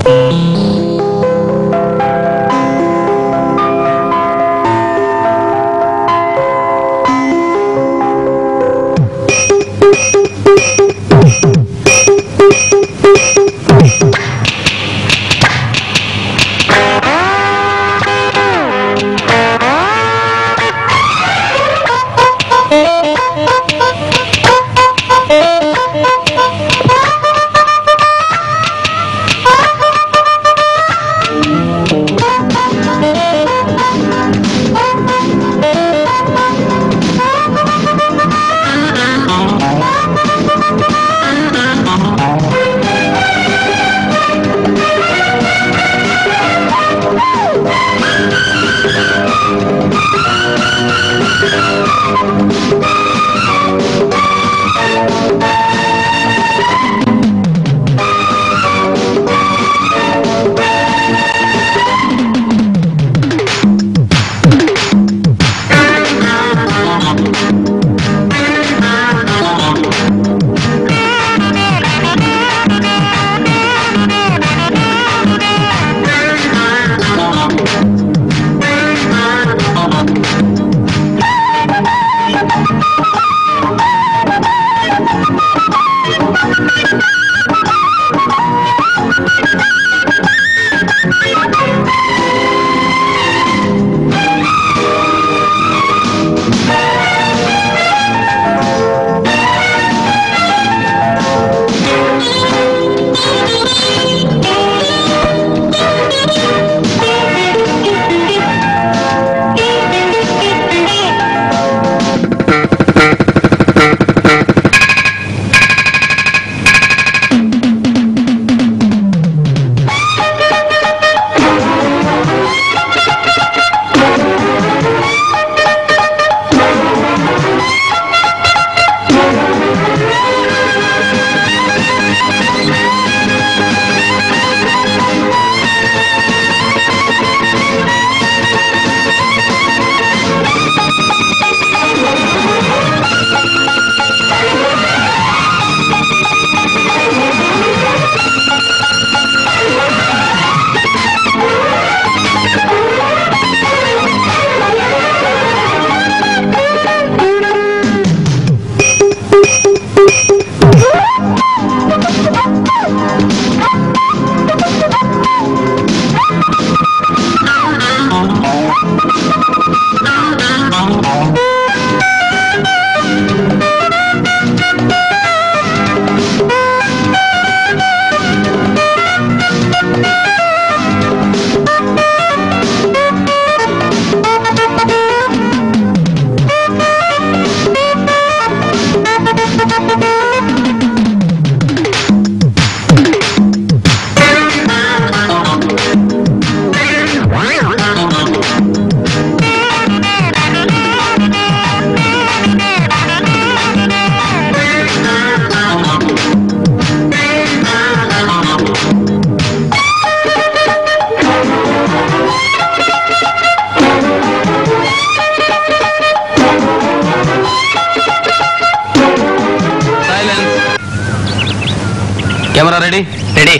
Camera ready ready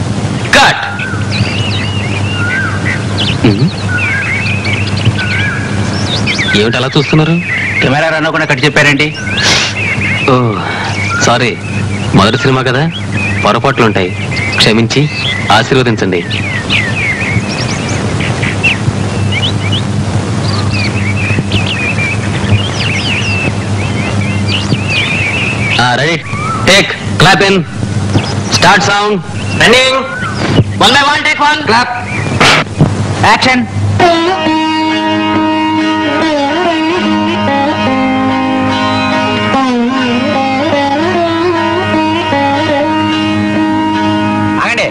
cut ఏమిటి అలా చూస్తున్నారు కెమెరా రన్నకుండా కట్ చెప్పారేంటి ఓ సారీ మొదటి సినిమా కదా పొరపాట్లు ఉంటాయి క్షమించి ఆశీర్వదించండి ready take clap in start sound running one by one take one clap action ఆగండి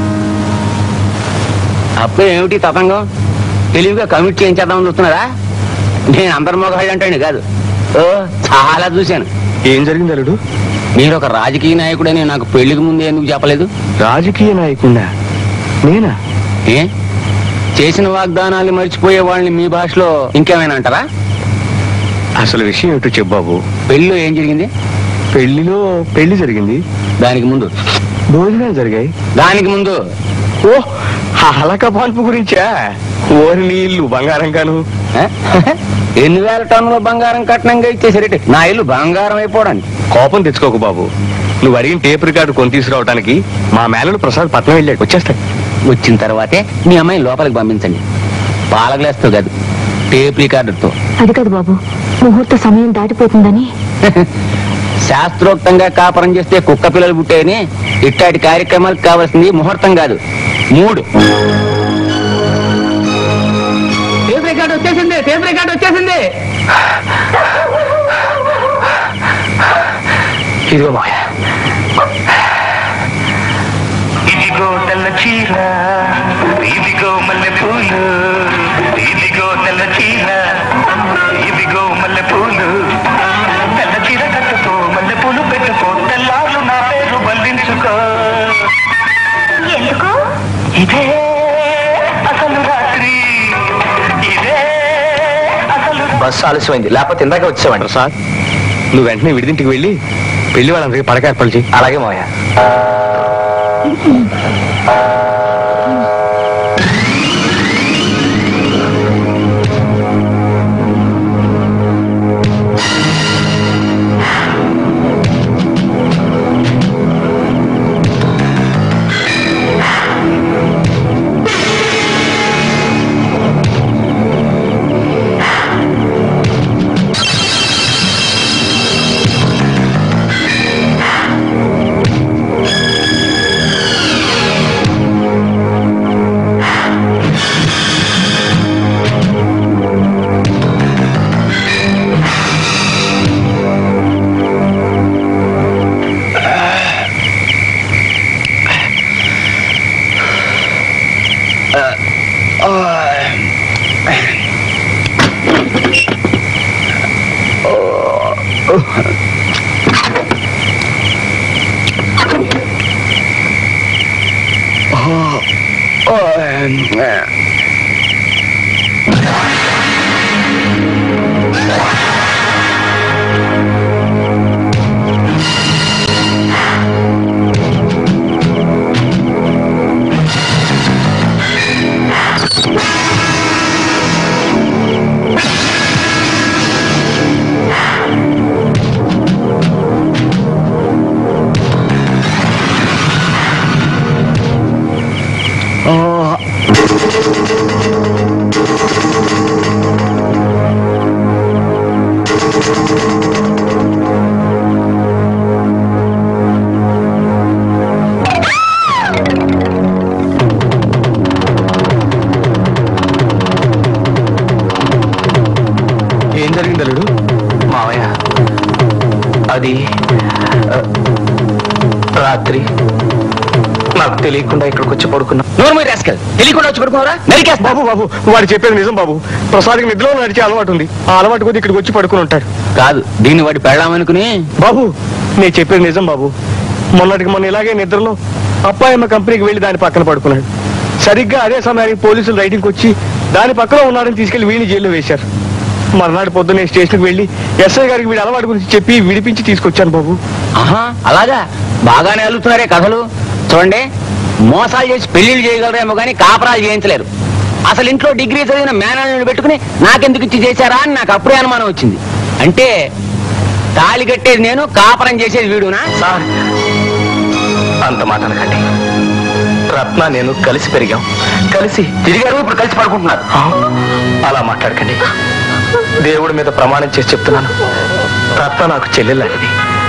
అప్పుడు ఏమిటి తతంగం తెలివిగా కమిట్ చేయించేద్దామని చూస్తున్నారా నేను అంతర్మోగాడు అంటాను కాదు ఓ చాలా చూశాను ఏం జరిగింది అల్లుడు మీరు ఒక రాజకీయ నాయకుడని నాకు పెళ్లికి ముందు ఎందుకు చెప్పలేదు రాజకీయ నాయకుడా నేనా ఏ చేసిన వాగ్దానాలు మర్చిపోయే వాళ్ళని మీ భాషలో ఇంకేమైనా అంటారా అసలు విషయం ఏమిటో చెప్పు బాబు పెళ్ళిలో ఏం జరిగింది పెళ్లిలో పెళ్లి జరిగింది దానికి ముందు భోజనాలు జరిగాయి దానికి ముందు ఓ హలక పాన్పు గురించా ఓరి నీళ్ళు బంగారం గాను ఆ? ఎన్ని వేల టన్నుల బంగారం కట్నంగా ఇచ్చేసరికి నా ఇల్లు బంగారం అయిపోవడానికి కోపం తెచ్చుకోకు బాబు నువ్వు అడిగిన టేప్ రికార్డు కొని తీసుకురావడానికి మా మేనలు ప్రసాద్ పట్నం వెళ్ళాడు వచ్చేస్తాయి వచ్చిన తర్వాతే మీ అమ్మాయి లోపలికి పంపించండి పాల గ్లాస్తో కాదు టేప్ రికార్డుతో అది కాదు బాబు ముహూర్త సమయం దాటిపోతుందని శాస్త్రోక్తంగా కాపురం చేస్తే కుక్క పిల్లలు పుట్టాయని ఇట్లాంటి కార్యక్రమాలకు కావాల్సింది ముహూర్తం కాదు మూడు టేప్ రికార్డు వచ్చేసింది టేప్ రికార్డు వచ్చేసింది ఇదిగో మాయ ఇదిగో తెల్ల చీర ఇదిగో మల్లె పూలు ఇదిగో తెల్ల చీర ఇదిగో మల్లె పూలు తెల్ల చీర కట్టుకో మల్లె పూలు పెట్టుకో తెల్లారు నా పేరు బంధించుకో ఎందుకు ఇదే అసలు రాత్రి ఇదే అసలు బస్సు ఆలస్యమైంది లేకపోతే ఇందాక వచ్చేవాడి ప్రసాద్ నువ్వు వెంటనే విడిదింటికి వెళ్ళి పెళ్లి వాళ్ళందరికీ పడక ఏర్పాటు చేయి అలాగే మాయ ఏం జరిగింది అల్లుడు మావయ్య అది ఆ, రాత్రి నాకు తెలియకుండా ఇక్కడికి వచ్చి పడుకున్నా నోరు మీరు రాసుకెళ్ళి తెలియకుండా వచ్చి పడుకున్నారా నరికేస్తా బాబు బాబు వాడు చెప్పేది నిజం బాబు ప్రసాద్కి నిద్రలో నడిచే అలవాటు ఉంది ఆ అలవాటు కొద్ది ఇక్కడికి వచ్చి పడుకుని ఉంటాడు కాదు దీన్ని వాడి పెళ్ళామనుకుని బాబు నేను చెప్పేది నిజం బాబు మొన్నటికి మొన్న ఇలాగే నిద్రలో అప్పాయమ్మ కంపెనీకి వెళ్ళి దాని పక్కన పడుకున్నాడు సరిగ్గా అదే సమయానికి పోలీసులు రైటింగ్కి వచ్చి దాని పక్కన ఉన్నాడని తీసుకెళ్లి వీడిని జైల్లో వేశారు మర్నాడు పొద్దున్నే స్టేషన్కి వెళ్ళి ఎస్ఐ గారికి వీడి అలవాటు గురించి చెప్పి విడిపించి తీసుకొచ్చాను బాబు ఆహా అలాగా బాగానే అల్లుతున్నారే కథలు చూడండి మోసాలు చేసి పెళ్లిళ్ళు చేయగలరేమో కానీ కాపరాలు చేయించలేరు అసలు ఇంట్లో డిగ్రీ చదివిన మేనల్ని పెట్టుకుని నాకెందుకు ఇచ్చి చేశారా అని నాకు అప్పుడే అనుమానం వచ్చింది అంటే తాళి కట్టేది నేను కాపరం చేసేది వీడునా సార్ అంత మాట అనకండి రత్న నేను కలిసి పెరిగాం కలిసి తిరిగారు ఇప్పుడు కలిసి పడుకుంటున్నారు ఆ, అలా మాట్లాడకండి దేవుడి మీద ప్రమాణం చేసి చెప్తున్నాను రత్న నాకు చెల్లెలాంటిది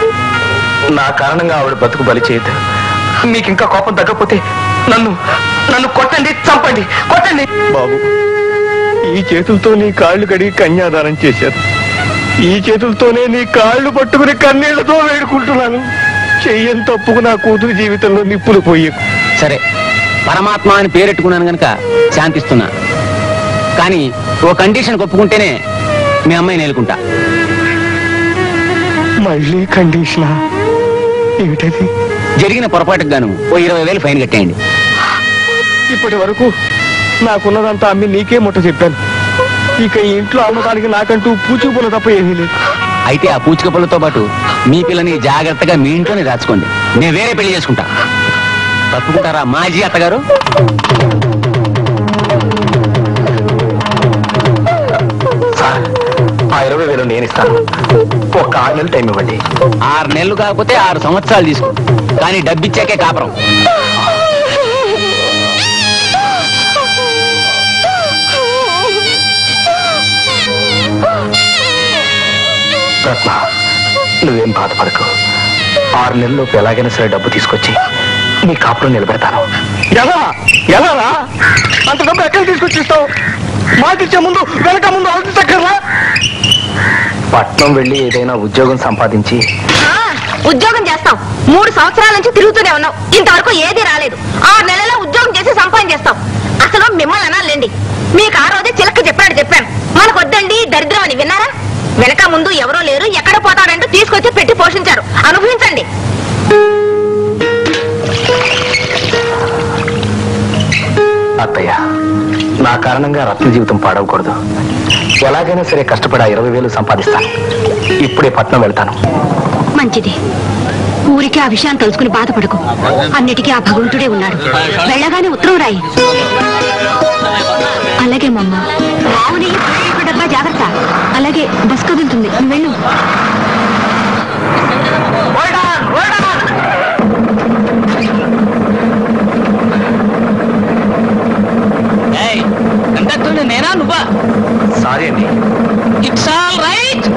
నా కారణంగా ఆవిడ బతుకు బలి చేయదు మీకు ఇంకా కోపం తగ్గకపోతే నన్ను నన్ను కొట్టండి చంపండి కొట్టండి బాబు ఈ చేతులతో నీ కాళ్ళు కడిగి కన్యాదానం చేశారు ఈ చేతులతోనే నీ కాళ్ళు పట్టుకుని కన్నీళ్లతో వేడుకుంటున్నాను చెయ్యని తప్పుకు నా కూతురు జీవితంలో నిప్పులు పోయేకు సరే పరమాత్మ అని పేరెట్టుకున్నాను గనక శాంతిస్తున్నా కానీ ఓ కండిషన్ ఒప్పుకుంటేనే మీ అమ్మాయి నేలుకుంటా మళ్ళీ కండిషనా ఏమిటది జరిగిన పొరపాటుకు గాను ఓ ఇరవై వేలు ఫైన్ కట్టేయండి ఇప్పటి వరకు నాకున్నదంతా అమ్మి నీకే ముట్ట చెప్పాను ఇక ఈ ఇంట్లో అమ్మకానికి నాకంటూ పూచిపుల తప్ప ఏమీ లేదు అయితే ఆ పూచిక పుల్లతో పాటు మీ పిల్లని జాగ్రత్తగా మీ ఇంట్లోనే దాచుకోండి నేను వేరే పెళ్లి చేసుకుంటా తప్పుకుంటారా మాజీ అత్తగారు సార్ ఆ ఇరవై వేలు నేను ఇస్తాను ఒక ఆరు నెలలు టైం ఇవ్వండి ఆరు నెలలు కాకపోతే ఆరు సంవత్సరాలు తీసుకో కానీ డబ్బిచ్చాకే కాపురం రత్న నువ్వేం బాధపడకు ఆరు నెలల్లోపు ఎలాగైనా సరే డబ్బు తీసుకొచ్చి నీ కాపురం నిలబెడతాను ఎలా ఎలా అంత డబ్బు ఎక్కడ తీసుకొచ్చి ఇస్తావు మాకిచ్చే ముందు వెనక ముందు ఆలోచించక్కర్లా పట్నం వెళ్ళి ఏదైనా ఉద్యోగం సంపాదించి ఉద్యోగం చేస్తాం మూడు సంవత్సరాల నుంచి తిరుగుతూనే ఉన్నాం ఇంతవరకు ఏది రాలేదు ఆరు నెలల్లో ఉద్యోగం చేసి సంపాదన చేస్తాం అసలు మిమ్మల్ని అనాలండి మీకు ఆ రోజే చిలక చెప్పాడు చెప్పాను మనకు వద్దండి దరిద్రం అని విన్నారా వెనక ముందు ఎవరో లేరు ఎక్కడ పోతాడంటూ తీసుకొచ్చి పెట్టి పోషించారు అనుభవించండి అత్తయ్య నా కారణంగా రత్న జీవితం పాడవకూడదు ఎలాగైనా సరే కష్టపడి ఆ ఇరవై వేలు సంపాదిస్తాను ఇప్పుడే పట్నం వెళ్తాను మంచిది ఊరికి ఆ విషయాన్ని తెలుసుకుని బాధపడకు అన్నిటికీ ఆ భగవంతుడే ఉన్నాడు వెళ్ళగానే ఉత్తరం రాయి అలాగే మమ్మ ఆవుని డబ్బా జాగ్రత్త అలాగే బస్ కదులుతుంది నువ్వు వెళ్ళు నేనా నువ్వా సారీ అండి ఇట్స్ ఆల్ రైట్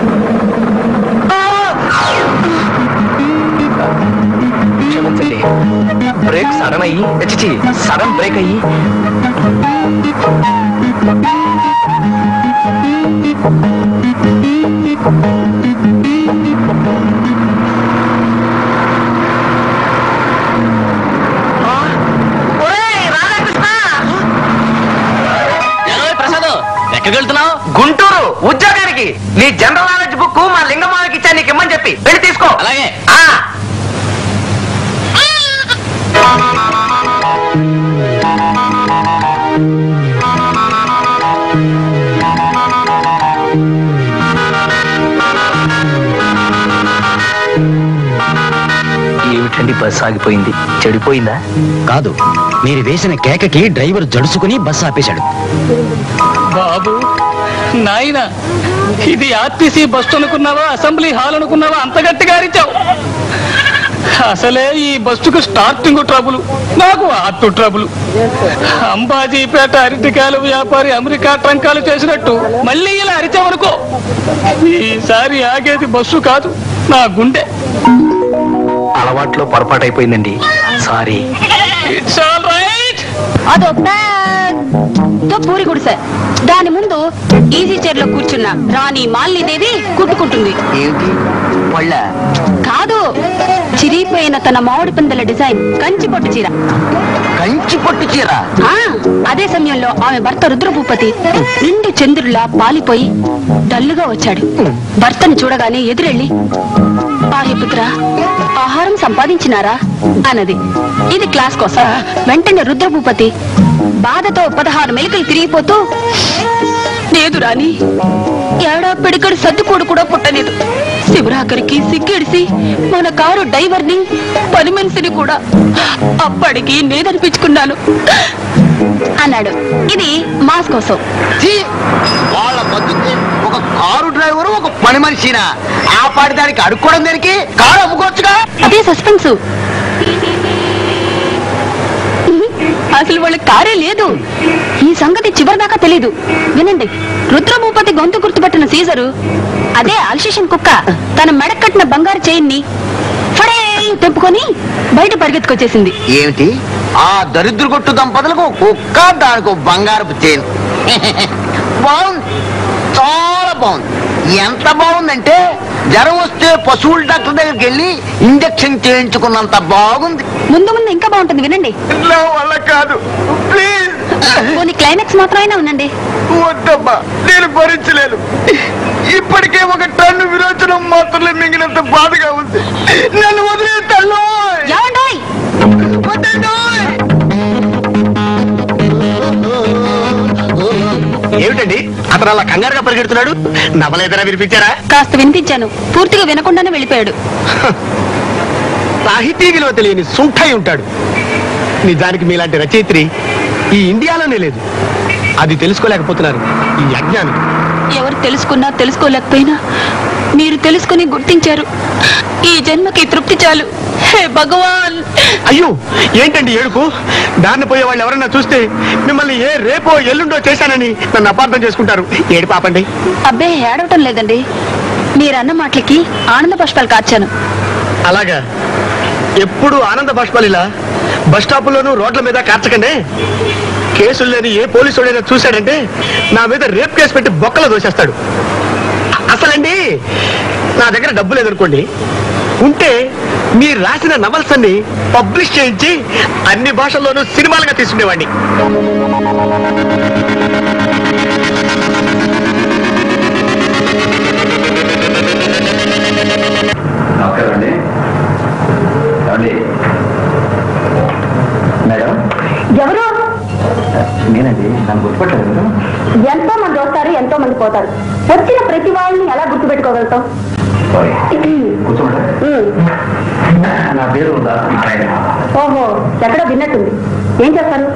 క్షమించండి బ్రేక్ సడన్ అయ్యి చిచి సడన్ బ్రేక్ అయ్యి ప్రసాద్ ఎక్కడికి వెళ్తున్నావు గుంటూరు ఉద్యోగానికి నీ జనరల్ నాలెడ్జ్ బుక్ మా లింగమాలకి ఇచ్చా నీకు ఇమ్మని చెప్పి వెళ్ళి తీసుకో అలాగే ఆ ఏమిటండి బస్ ఆగిపోయింది చెడిపోయిందా కాదు మీరు వేసిన కేకకి డ్రైవర్ జడుసుకుని బస్సు ఆపేశాడు బాబు నాయన ఇది ఆర్టీసీ బస్సు అనుకున్నావా అసెంబ్లీ హాల్ అనుకున్నావా అంత గట్టిగా అరిచావు అసలే ఈ బస్సుకు స్టార్టింగ్ ట్రబుల్ నాకు ఆర్టు ట్రబుల్ అంబాజీపేట అరటికాయల వ్యాపారి అమెరికా ట్రంకాలు చేసినట్టు మళ్ళీ ఇలా అరిచావనుకో ఈసారి ఆగేది బస్సు కాదు నా గుండె అలవాట్లో పొరపాటు అయిపోయిందండి సారీ ఇట్స్ ఆల్ రైట్ అదో పెద్ద పూరి గుడిసె దాని ముందు ఈజీ చైర్ లో కూర్చున్న రాణి మాలిని దేవి కుట్టుకుంటుంది ఏమిటి పళ్ళ కాదు చిరిగిపోయిన తన మామిడి పందల డిజైన్ కంచి పట్టు చీర కంచి పట్టు చీర ఆ అదే సమయంలో ఆమె భర్త రుద్రభూపతి నిండు చంద్రులా పాలిపోయి డల్లుగా వచ్చాడు భర్తను చూడగానే ఎదురెళ్ళి ఆర్యపుత్ర ఆహారం సంపాదించినారా అన్నది ఇది క్లాస్ కోసం వెంటనే రుద్రభూపతి బాధతో పదహారు మెలికలు తిరిగిపోతూ లేదు రాని ఏడా పిడికడు సర్దుకోడు కూడా పుట్టలేదు శివరాకరికి సిగ్గేడిసి మన కారు డ్రైవర్ని పని మనిషిని కూడా అప్పటికి నేదనిపించుకున్నాను అన్నాడు ఇది మాస్ కోసం వాళ్ళ బతుకు ఒక కారు డ్రైవరు ఒక పని మనిషినా ఆ పాటి దానికి అడుక్కోవడం దానికి కారు అమ్ముకోవచ్చుగా అదే సస్పెన్స్ అసలు వాళ్ళ కారే లేదు ఈ సంగతి చివరిదాకా తెలీదు వినండి రుద్రభూపతి గొంతు గుర్తుపట్టిన సీజరు అదే అల్షిషన్ కుక్క తన మెడకట్టిన బంగారు చైన్ని ఫడే తెంపుకొని బయట పరిగెత్తుకొచ్చేసింది ఏమిటి ఆ దరిద్ర కొట్టు దంపతులకు కుక్క దానికి బంగారపు చైన్ బాగుంది చాలా బాగుంది ఎంత బాగుందంటే జ్వరం వస్తే పశువుల డాక్టర్ దగ్గరికి వెళ్ళి ఇంజక్షన్ చేయించుకున్నంత బాగుంది ముందు ముందు ఇంకా బాగుంటుంది వినండి ఇంట్లో వల్ల కాదు ప్లీజ్ కొన్ని క్లైమాక్స్ మాత్రమైనా ఉండండి వద్దమ్మా నేను భరించలేను ఇప్పటికే ఒక టన్ను విరోచనం మాత్రమే మిగిలినంత బాధగా ఉంది నన్ను వదిలే తల్లు ఏమండోయ్ ఏమిటండి అతను అలా కంగారుగా పరిగెడుతున్నాడు నవలేదరా వినిపించారా కాస్త వినిపించాను పూర్తిగా వినకుండానే వెళ్ళిపోయాడు సాహితీ విలువ తెలియని సుంఠై ఉంటాడు నిజానికి మీలాంటి రచయిత్రి ఈ ఇండియాలోనే లేదు అది తెలుసుకోలేకపోతున్నారు ఈ అజ్ఞానం ఎవరు తెలుసుకున్నా తెలుసుకోలేకపోయినా మీరు తెలుసుకుని గుర్తించారు ఈ జన్మకి తృప్తి చాలు హే భగవాన్ అయ్యో ఏంటండి ఏడుపు దారిన పోయే వాళ్ళు ఎవరన్నా చూస్తే మిమ్మల్ని ఏ రేపో ఎల్లుండో చేశానని నన్ను అపార్థం చేసుకుంటారు ఏడు పాపండి అబ్బే ఏడవటం లేదండి మీరన్న మాటలకి ఆనంద పుష్పాలు కార్చాను అలాగా ఎప్పుడు ఆనంద బాష్పాలు ఇలా బస్ స్టాపుల్లోనూ రోడ్ల మీద కార్చకండి కేసులు లేని ఏ పోలీసుడైనా చూశాడంటే నా మీద రేప్ కేసు పెట్టి బొక్కలో దోసేస్తాడు అసలండి నా దగ్గర డబ్బు లేదనుకోండి ఉంటే మీరు రాసిన నవల్స్ అన్ని పబ్లిష్ చేయించి అన్ని భాషల్లోనూ సినిమాలుగా తీసుకునేవాడిని నమస్కారం అండి ఏమండి మేడం ఎవరు నేనండి నన్ను గుర్తుపట్టారు మీరు ఎంతో మంది వస్తారు ఎంతో మంది పోతారు వచ్చిన ప్రతి వాళ్ళని ఎలా గుర్తుపెట్టుకోగలుగుతాం సారీ కూర్చోండి నా పేరు దాసనారాయణ ఓహో ఎక్కడో విన్నట్టుంది ఏం చేస్తారు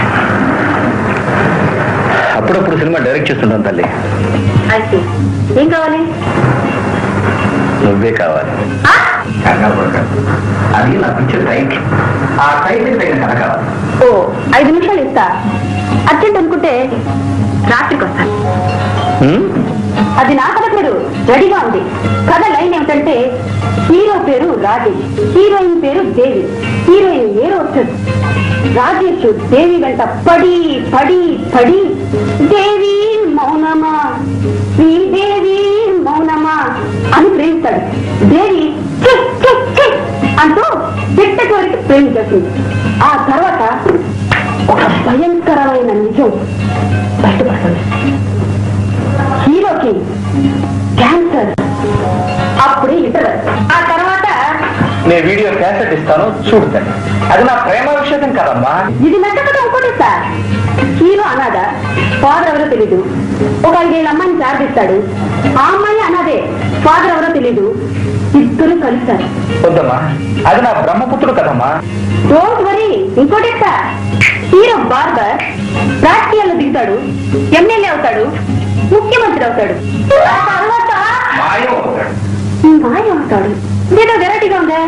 అప్పుడప్పుడు సినిమా డైరెక్ట్ చేస్తుంటాను తల్లి అయితే ఏం కావాలి నువ్వే కావాలి ఆ? కంగారు పడకండి. అది నా పిక్చర్ టైటిల్ ఆ టైటిల్ తగిన కథ కావాలి ఓ ఐదు నిమిషాలు ఇస్తా అర్జెంట్ అనుకుంటే రాత్రికి వస్తాను హ్మ్? అది నా కథ పేరు రెడీగా ఉంది కథ లైన్ ఏమిటంటే హీరో పేరు రాజేష్ హీరోయిన్ పేరు దేవి హీరోయిన్ ఏ వచ్చదు రాజేష్ దేవి వెంట పడి పడి పడి దేవి మౌనమా శ్రీదేవి మౌనమా అని ప్రేమిస్తాడు దేవి "కిక్, కిక్, కిక్" అంటూ బిడ్డ కోరిక ప్రేమించేస్తుంది ఆ తర్వాత ఒక భయంకరమైన నిజం బయటపడుతుంది హీరోకి క్యాన్సర్ అప్పుడే ఇంటర్వెల్ ఆ తర్వాత నేను వీడియో క్యాసెట్ ఇస్తాను చూడండి అది నా ప్రేమ విషయం కదమ్మా ఇది మెట్టకట ఇంకోటి సార్ హీరో అనాథ ఫాదర్ ఎవరో తెలీదు ఒక ఐదేళ్ళ అమ్మాయిని ప్రార్థిస్తాడు ఆ అమ్మాయి అనాథే ఫాదర్ ఎవరో తెలీదు ఇద్దరు కలుస్తారు వద్దమ్మా అది నా బ్రహ్మపుత్రుడు కదమ్మా డోంట్ వరీ ఇంకోటి సార్ హీరో బార్బర్ రాజకీయాల్లో దిగుతాడు ఎమ్మెల్యే అవుతాడు ముఖ్యమంత్రి అవుతాడు ఆ తర్వాత మాయం అవుతాడు మాయ అవుతాడు ఏదో వెరైటీగా ఉందే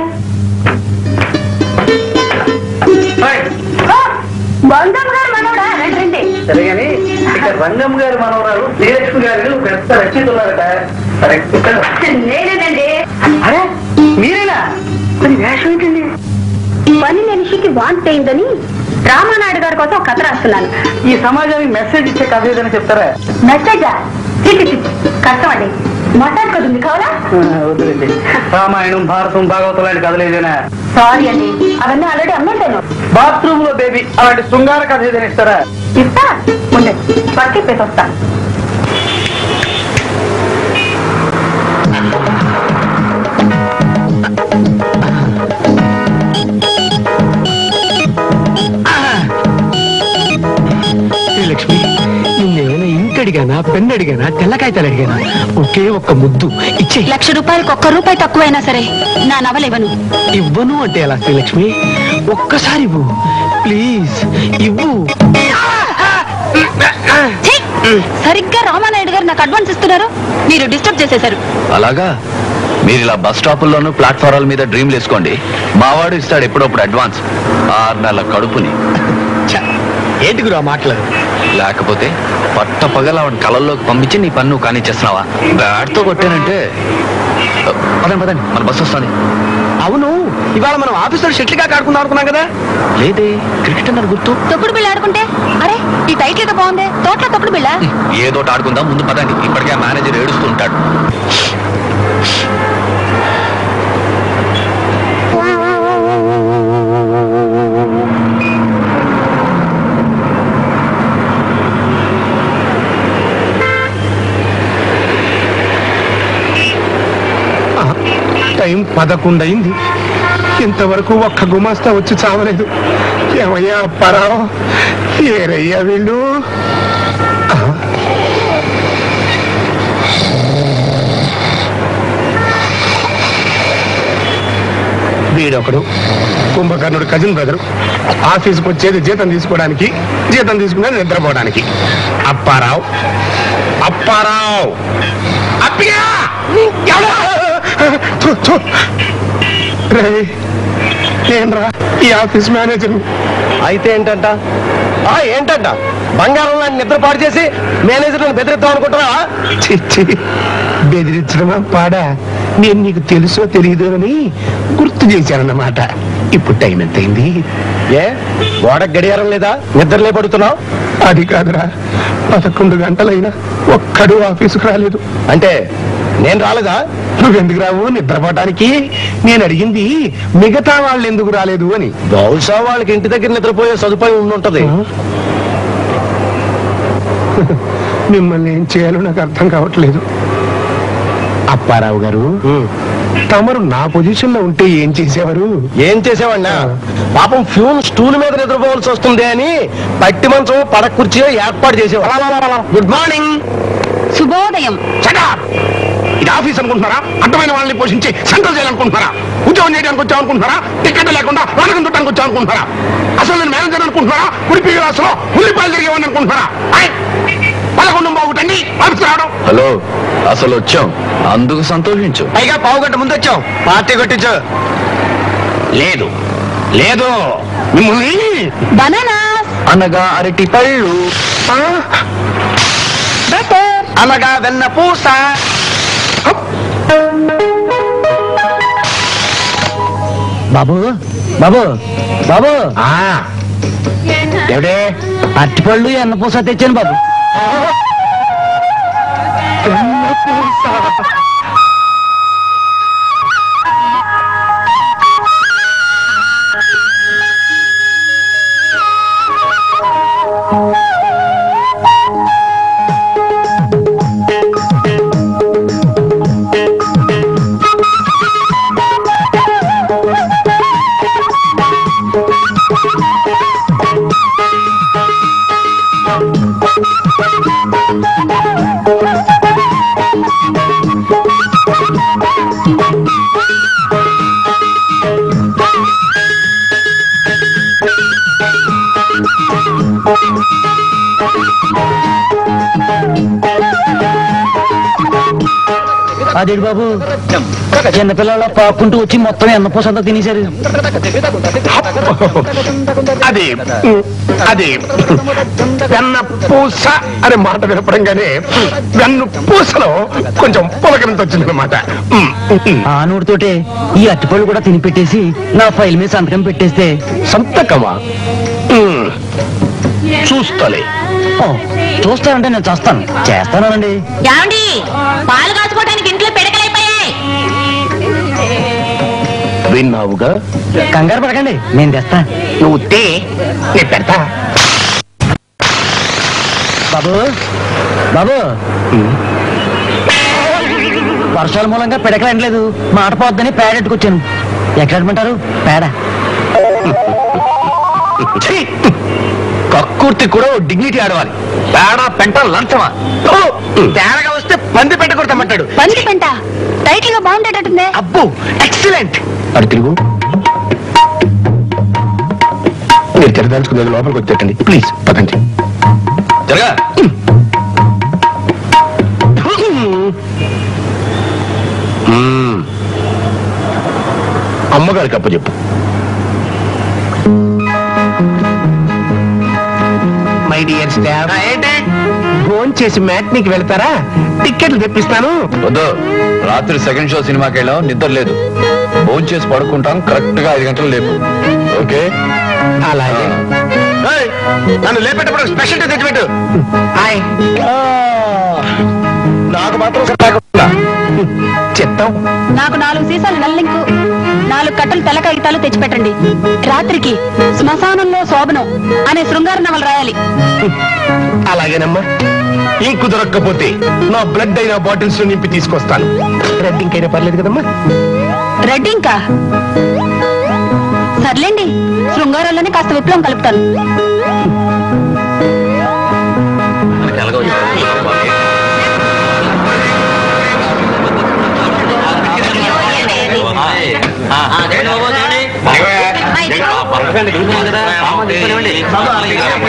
బంధం గారు మనోడా రండి రండి సరే కానీ ఇక్కడ రంగం గారి మనవరాలు శ్రీలక్ష్మి గారు పెద్ద రచయితున్నారట సరే ఇక్కడ నేనేనండి అరే మీరేనా మరి వేషం ఏంటండి పని మనిషికి వాంట్ అయిందని రామానాయుడు గారి కోసం ఒక కథ రాస్తున్నాను ఈ సమాజానికి మెసేజ్ ఇచ్చే కథ ఏదని చెప్తారా మెసేజా చిట్టి చిట్టి కష్టమండి మాట్లాడుకోదు మీకు కావాలా వద్దులేండి రామాయణం భారతం భాగవతం లాంటి కథలు ఏదైనా సారీ అండి అవన్నీ ఆల్రెడీ అమ్మంటాను బాత్రూమ్ లో బేబీ అలాంటి శృంగార కథ ఏదైనా ఇస్తారా ఇస్తా ఉండే పట్టుకెప్పేసి వస్తా లక్ష్మి నిన్నేమైనా ఇంక్ అడిగానా పెన్ అడిగానా తెల్ల కాగితాలు అడిగానా ఒకే ఒక్క ముద్దు ఇచ్చే లక్ష రూపాయలకు ఒక్క రూపాయి తక్కువైనా సరే నా నవలివ్వను ఇవ్వను అంటే ఎలా శ్రీలక్ష్మి ఒక్కసారి ఇవ్వు ప్లీజ్ ఇవ్వు ఛీ! సరిగ్గా రామానాయుడు గారు నాకు అడ్వాన్స్ ఇస్తున్నారు మీరు డిస్టర్బ్ చేసేశారు అలాగా మీరు ఇలా బస్ స్టాపుల్లోనూ ప్లాట్ఫారాల మీద డ్రీమ్లు వేసుకోండి మావాడు ఇస్తాడు ఎప్పుడప్పుడు అడ్వాన్స్ ఆరు నెలల కడుపుని ఛ, ఏంటి గురు ఆ మాటలు లేకపోతే పట్ట పగల ఆవిడ కళల్లోకి పంపించి నీ పన్ను కానిచ్చేస్తున్నావా బ్యాట్తో కొట్టానంటే పదండి పదండి మన బస్సు వస్తుంది అవును ఇవాళ మనం ఆఫీసులో షెట్లుగా ఆడుకుందాం అనుకున్నాం కదా లేదే క్రికెట్ అన్నారు గుర్తు తొక్కుడు బిళ్ళ ఆడుకుంటే అరే ఈ టైటిల్ ఏదో బాగుంది తోటలో తొక్కుడు బిళ్ళ ఏదో ఒకటి ఆడుకుందాం ముందు పదండి ఇప్పటికే ఆ మేనేజర్ ఏడుస్తూ ఉంటాడు ఆ, టైం పదకొండు అయింది ఇంతవరకు ఒక్క గుమాస్తా వచ్చి చావలేదు ఏమయ్యా పరావు ఏరయ్యా వీళ్ళు ఆ, వీడొకడు కుంభకర్ణుడు కజిన్ బ్రదరు ఆఫీస్కి వచ్చేది జీతం తీసుకోవడానికి జీతం తీసుకునేది నిద్రపోవడానికి అప్పారావు అప్పారావు అప్పిగా ఎవడా? థు, థు. రేయ్, ఏంట్రా ఈ ఆఫీస్ మేనేజర్ అయితే ఏంటంట ఆ ఏంటంట బంగారం లాంటి నిద్ర పాడు చేసి మేనేజర్లను బెదిరిద్దాం అనుకుంటున్నావా చిచ్చి బెదిరించడమా పాడా నేను నీకు తెలుసో తెలియదు అని గుర్తు చేశానన్నమాట ఇప్పుడు టైం ఎంతైంది ఏ గోడకు గడియారం లేదా నిద్రలే పడుతున్నావు అది కాదురా పదకొండు గంటలైనా ఒక్కడు ఆఫీసుకు రాలేదు అంటే నేను రాలేదా నువ్వెందుకు రావు నిద్రపోవటానికి నేను అడిగింది మిగతా వాళ్ళు ఎందుకు రాలేదు అని బహుశా వాళ్ళకి ఇంటి దగ్గర నిద్రపోయే సదుపాయం ఉండుంటది మిమ్మల్ని ఏం చేయాలో నాకు అర్థం కావట్లేదు అప్పారావు గారు ఉమ్. తమరు నా పొజిషన్ లో ఉంటే ఏం చేసేవారు ఏం చేసేవాడినా పాపం ఫ్యూన్ స్టూల్ మీద నిద్రపోవాల్సి వస్తుంది అని పట్టి మంచం పడక కుర్చీ ఏర్పాటు చేసేవాడు గుడ్ మార్నింగ్ శుభోదయం ఇది ఆఫీస్ అనుకుంటున్నారా అడ్డమైన వాళ్ళని పోషించి సెంట్రల్ చేయాలనుకుంటున్నారా ఉద్యోగం చేయడానికి వచ్చాం అనుకుంటున్నారా టికెట్ లేకుండా వాడకం చుట్టానికి వచ్చాం అనుకుంటున్నారా అసలు నేను మేనేజర్ అనుకుంటున్నారా ఉడిపి గ్లాసులో ఉల్లిపాయలు జరిగేవాడిని అనుకుంటున్నారా ఆయ్! పదకొండు బాగుంటండి ఆఫీస్ రావడం హలో అసలు వచ్చాం అందుకు సంతోషించు పైగా పావు గంట ముందు వచ్చాం పార్టీ కొట్టించు లేదు లేదు మిమ్మల్ని బనానాస్ అనగా అరటి పళ్ళు ఆ? అనగా వెన్న పూస బాబు బాబు బాబు ఎవడే అరటిపళ్ళు ఎన్న పూస తెచ్చాను బాబు అదేడు బాబు చిన్నపిల్లల పాకుంటూ వచ్చి మొత్తం ఎన్న పూస అంతా తినేశారు అది అది వెన్న పూస అనే మాట వినపడంగానే వెన్ను పూసలో కొంచెం పులకరింత వచ్చిందనమాట ఆ నోటితోటే ఈ అరటిపళ్ళు కూడా తిని పెట్టేసి నా ఫైల్ మీద సంతకం పెట్టేస్తే సంతకమా ఉమ్, చూస్తలే ఓ, చూస్తానంటే నేను చేస్తాను చేస్తానండి ఏమండి పాలు కాచుకోవడానికి ఇంట్లో పిడకలైపోయాయి విన్నావుగా కంగారు పడకండి నేను తెస్తా నువ్వు తే నేను పెడతా బాబు బాబు వర్షాల మూలంగా పిడకలంటలేదు మాట పోద్దని పేడ ఎట్టుకొచ్చాను ఎక్కడ అడమంటారు పేడ ఛీ! కక్కుర్తి కూడా ఓ డిగ్నిటీ ఆడవాలి పేడ పెంట లంచమా ఓ! తేరగా వస్తే పంది పెట్ట కొడతామంటాడు పంది పంట టైటిల్ గా బాగుండేటట్టుందే అబ్బో ఎక్సలెంట్ అడు తిరుగు మీరు తెరదాల్చుకునేది లోపలికి వచ్చేటండి ప్లీజ్ పదండి జరగా మ్మ్. అమ్మగారికి అప్ప చెప్పు మై డియర్ స్టాఫ్ ఫోన్ చేసి మ్యాట్నీకి వెళ్తారా టిక్కెట్లు తెప్పిస్తాను వద్దు రాత్రి సెకండ్ షో సినిమాకి వెళ్ళాం నిద్ర లేదు ఫోన్ చేసి పడుకుంటాం కరెక్ట్ గా ఐదు గంటలు లేపు ఓకే అలాగే నన్ను లేపేటప్పుడు స్పెషల్ తెచ్చిపెట్టు హాయ్ నాకు మాత్రం సరిపోకుండా. చెప్తాం నాకు నాలుగు సీసాలు నల్లింకు నాలుగు కట్టలు తెల్ల కాగితాలు తెచ్చిపెట్టండి రాత్రికి శ్మశానంలో శోభనం అనే శృంగార నవలు రాయాలి అలాగేనమ్మా ఇంకు దొరక్కపోతే నా బ్లడ్ అయిన బాటిల్స్ నింపి తీసుకొస్తాను రెడ్ ఇంకైనా పర్లేదు కదమ్మా రెడ్ ఇంకా సర్లేండి శృంగారంలోనే కాస్త విప్లవం కలుపుతాను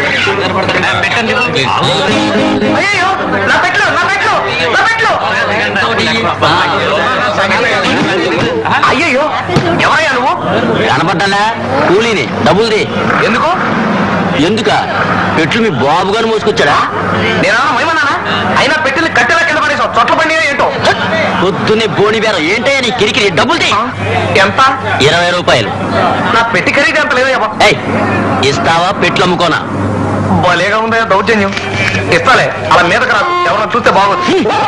అయ్యో నా పెట్లు నా పెట్లు నా పెట్లు అయ్యయ్యో ఎవరయ్యా నువ్వు కనపడ్డా కూలీని డబ్బులుది ఎందుకు ఎందుక పెట్లు మీ బాబు గారు మోసుకొచ్చాడా నేనా మైమన్నానా అయినా పెట్టిన కట్టెలా కింద పడేసావు చొట్ల పండినా ఏంటో పొద్దున్నే బోని బేరం ఏంటయ్యా నీ కిరికిరి డబ్బులుది ఎంత ఇరవై రూపాయలు నా పెట్టి ఖరీదు ఎంత లేదయ్యా బాబు. ఏయ్ ఇస్తావా పెట్లు అమ్ముకోనా భలేగా ఉందయ్యా దౌర్జన్యం ఇస్తాలే అలా మీదకి రాదు ఎవరైనా చూస్తే బాగోదు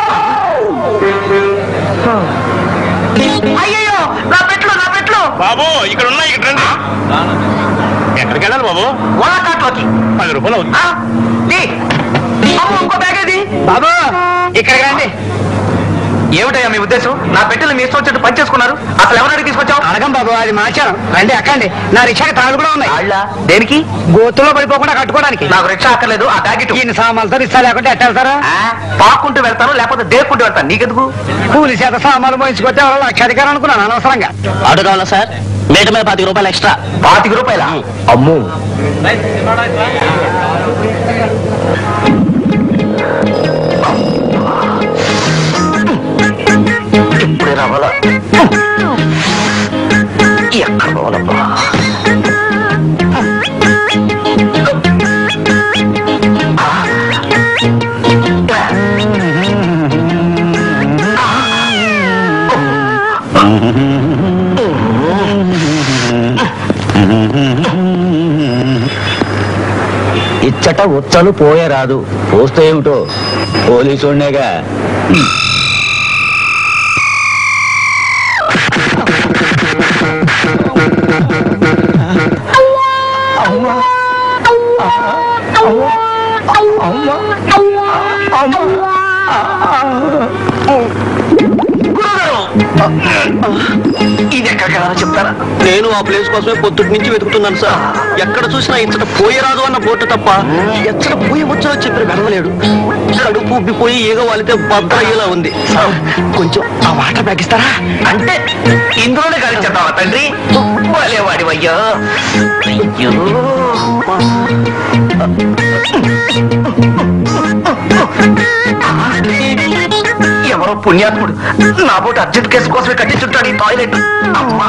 అయ్యయ్యో నా పెట్లు నా పెట్లు బాబు ఇక్కడ ఉన్నాయి ఇక్కడ రండి ఎక్కడికి వెళ్ళాలి బాబు వాకాట్లోకి పది రూపాయలు అవుతుంది ఆ, తీ. అమ్మో, ఇంకో బ్యాగ్ ఏది బాబు ఇక్కడికి రండి ఏమిటయ్యా మీ ఉద్దేశం నా పెట్టెలు మీ ఇష్టం వచ్చినట్టు పనిచేసుకున్నారు అసలు ఎవరికి తీసుకొచ్చావు అడగం బాబు అది మార్చాను రండి ఎక్కండి నా రిక్షాకి తాళ్ళు కూడా ఉన్నాయి వాళ్ళ దేనికి గోతులో పడిపోకుండా కట్టుకోవడానికి నాకు రిక్షా అక్కర్లేదు ఆ బ్యాగ్ ఇటు. ఈయన సామాన్లతో ఇస్తా లేకుంటే ఎట్ట వెళ్తారా ఆ, పాక్కుంటూ వెళ్తాను లేకపోతే దేక్కుంటూ వెళ్తాను నీకెందుకు కూలి చేత సామాన్లు మోయించుకొస్తే ఎవరో లక్షాధికారం అనుకున్నాను అనవసరంగా ఆటో కావాలా సార్ మీటర్ మీద పాతిక రూపాయలు ఎక్స్ట్రా పాతిక రూపాయల అమ్ము ఇప్పుడే రావాలా ఎక్కడ పోవాలబ్బా ఇచ్చట ఉచ్చలు పోయే రాదు పోస్తే ఏమిటో పోలీసు ఉండేగా ఇది ఎక్కడికి వెళ్ళాలో చెప్తారా నేను ఆ ప్లేస్ కోసమే పొద్దుటి నుంచి వెతుకుతున్నాను సార్ ఎక్కడ చూసినా ఇచ్చట పోయరాదు అన్న బోర్డు తప్ప ఎచ్చట పోయి వచ్చో చెప్పిన వెనవలేడు కడుపు ఉబ్బిపోయి ఈగ వాలితే భద్ర అయ్యేలా ఉంది కొంచెం ఆ వాటర్ ప్యాకిస్తారా అంటే ఇందులోనే కలిచేద్దామా తండ్రి భలేవాడి అయ్యో అయ్యో ఎవరో పుణ్యాత్ముడు నా బోటు అర్జెంట్ కేసు కోసమే కట్టించుంటాడు ఈ టాయిలెట్ అమ్మా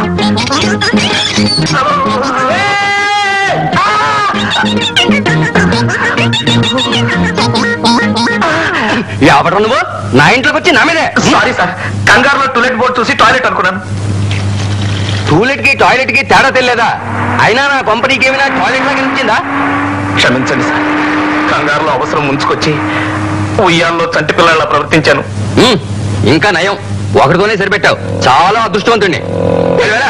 ఎవరు నువ్వు నా ఇంట్లోకి వచ్చి నా మీదే సారీ సార్ కంగారులో టూలెట్ బోర్డు చూసి టాయిలెట్ అనుకున్నాను టూలెట్ కి టాయిలెట్ కి తేడా తెలియదా అయినా నా కంపెనీకి ఏమైనా టాయిలెట్ లాగా ఇచ్చిందా క్షమించండి సార్ కంగారులో అవసరం ముంచుకొచ్చి ఉయ్యాల్లో చంటి పిల్లల్లా ప్రవర్తించాను ఉమ్, ఇంకా నయం ఒకటితోనే సరిపెట్టావు చాలా అదృష్టవంతుణ్ణి వెళ్ళరా.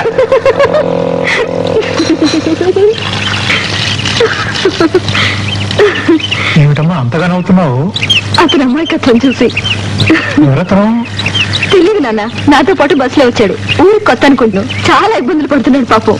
ఏమిటమ్మా అంతగా నవ్వుతున్నావు అతను అమాయకత్వం చూసి ఎవరతను తెలియదు నాన్న నాతో పాటు బస్సులో వచ్చాడు ఊరు కొత్త అనుకుంటున్నాను చాలా ఇబ్బందులు పడుతున్నాడు పాపం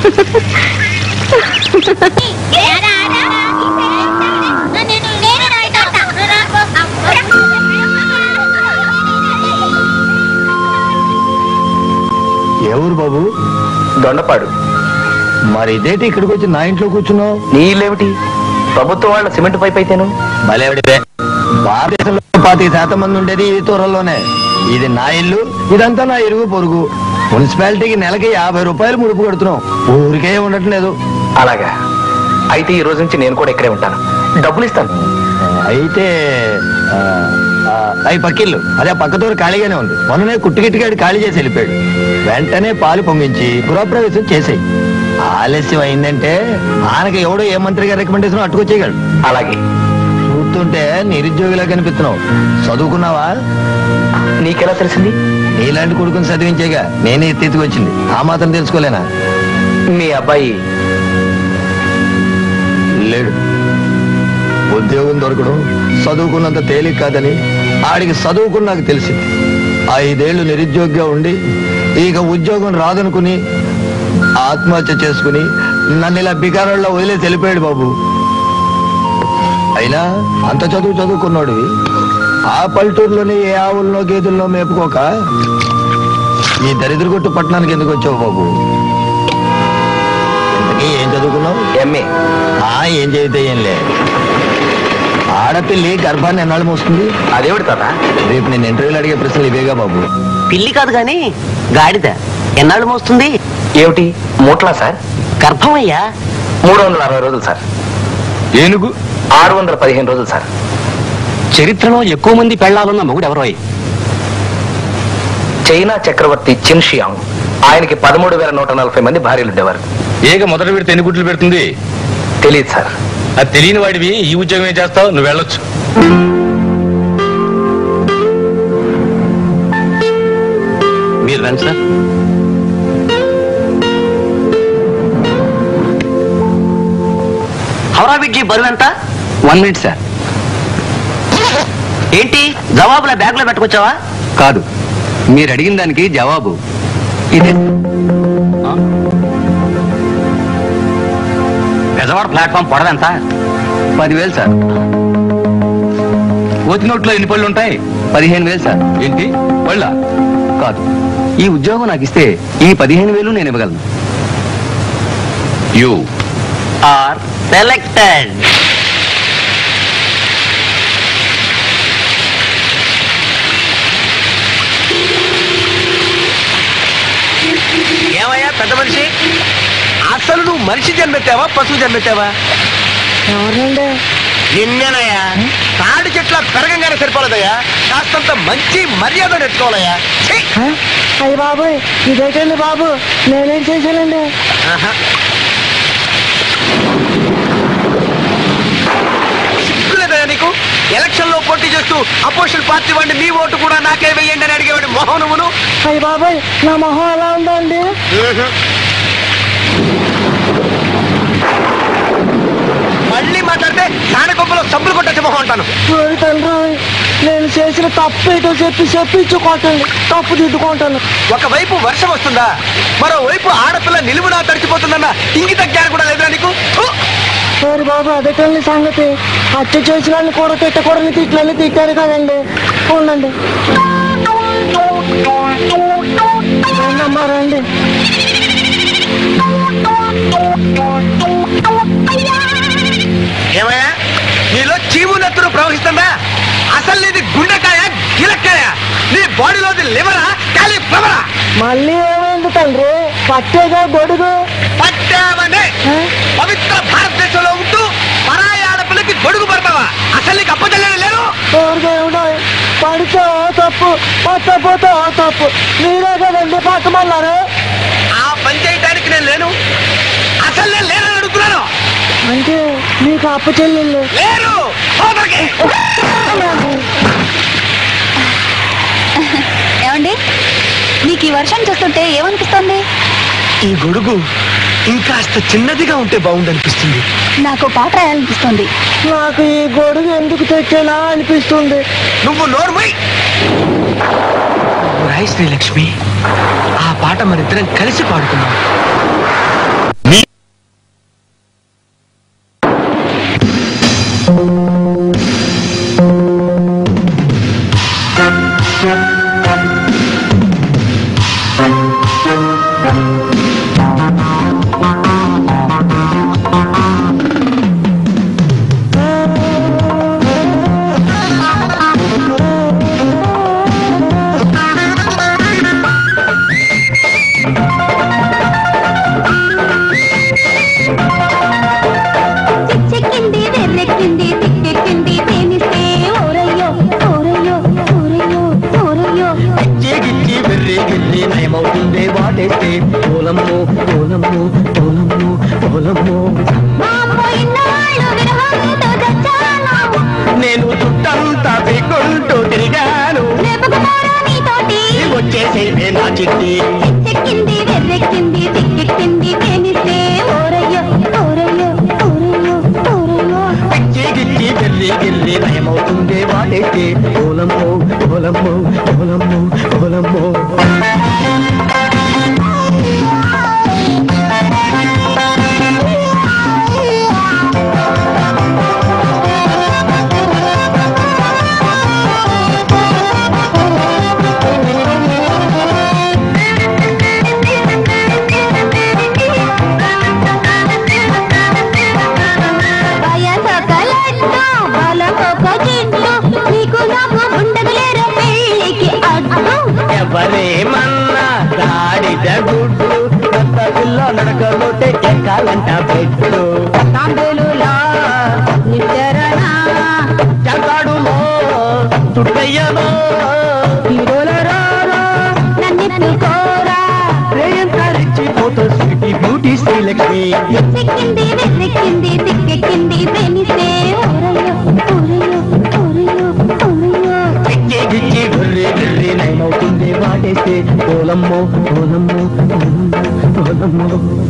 ఎవరు బాబు దొండపాడు మరి ఇదేంటి ఇక్కడికి వచ్చి నా ఇంట్లో కూర్చున్నావు నీళ్ళేమిటి ప్రభుత్వం వాళ్ళ సిమెంట్ పైప్ అయితేను భలేవాడివే భారతదేశంలో పాతి శాతం మంది ఉండేది ఈ తూరంలోనే ఇది నా ఇల్లు ఇదంతా నా ఇరుగు పొరుగు మున్సిపాలిటీకి నెలకి యాభై రూపాయలు ముడుపు కడుతున్నాం ఊరికే ఉండట్లేదు అలాగా అయితే ఈ రోజు నుంచి నేను కూడా ఇక్కడే ఉంటాను డబ్బులు ఇస్తాను అయితే ఆ, ఆ, అయి పక్కిల్లు అదే ఆ పక్కతూరు ఖాళీగానే ఉంది మొన్ననే కుట్టుగిట్టుగాడు ఖాళీ చేసి వెళ్ళిపోయాడు వెంటనే పాలు పొంగించి గృహప్రవేశం చేసేయి ఆలస్యం అయిందంటే ఆయనకి ఎవడో ఏ మంత్రి గారి రికమెండేషన్ అట్టుకొచ్చేయగలడు అలాగే చూస్తుంటే నిరుద్యోగిలా కనిపిస్తున్నావు చదువుకున్నావా నీకెలా తెలిసింది నీలాంటి కొడుకుని చదివించేగా నేనే ఎత్తెత్తుకొచ్చింది ఆ మాత్రం తెలుసుకోలేనా మీ అబ్బాయి లేడు ఉద్యోగం దొరకడం చదువుకున్నంత తేలిక కాదని ఆడికి చదువుకున్నాక తెలిసింది ఐదేళ్లు నిరుద్యోగిగా ఉండి ఇక ఉద్యోగం రాదనుకుని ఆత్మహత్య చేసుకుని నన్ను ఇలా బికారోళ్ళ వదిలేసి వెళ్ళిపోయాడు బాబు అయినా అంత చదువు చదువుకున్నాడు ఆ పల్లెటూరులోని ఏ ఆవుల్లో గేదెల్లో మేపుకోక ఈ దరిద్రగొట్టు పట్టణానికి ఎందుకు వచ్చావు బాబు ఇంతకీ ఏం చదువుకున్నావు ఎంఏ ఆ ఏం చేయితే ఏం లే ఆడపిల్లి గర్భాన్ని ఎన్నాళ్ళు మోస్తుంది అదేవిడి తాత రేపు నేను ఇంటర్వ్యూలు అడిగే ప్రశ్నలు ఇవేగా బాబు పిల్లి కాదు గాని గాడిద ఎన్నాళ్ళు మోస్తుంది ఏమిటి మూట్లా సార్ గర్భం అయ్యా మూడు వందల అరవై రోజులు సార్ ఏనుగు ఆరు వందల పదిహేను రోజులు సార్ చరిత్రలో ఎక్కువ మంది పెళ్లాలున్న మొగుడు ఎవరో చైనా చక్రవర్తి చిన్ షియాంగ్ ఆయనకి పదమూడు వేల నూట నలభై మంది భార్యలు ఉండేవారు ఏగ మొదట పెడితే ఎన్ని గుడ్లు పెడుతుంది తెలియదు సార్ అది తెలియని వాడివి ఈ ఉద్యోగం ఏం చేస్తావు నువ్వు వెళ్ళొచ్చు మీరు రండి సార్ హౌరా బిడ్జి బరువు ఎంత వన్ మినిట్ సార్ ఏంటి జవాబుల బ్యాగ్ లో పెట్టుకొచ్చావా కాదు మీరు అడిగిన దానికి జవాబు ఇదే బెజవాడ ప్లాట్ఫామ్ పొడవెంత పదివేలు సార్ ఓతి నోట్లో ఎన్ని పళ్ళు ఉంటాయి పదిహేను వేలు సార్ ఏంటి పళ్ళ కాదు ఈ ఉద్యోగం నాకు ఇస్తే ఈ పదిహేను వేలు నేను ఇవ్వగలను యూ ఆర్ సెలెక్టెడ్ ఏమయ్యా పెద్ద మనిషి అసలు నువ్వు మనిషి జన్మెత్తావా పశువు జన్మెత్తావా ఎవరండి నిన్నేనయ్యా తాడి చెట్ల పెరగంగానే సరిపోలేదయ్యా కాస్తంత మంచి మర్యాద నెట్టుకోవాలయ్యా ఛీ! అయ్య బాబోయ్ ఇదేటండి బాబు నేనేం చేశానండి ఆహా. సిగ్గులేదయ్యా నీకు ఎలక్షన్ లో పోటీ చేస్తూ అపోజిషన్ పార్టీ వాడిని మీ ఓటు కూడా నాకే వెయ్యండి అని అడిగేవాడి మొహం నువ్వును అయ్య బాబోయ్ నా మొహం ఎలా ఉందండి మళ్ళీ మాట్లాడితే సానకొప్పలో సబ్బులు కొట్టచ్చు మొహం అంటాను ఓరి తండ్రి నేను చేసిన తప్పు ఏటో చెప్పి చెప్పించుకోవటండి తప్పు దిద్దుకుంటాను ఒకవైపు వర్షం వస్తుందా మరోవైపు ఆడపిల్ల నిలువునా తడిచిపోతుందన్న ఇంగిత జ్ఞానం కూడా లేదురా నీకు హు! ఓరి బాబు అదేటండి సంగతి హత్య చేసిన కూడా తిట్టకూడని తిట్లని తిట్టారు కదండి ఉండండి రండి అమ్మా రండి ఏమయ్యా నీలో చీము నెత్తురు ప్రవహిస్తుందా అసలు నీది గుండెకాయ గిలక్కాయ నీ బాడీలోది లివరా కాలి ఫ్లవరా మళ్ళీ ఏమైంది తండ్రి పట్టేగా గొడుగు పట్టావనే పవిత్ర భారతదేశంలో ఉంటూ పరాయి ఆడపిల్లకి గొడుగు పడతావా అసలు నీకు అప్పచెల్లెలు లేరు ఎవరు దేవుడు పడితే ఓ తప్పు పట్టపోతే ఓ తప్పు మీరే కదండి పట్టమన్నారు ఆ పని చేయటానికి నేను లేను అసలు నేను లేనని అడుగుతున్నాను అంటే మీకు అప్ప చెల్లెళ్ళు లేరు సోదరికి ఏమండి మీకు ఈ వర్షం చూస్తుంటే ఏమనిపిస్తుంది ఈ గొడుగు ఇంకాస్త చిన్నదిగా ఉంటే బాగుండనిపిస్తుంది నాకు పాట రాయాలనిపిస్తుంది నాకు ఈ గొడుగు ఎందుకు తెచ్చేలా అనిపిస్తుంది నువ్వు నోర్మై రాయ్ శ్రీలక్ష్మి ఆ పాట మరిద్దరం కలిసి పాడుకున్నాం చిక్కెక్కింది వెర్రెక్కింది తిక్కెక్కింది తేనిస్తే ఓరయ్యో ఓరయ్యో ఓరయ్యో ఓరయ్యో గిచ్చి వెర్రి గిల్లి నయమవుతుందే వాటేస్తే పోలమ్ము పోలమ్ము పోలమ్ము పోలమ్ము మా అమ్మ ఇన్నాళ్ళు విరహంతో చచ్చాను నేను చుట్టంతా పీక్కుంటూ తిరిగాను రేపకుమారా నీతోటి వచ్చేసే నా చిట్టి చిక్కెక్కింది వెర్రెక్కింది తిక్కెక్కింది తేనిస్తే ఓరయ్యో ఓరయ్యో ఓరయ్యో ఓరయ్యో పిచ్చి గిచ్చి వెర్రి గిల్లి నయమవుతుందే వాటేస్తే పోలమ్ము పోలమ్ము పోలమ్ము పోలమ్ము ఆ బెడ్లు తాంబేలులా నిద్రనా జగాడులో చుట్టయ్యలో హీరోలరా నన్నెత్తుకోరా ప్రేయంత రెచ్చిపోతా సిటీ బ్యూటీ శ్రీలక్ష్మి సిక్కింది వెర్రెక్కింది తిక్కెక్కింది ప్రేమిస్తే ఓరయ్యో ఓరయ్యో ఓరయ్యో ఓరయ్యో గిచ్చి గిచ్చి గుర్రే గుర్రే నయమవుతుంది వాటేస్తే ఓలమ్మో ఓలమ్మో ఓలమ్మో ఓలమ్మో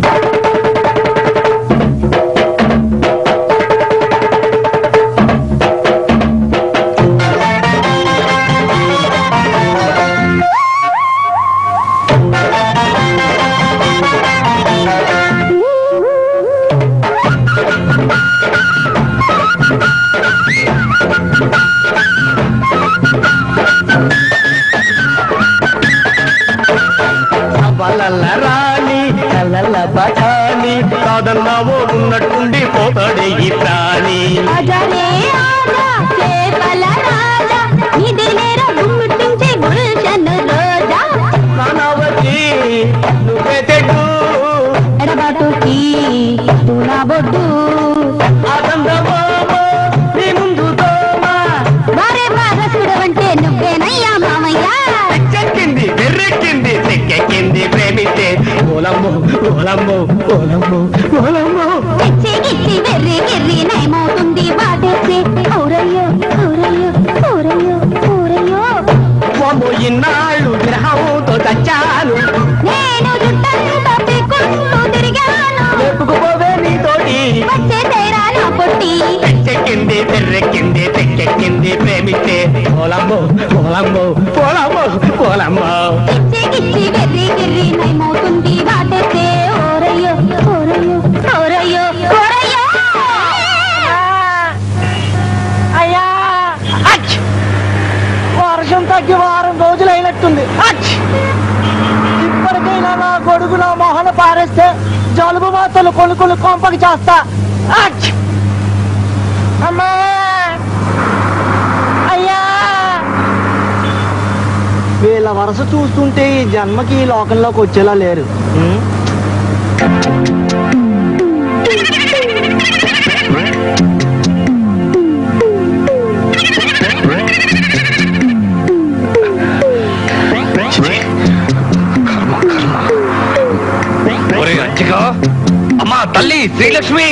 వలల రాణి కలల బఠాని కాదన్నావో ఉన్నట్టుండి పోతాడే ఈ ప్రాణి ఆజానే ఆజా చేపల రాజా నిదిలేరా గుమ్మిట్టించే గుల్షన్ రోజా నానావతి నువ్వే తెడ్డు ఎడబాటుకి తూనా బొడ్డు ఆనందమో నీ ముందు దోమా వారే వారసుడవంటే నువ్వేనయ్యా మామయ్య చెక్కింది వెర్రెక్కింది తెక్కెక్కింది ప్రేమిస్తే ఓలమ్మో ఓలమ్మో ఓలమ్మో ఓలమ్మో పిచ్చి గిచ్చి వెర్రి గిర్రి నయమవుతుంది వాటేసి ఊరయ్యో ఊరయ్యో ఊరయ్యో ఊరయ్యో వామ్మో ఇన్నాళ్ళు విరహంతో చచ్చాను నేను జుట్టంతా పీక్కుంటూ తిరిగాను చెప్పుకుపోవే నీతోటి వచ్చే తేరా నా పొట్టి చెక్కింది తెర్రెక్కింది తెక్కెక్కింది ప్రేమిస్తే ఓలమ్మో ఓలమ్మో ఓలమ్మో ఓలమ్మో పిచ్చి గిచ్చి వెర్రి గిర్రి నయమవుతుంది వాటేసి ఊరయ్యో ఊరయ్యో ఊరయ్యో ఊరయ్యో అయ్యా అచ్! వర్షం తగ్గి వారం రోజులు అయినట్టుంది అచ్! ఇప్పటికైనా నా గొడుగు నా మొహన పారేస్తే జలుబు మాతలు కొనుక్కులు కొంపకి చేస్తా అచ్! అమ్మా అయ్యా వీళ్ళ వరస చూస్తుంటే ఈ జన్మకి ఈ లోకంలోకి వచ్చేలా లేరు ఉం? ఒరే అంచిగా అమ్మా తల్లి శ్రీలక్ష్మి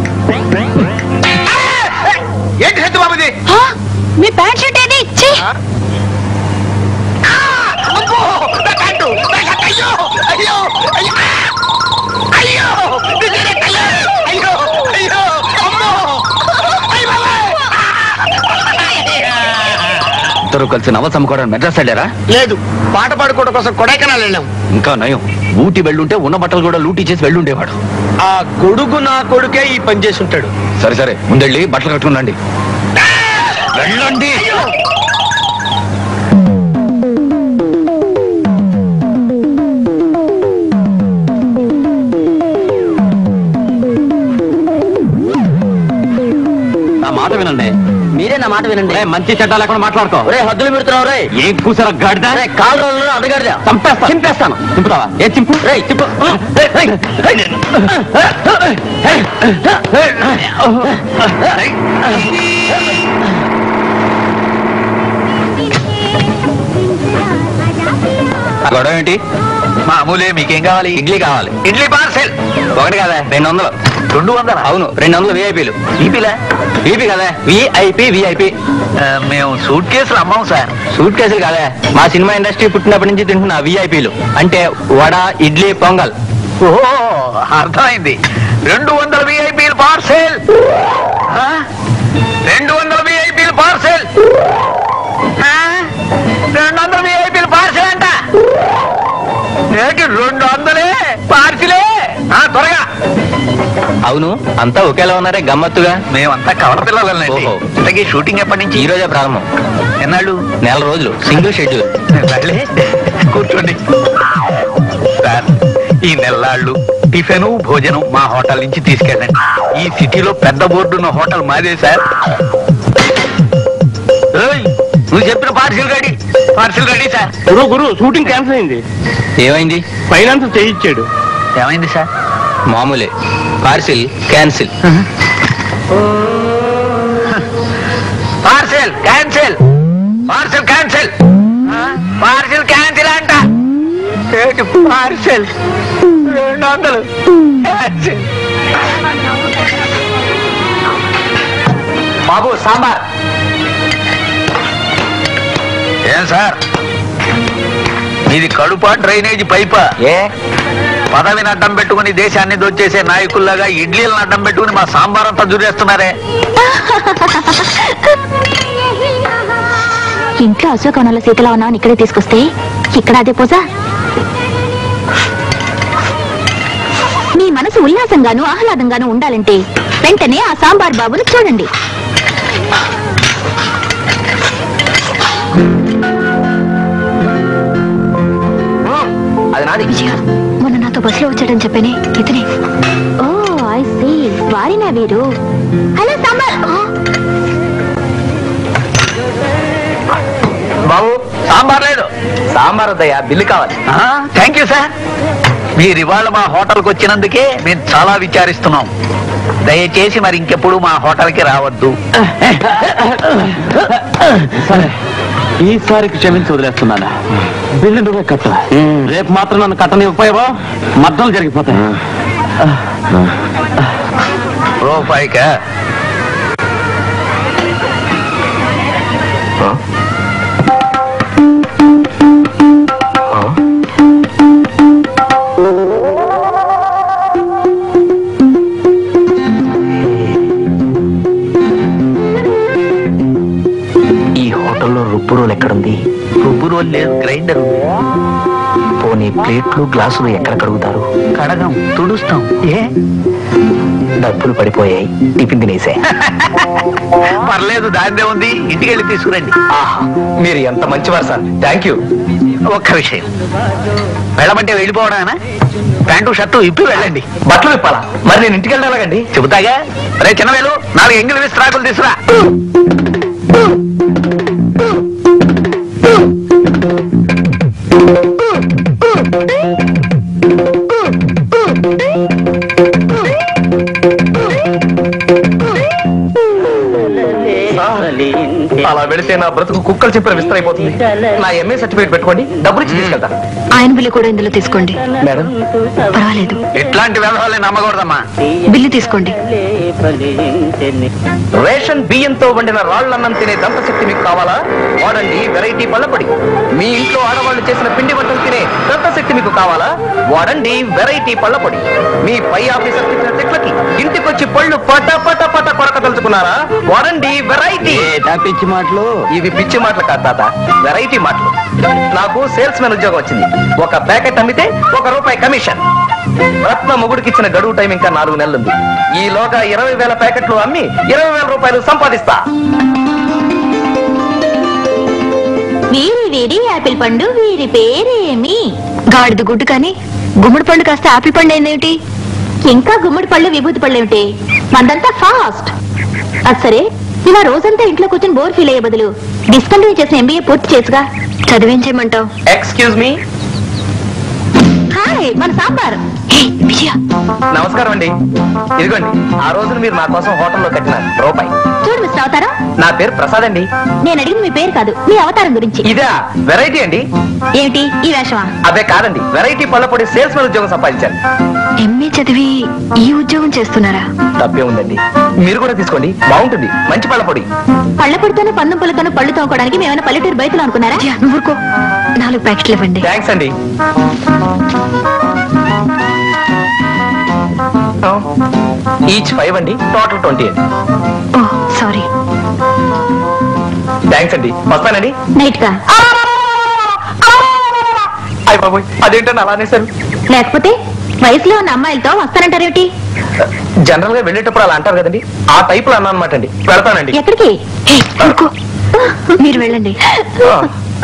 ఏంటి హెత్తు బాబుది హా? మీ ప్యాంట్ షర్ట్ ఏది ఛీ! అబ్బో! నా ప్యాంటు! నా షర్ట్! అయ్యో! అయ్యో! అయ్యో! ఆ! అయ్యో! నిజమే తల్లి! అయ్యో! అయ్యో! అమ్మో! అయ్య బాబాయ్! ఇద్దరు కలిసి నవ సమ్ముకోవడానికి మెడ్రాస్ వెళ్ళారా లేదు పాట పాడుకోవడం కోసం కొడైకెనాల్ వెళ్ళాం ఇంకా నయం ఊటీ వెళ్ళుంటే ఉన్న బట్టలు కూడా లూటీ చేసి వెళ్ళుండేవాడు ఆ గొడుగు నా కొడుకే ఈ పని చేసి ఉంటాడు సరే సరే ముందెళ్ళి బట్టలు కట్టుకునండి వెళ్ళండి నా మాట వినండి మీరే నా మాట వినండి రే, మంచి చెడ్డ లేకుండా మాట్లాడుకో రే హద్దులు పెడుతున్నావు రే ఏం కూసారా గాడిద రే కాలు రోజులు అడగడదా చంపేస్తా చింపేస్తాను చింపుతావా ఏ చింపు రే తిప్పు ఆ గొడవ ఏంటి మామూలే మీకేం కావాలి ఇడ్లీ కావాలి ఇడ్లీ పార్సెల్ ఒకటి కదా రెండు వందలు రెండు వందల అవును రెండు వందలు విఐపీలు ఈపీలా వీపీ కదా విఐపి విఐపి మేము సూట్ కేసులు అమ్మాం సార్ సూట్ కేసులు కాదే మా సినిమా ఇండస్ట్రీ పుట్టినప్పటి నుంచి తింటున్న విఐపీలు అంటే వడ ఇడ్లీ పొంగల్ ఓహో అర్థమైంది రెండు వందల విఐపీలు పార్సెల్ రెండు వందల విఐపీలు పార్సెల్ రెండు వందల విఐపీలు పార్సెల్ అంట నేటి రెండు వందలే పార్సిలే ఆ, త్వరగా అవును అంతా ఒకేలా ఉన్నారే గమ్మత్తుగా మేమంతా కవల పిల్లలండి ఓహో. ఇంతకీ షూటింగ్ ఎప్పటి నుంచి ఈ రోజే ప్రారంభం ఎన్నాళ్ళు నెల రోజులు సింగిల్ షెడ్యూల్ వెళ్ళే. కూర్చోండి సార్ ఈ నెల్లాళ్ళు టిఫిన్ భోజనం మా హోటల్ నుంచి తీసుకెళ్ళండి ఈ సిటీలో పెద్ద బోర్డు ఉన్న హోటల్ మాదే సార్ ఏయ్, నువ్వు చెప్పిన parcel ready parcel ready sir గురు గురు షూటింగ్ క్యాన్సిల్ అయింది ఏమైంది ఫైనాన్స్ చేయించాడు ఏమైంది సార్ మామూలే parcel cancel parcel cancel parcel cancel parcel cancel అంట ఏంటి పార్సెల్ రెండు వందలు క్యాన్సిల్ బాబు సాంబార్ ఏం సార్ ఇది కడుపా డ్రైనేజీ పైపా ఏ పదవిని అడ్డం పెట్టుకుని దేశాన్ని దోచేసే నాయకుల్లాగా ఇడ్లీలను అడ్డం పెట్టుకుని మా సాంబార్ అంతా జురేస్తున్నారే ఇంట్లో అశోకవనంలో సీతలా ఉన్నావు ఇక్కడే తీసుకొస్తే ఇక్కడ అదే పోజా మీ మనసు ఉల్లాసంగాను ఆహ్లాదంగాను ఉండాలంటే వెంటనే ఆ సాంబార్ బాబును చూడండి అది నాది విజయ మొన్న నాతో బస్సులో వచ్చాడని చెప్పానే ఇతనే ఓ ఐ సీ వారినా వీరు హలో సాంబార్ ఆ, బాబు సాంబార్ లేదు సాంబార్ వద్దయ్యా బిల్లు కావాలి థ్యాంక్ యూ సార్ మీరు ఇవాళ మా హోటల్కి వచ్చినందుకే మేము చాలా విచారిస్తున్నాం దయచేసి మరి ఇంకెప్పుడు మా హోటల్కి రావద్దు ఈసారికి క్షమించి వదిలేస్తున్నాను బిల్లు నువ్వే కట్ట రేపు మాత్రం నన్ను కట్టనివ్వకపోయావా మద్దలు జరిగిపోతాయి రూపాయికా ఈ హోటల్లో రుబ్బు రోల్ ఎక్కడుంది రుబ్బు రోల్ లేదు గ్రైండర్ ఉంది పోనీ ప్లేట్లు గ్లాసులు ఎక్కడ కడుగుతారు కడగం తుడుస్తాం ఏ డబ్బులు పడిపోయాయి టిఫిన్ తినేసే పర్లేదు దాన్నే ఉంది ఇంటికి వెళ్ళి తీసుకురండి ఆహా మీరు ఎంత మంచివారు సార్ థ్యాంక్ యూ ఒక్క విషయం వెళ్ళమంటే వెళ్ళిపోవడానా ప్యాంటు షర్టు ఇప్పి వెళ్ళండి బట్టలు విప్పాలా మరి నేను ఇంటికి వెళ్ళాలండి చెబుతాగా రే చిన్నవేలు నాలుగు ఎంగిలి విస్త్రాకులు తీసురా అలా వెళితే నా బ్రతుకు కుక్కలు చెప్పిన విస్తరైపోతుంది నా ఎంఏ సర్టిఫికేట్ పెట్టుకోండి డబ్బులు ఇచ్చి తీసుకెళ్తా ఆయన బిల్లు కూడా ఇందులో తీసుకోండి మేడం పర్వాలేదు ఇట్లాంటి వ్యవహారాలు నమ్మకూడదమ్మా బిల్లు తీసుకోండి రేషన్ బియ్యంతో వండిన రాళ్లన్నం తినే దంతశక్తి మీకు కావాలా వాడండి వెరైటీ పళ్ళపొడి మీ ఇంట్లో ఆడవాళ్ళు చేసిన పిండి వంటలు తినే దంతశక్తి మీకు కావాలా వాడండి వెరైటీ పళ్ళపొడి మీ పై ఆఫీసర్ చెప్పిన తిట్లకి ఇంటికొచ్చి పళ్ళు పట పట పట కొరక తలుచుకున్నారా వాడండి వెరైటీ పిచ్చి మాటలు ఇవి పిచ్చి మాటలు కాదు తాత వెరైటీ మాటలు నాకు సేల్స్ మెన్ ఉద్యోగం వచ్చింది ఒక ప్యాకెట్ అమ్మితే ఒక రూపాయి కమిషన్ రత్న మొగుడికి ఇచ్చిన గడువు టైం ఇంకా నాలుగు నెలలుంది ఈలోగా ఇరవై వేల ప్యాకెట్లు అమ్మి ఇరవై వేల రూపాయలు సంపాదిస్తా వీరి వీరి యాపిల్ పండు వీరి పేరేమి గాడిద గుడ్డు కానీ గుమ్మడి పండు కాస్త ఆపిల్ పండు ఏందేమిటి ఇంకా గుమ్మడి పళ్ళు విభూతి పళ్ళు ఏమిటి మందంతా ఫాస్ట్ అది సరే ఇలా రోజంతా ఇంట్లో కూర్చొని బోర్ ఫీల్ అయ్యే బదులు డిస్కంటిన్యూ చేసిన ఎంబీఏ పూర్తి చేసుగా చదివించేయమంటావు ఎక్స్క్యూజ్ మీ హాయ్ మన సాంబార్ హే, విజయ నమస్కారం అండి ఇదిగోండి ఆ రోజున మీరు నా కోసం హోటల్లో కట్టిన రూపాయి చూడు మిస్టర్ అవతారం నా పేరు ప్రసాద్ అండి నేను అడిగింది మీ పేరు కాదు మీ అవతారం గురించి ఇదా వెరైటీ అండి ఏమిటి ఈ వేషమా అదే కాదండి వెరైటీ పళ్ళపొడి సేల్స్ మెన్ ఉద్యోగం సంపాదించాను ఎంఏ చదివి ఈ ఉద్యోగం చేస్తున్నారా తప్పే ఉందండి మీరు కూడా తీసుకోండి బాగుంటుంది మంచి పళ్ళపొడి పళ్ళ పొడితోనూ పందం పళ్ళతోనూ పళ్ళు తోముకోవడానికి మేమైనా పల్లెటూరు బయటలో అనుకున్నారా నువ్వు ఊరుకో నాలుగు ప్యాకెట్లు ఇవ్వండి థ్యాంక్స్ అండి ఈచ్ ఫైవ్ అండి టోటల్ ట్వంటీ అండి ఓ సారీ థ్యాంక్స్ అండి వస్తానండి నైట్ గా అయ్య బాబోయ్ అదేంటండి అలానే సార్ లేకపోతే వయసులో ఉన్న అమ్మాయిలతో వస్తానంటారేమిటి జనరల్ గా వెళ్ళేటప్పుడు అలా అంటారు కదండి ఆ టైప్ లో అన్నా అనమాట అండి పెడతానండి ఎక్కడికి హే, ఊరుకో. మీరు వెళ్ళండి ఆ.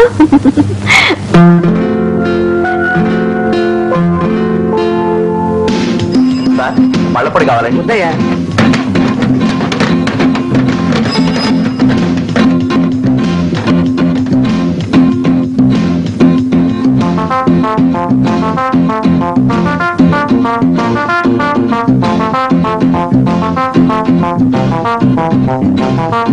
సార్ పళ్ళపొడి కావాలండి ఉందయ్యా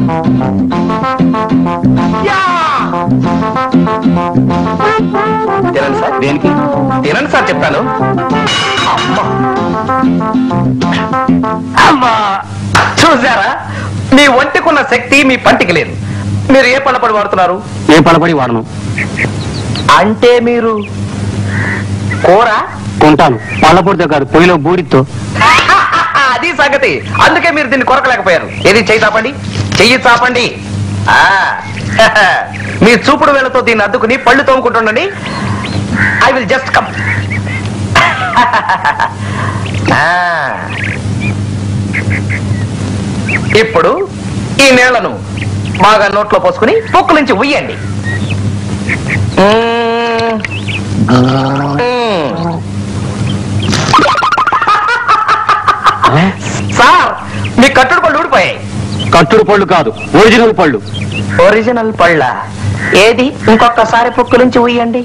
తినండి సార్ దేనికి తినండి సార్ చెప్తాను అమ్మా అమ్మా చూసారా మీ ఒంటికున్న శక్తి మీ పంటికి లేదు మీరు ఏ పళ్ళపడి వాడుతున్నారు ఏ పడబడి వాడను అంటే మీరు కూర కొంటాను పళ్ళపొడితో కాదు పొయ్యిలో బూడితో అది సంగతి అందుకే మీరు దీన్ని కొరకలేకపోయారు ఏది చెయ్యి చాపండి చెయ్యి చాపండి ఆ, మీ చూపుడు వేలతో దీన్ని అద్దుకుని పళ్ళు తోముకుంటుండండి ఐ విల్ జస్ట్ కమ్ ఇప్పుడు ఈ నీళ్లను బాగా నోట్లో పోసుకుని పొక్కు నుంచి ఉయ్యండి మ్మ్. మ్మ్. సార్ మీ కట్టుడు పళ్ళు ఊడిపోయాయి కట్టుడు పళ్ళు కాదు ఒరిజినల్ పళ్ళు ఒరిజినల్ పళ్ళ ఏది ఇంకొకసారి పొక్కు నుంచి ఉయ్యండి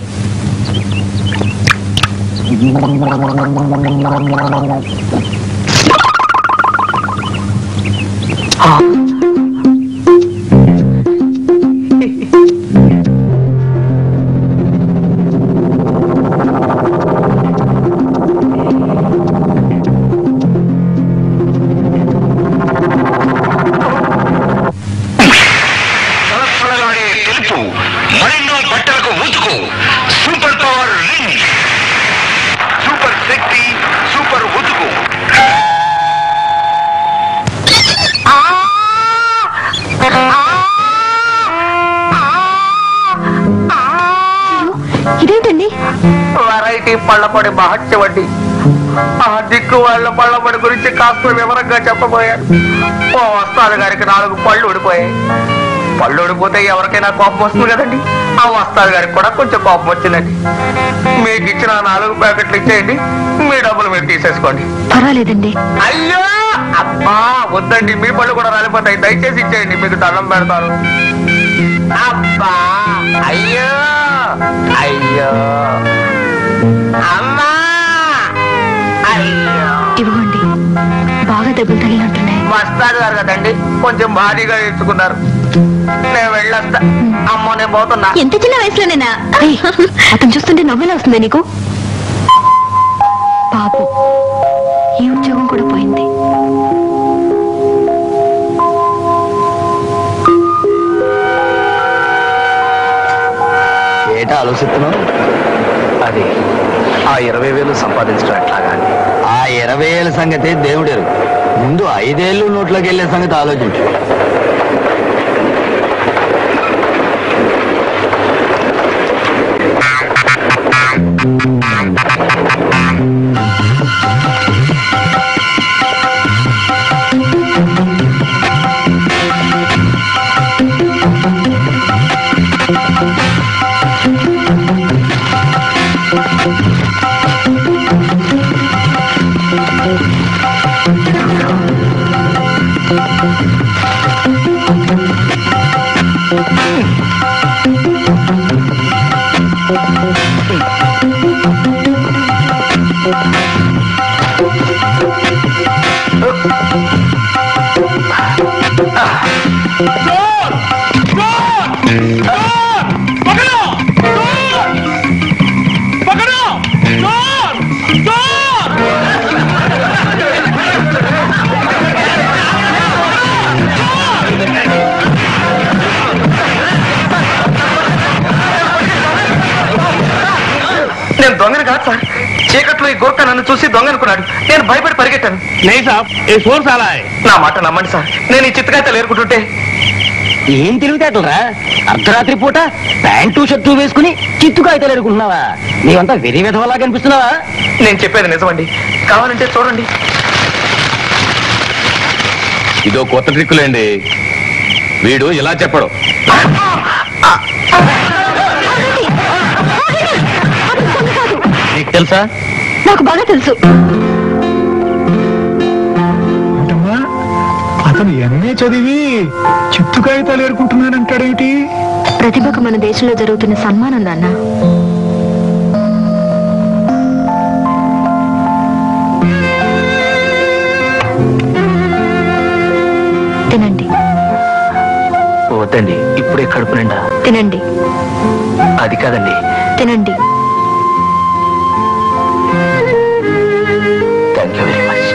తలతలలాడే తెలుపు మరెన్నో బట్టలకు ఉతుకు సూపర్ పవర్ రింగ్ సూపర్ శక్తి సూపర్ ఉతుకు ఇదేంటండి వెరైటీ పళ్ళపొడి మహత్యవండి ఆ దిక్కు వాళ్ళ పళ్ళపొడి గురించి కాస్త వివరంగా చెప్పబోయారు ఓ వస్తాది గారికి నాలుగు పళ్ళు ఊడిపోయాయి పళ్ళు ఊడిపోతే ఎవరికైనా కోపం వస్తుంది కదండి ఆ వస్తాది గారికి కూడా కొంచెం కోపం వచ్చిందండి మీకు ఇచ్చిన ఆ నాలుగు ప్యాకెట్లు ఇచ్చేయండి మీ డబ్బులు మీరు తీసేసుకోండి పర్వాలేదండి అయ్యో అబ్బా వద్దండి మీ పళ్ళు కూడా రాలిపోతాయి దయచేసి ఇచ్చేయండి మీకు దండం పెడతాను అబ్బా అయ్యో అయ్యో అమ్మా అయ్యో ఇవ్వండి బాగా దెబ్బలు తగిలినట్టున్నాయి వస్తారు గారు కదండి కొంచెం భారీగా ఇచ్చుకున్నారు నేను వెళ్ళొస్తా అమ్మో నేను పోతున్నా ఎంత చిన్న వయసులోనేనా ఏయ్, అతను చూస్తుంటే నవ్వులా వస్తుందా నీకు పాపం ఈ ఉద్యోగం కూడా పోయింది ఏటా ఆలోచిస్తున్నావు అది ఆ ఇరవై వేలు సంపాదించడం ఎట్లాగా అని ఆ ఇరవై ఏళ్ళ సంగతి దేవుడెరు ముందు ఐదేళ్ళు నోట్లోకి వెళ్ళే సంగతి ఆలోచించు నేను దొంగని కాదు సార్ చీకట్లో ఈ గోర్ఖ నన్ను చూసి దొంగ అనుకున్నాడు నేను భయపడి పరిగెట్టాను नहीं साहब ये शोर साला है నా మాట నమ్మండి సార్ నేను ఈ చిత్తకాయతలు ఏరుకుంటుంటే ఏం తెలివితేటలరా అర్ధరాత్రి పూట ప్యాంటు షర్టు వేసుకుని చిత్తు కాగితాలు ఎడుకుంటున్నావా నీవంతా వెరీ విధవలా కనిపిస్తున్నావా నేను చెప్పేది నిజమండి కావాలంటే చూడండి ఇదో కొత్త ట్రిక్కులేండి వీడు ఇలా చెప్పడు నీకు తెలుసా నాకు బాగా తెలుసు ఏంటమ్మా అతను ఎంఏ చదివి చిత్తు కాగితాలు ఏరుకుంటున్నానంటాడేమిటి ప్రతిభకు మన దేశంలో జరుగుతున్న సన్మానం నాన్న తినండి వద్దండి ఇప్పుడే కడుపు నిండా తినండి అది కాదండి తినండి థ్యాంక్ యూ వెరీ మచ్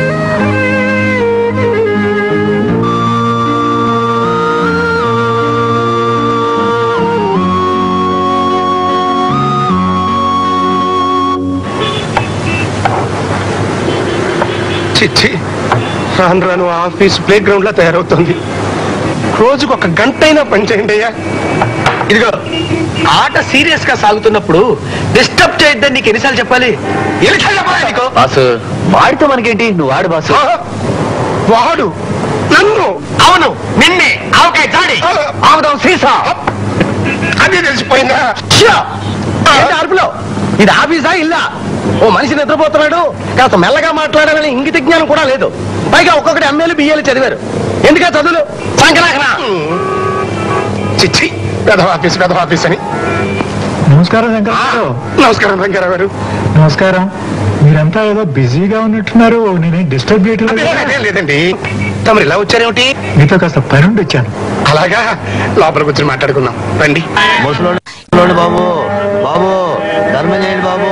చిచ్చి రాను రాను ఆఫీస్ ప్లే గ్రౌండ్ లా తయారవుతుంది రోజుకు ఒక గంట అయినా పనిచేయండి అయ్యా ఇదిగో ఆట సీరియస్ గా సాగుతున్నప్పుడు డిస్టర్బ్ చేయొద్దని నీకు ఎన్నిసార్లు చెప్పాలి ఎన్నిసార్లు చెప్పాలి నీకు బాసు వాడితో మనకేంటి నువ్వు వాడు బాసు ఆ, వాడు నన్ను అవును నిన్నే ఆవకాయ జాడి ఆవుదాం సీసా అది తెలిసిపోయిందా ఏంటి అరుపులో ఇది ఆఫీసా ఇల్లా ఓ మనిషి నిద్రపోతున్నాడు కాస్త మెల్లగా మాట్లాడాలని ఇంగిత జ్ఞానం కూడా లేదు పైగా ఒక్కొక్కటి ఎమ్మెల్యే బియ్యాలు చదివారు ఎందుకా చదువులు సంకరాకరా చిచ్చి పెదవ ఆఫీస్ పెదవ ఆఫీస్ అని నమస్కారం శంకర్ గారు నమస్కారం రంగారావు గారు నమస్కారం మీరంతా ఏదో బిజీగా ఉన్నట్టున్నారు నేనేం డిస్టర్బ్ చేయట్లేదు అదేం లేదండి తమరు ఇలా వచ్చారేమిటి మీతో కాస్త పని ఉండి వచ్చాను అలాగా లోపలికి వచ్చి మాట్లాడుకుందాం రండి ముసలోడు ముసలోడు బాబు బాబు ధర్మం చేయండి బాబు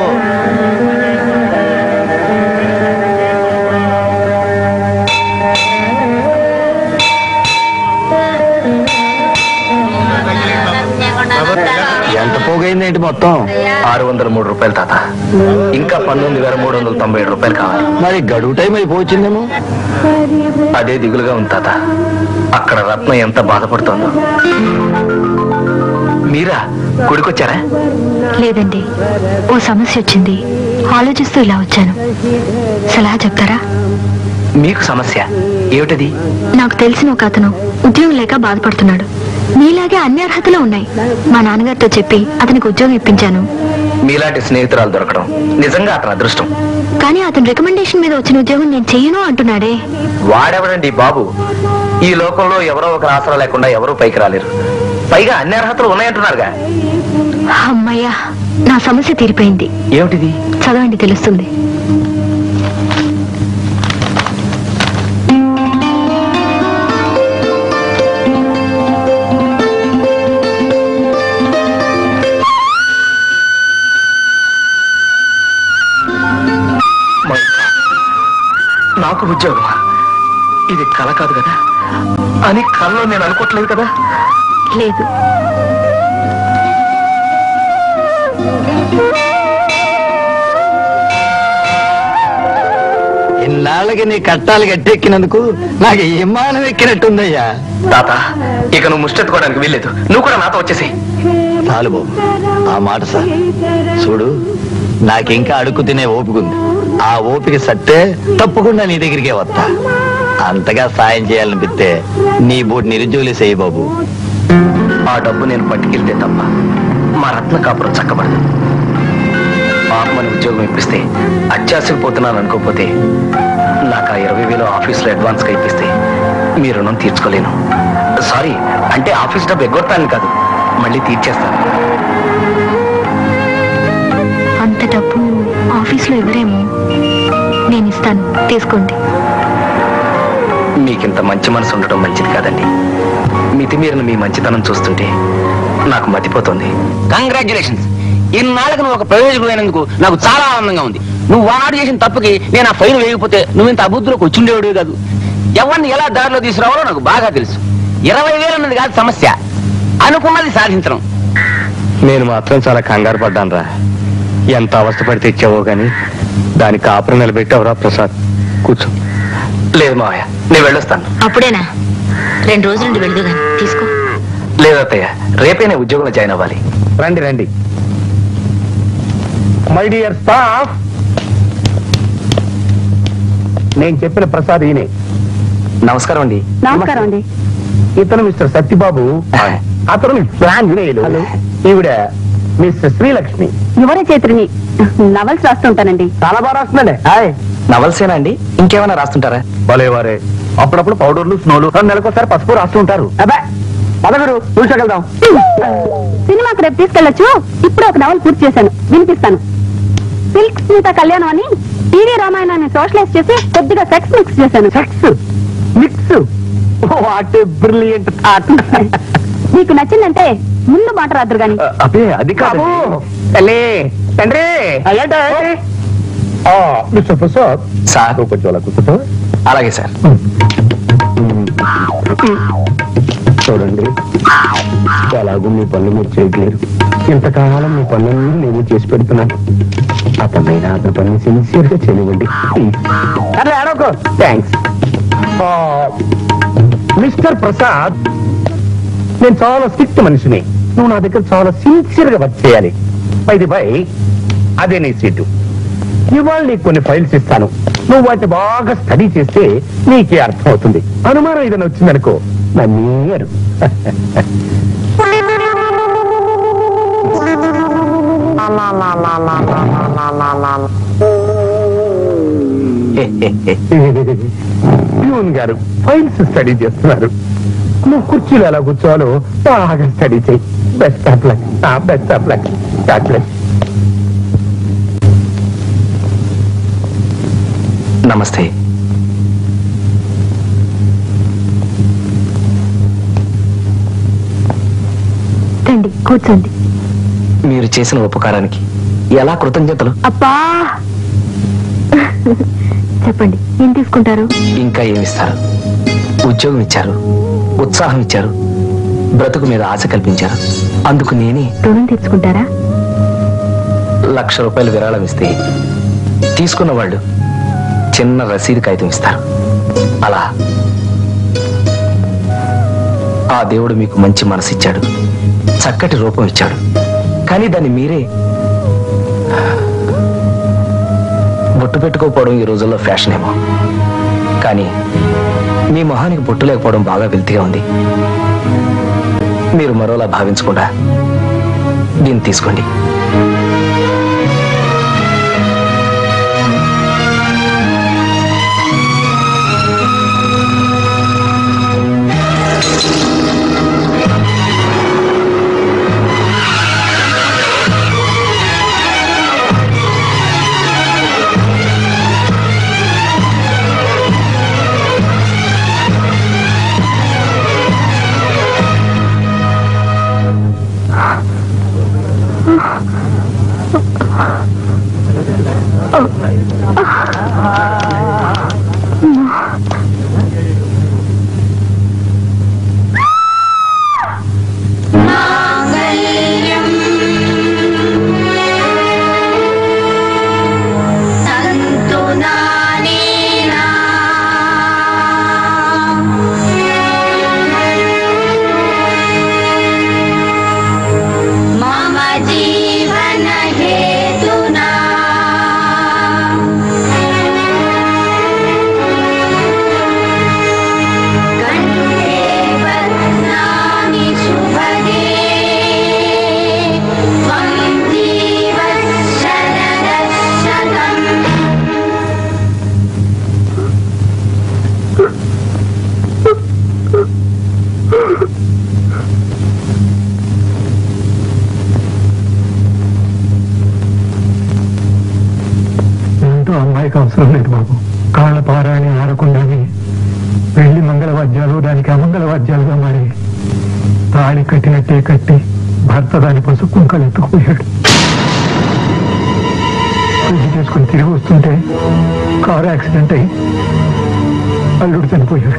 ఎంత పోగైంది ఏంటి మొత్తం ఆరు వందల మూడు రూపాయలు తాత ఇంకా పంతొమ్మిది వేల మూడు వందల తొంభై ఏడు రూపాయలు కావాలి మరి గడువు టైం అయిపోవచ్చిందేమో అదే దిగులుగా ఉంది తాత అక్కడ రత్నం ఎంత బాధపడుతోందో మీరా గుడికొచ్చారా లేదండి ఓ సమస్య వచ్చింది ఆలోచిస్తూ ఇలా వచ్చాను సలహా చెప్తారా మీకు సమస్య ఏమిటది నాకు తెలిసిన ఒక అతను ఉద్యోగం లేక బాధపడుతున్నాడు నీలాగే అన్ని అర్హతలు ఉన్నాయి మా నాన్నగారితో చెప్పి అతనికి ఉద్యోగం ఇప్పించాను మీలాంటి స్నేహితురాలు దొరకడం నిజంగా అతని అదృష్టం కానీ అతని రికమెండేషన్ మీద వచ్చిన ఉద్యోగం నేను చెయ్యను అంటున్నాడే వాడెవడండి బాబు ఈ లోకంలో ఎవరో ఒక ఆసరా లేకుండా ఎవరూ పైకి రాలేరు పైగా అన్ని అర్హతలు ఉన్నాయంటున్నారుగా అమ్మయ్యా నా సమస్య తీరిపోయింది ఏమిటిది చదవండి తెలుస్తుంది My God. నాకు ఉద్యోగం ఇది కల కాదు కదా అని కల్లో నేను అనుకోవట్లేదు కదా లేదు ఇన్నాళ్ళకి నీ కట్టాలు గట్టెక్కినందుకు నాకు విమానం ఎక్కినట్టుందయ్యా తాత ఇక నువ్వు ముష్టెత్తుకోవడానికి వీల్లేదు నువ్వు కూడా నాతో వచ్చేసి చాలు బాబు ఆ మాట సార్ చూడు నాకింకా అడుక్కు తినే ఓపిక ఉంది ఆ ఓపిక సత్తే తప్పకుండా నీ దగ్గరికే వస్తా అంతగా సాయం చేయాలనిపిస్తే నీ బోటి నిరుద్యోగులు చేయి బాబు ఆ డబ్బు నేను పట్టుకెళ్తే తప్ప మా రత్న కాపురం చక్కబడదు పాపమని ఉద్యోగం ఇప్పిస్తే అత్యాశకు పోతున్నాను అనుకోకపోతే నాకు ఆ ఇరవై వేలు ఆఫీస్లో అడ్వాన్స్గా ఇప్పిస్తే మీ రుణం తీర్చుకోలేను సారీ అంటే ఆఫీస్ డబ్బు ఎగ్గొట్టాను కాదు మళ్ళీ తీర్చేస్తాను అంత డబ్బు ఆఫీస్లో ఇవ్వరేమో నేను ఇస్తాను తీసుకోండి మీకింత మంచి మనసు ఉండడం మంచిది కాదండి మితిమీరిన మీ మంచితనం చూస్తుంటే నాకు మతిపోతుంది కంగ్రాచులేషన్స్ ఇన్నాళ్ళకి నువ్వు ఒక ప్రయోజకుడైనందుకు నాకు చాలా ఆనందంగా ఉంది నువ్వు వాడు చేసిన తప్పుకి నేను ఆ ఫైన్ వేయకపోతే నువ్వు ఇంత అబుద్ధిలోకి వచ్చిండేవాడు కాదు ఎవరిని ఎలా దారిలో తీసుకురావాలో నాకు బాగా తెలుసు ఇరవై వేలు అన్నది కాదు సమస్య అనుకున్నది సాధించడం నేను మాత్రం చాలా కంగారు పడ్డాను రా ఎంత అవస్థపడి తెచ్చావో గాని దాని కాపురం నిలబెట్టావురా ప్రసాద్ కూర్చో లేదు మావయ్య నేను వెళ్ళొస్తాను అప్పుడేనా రెండు రోజుల నుండి వెళ్దు గాని తీసుకో లేదత్తయ్య రేపే నేను ఉద్యోగంలో జాయిన్ అవ్వాలి రండి రండి మై డియర్ స్టాఫ్ నేను చెప్పిన ప్రసాద్ ఈయనే నమస్కారం అండి నమస్కారం అండి ఇతను మిస్టర్ సత్యబాబు అతను మీ ప్లాన్ వినేయులు ఈవిడ మిస్టర్ శ్రీలక్ష్మి యువర చేత్రిని నవల్స్ రాస్తుంటానండి చాలా బాగా రాస్తుందండి హాయ్ నవల్సేనా అండి ఇంకేమైనా రాస్తుంటారా భలేవారే అప్పుడప్పుడు పౌడర్లు స్నోలు రెండు నెలకోసారి పసుపు రాస్తూ ఉంటారు అబ్బా పదగురు చూసగలుగుదాం సినిమాకి రేపు తీసుకెళ్ళొచ్చు ఇప్పుడు ఒక నవల్ పూర్తి చేశాను వినిపిస్తాను సిల్క్ స్మిత కళ్యాణం అని టీవీ రామాయణాన్ని సోషలైజ్ చేసి కొద్దిగా సెక్స్ మిక్స్ చేశాను sex mix what brilliant thought నీకు నచ్చిందంటే ముందు మాట రాదురు గాని అదే అది కాదు తల్లి తండ్రి మిస్టర్ ప్రసాద్ సార్ కొంచెం అలా కూర్చో అలాగే సార్ చూడండి ఎలాగో మీ పనులు మీరు చేయట్లేరు ఇంతకాలం మీ పనులన్నీ నేను చేసి పెడుతున్నాను అతనైనా అతని పని సిన్సియర్ గా చేయనివ్వండి అరే అడోకో థ్యాంక్స్ మిస్టర్ ప్రసాద్ నేను చాలా స్ట్రిక్ట్ మనిషిని నువ్వు నా దగ్గర చాలా సిన్సియర్ గా వర్క్ చేయాలి పైది బై అదే నీ సీటు ఇవాళ నీకు కొన్ని ఫైల్స్ ఇస్తాను నువ్వు వాటిని బాగా స్టడీ చేస్తే నీకే అర్థం అవుతుంది అనుమానం ఏదైనా వచ్చిందనుకో నన్నీయరు ప్యూన్ గారు ఫైల్స్ స్టడీ చేస్తున్నారు నువ్వు కుర్చీలో ఎలా కూర్చోవాలో బాగా స్టడీ చేయి best of luck best of luck God bless నమస్తే రండి కూర్చోండి మీరు చేసిన ఉపకారానికి ఎలా కృతజ్ఞతలు అబ్బా చెప్పండి ఏం తీసుకుంటారు ఇంకా ఏమిస్తారు ఉద్యోగం ఇచ్చారు ఉత్సాహం ఇచ్చారు బ్రతుకు మీద ఆశ కల్పించారు అందుకు నేనే రుణం తెచ్చుకుంటారా లక్ష రూపాయలు విరాళం ఇస్తే తీసుకున్న వాళ్ళు చిన్న రసీదు కాగితం ఇస్తారు అలా ఆ దేవుడు మీకు మంచి మనసు ఇచ్చాడు చక్కటి రూపం ఇచ్చాడు కానీ దాన్ని మీరే బొట్టు పెట్టుకోకపోవడం ఈ రోజుల్లో ఫ్యాషన్ ఏమో కానీ మీ మొహానికి బొట్టు లేకపోవడం బాగా వెల్తిగా ఉంది మీరు మరోలా భావించకుండా దీన్ని తీసుకోండి मम जीवन हेतुना कण्ठे बध्नामि शुभगे त्वं जीव शरदः शतम् ఏంటో అమ్మాయికి అవసరం లేదు బాబు కాళ్ళ పారాయణ ఆడకుండానే పెళ్లి మంగళవాద్యాలు దానికి అమంగళ వాద్యాలుగా మారి తాళి కట్టినట్టే కట్టి భర్త దాని పసుపు కుంకలు ఎత్తుకుపోయాడు పెళ్లి చేసుకుని తిరిగి వస్తుంటే కారు యాక్సిడెంట్ అయి అల్లుడు చనిపోయాడు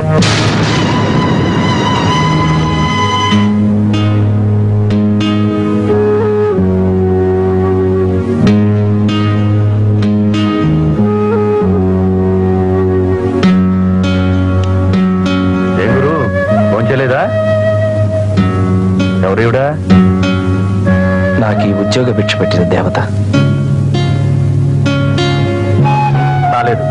ఏం గురు భోంచలేదా ఎవరివిడా నాకు ఈ ఉద్యోగ భిక్ష పెట్టిన దేవత రాలేదు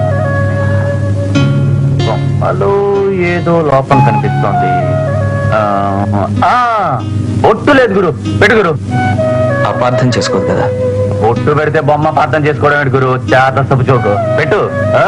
బొమ్మలో ఏదో లోపం కనిపిస్తోంది ఆ, ఆ, బొట్టు లేదు గురు పెట్టు గురు అపార్థం చేసుకోదు కదా బొట్టు పెడితే బొమ్మ పార్థం చేసుకోవడం ఏంటి గురు చేత సబ్బు చోకు పెట్టు ఆ?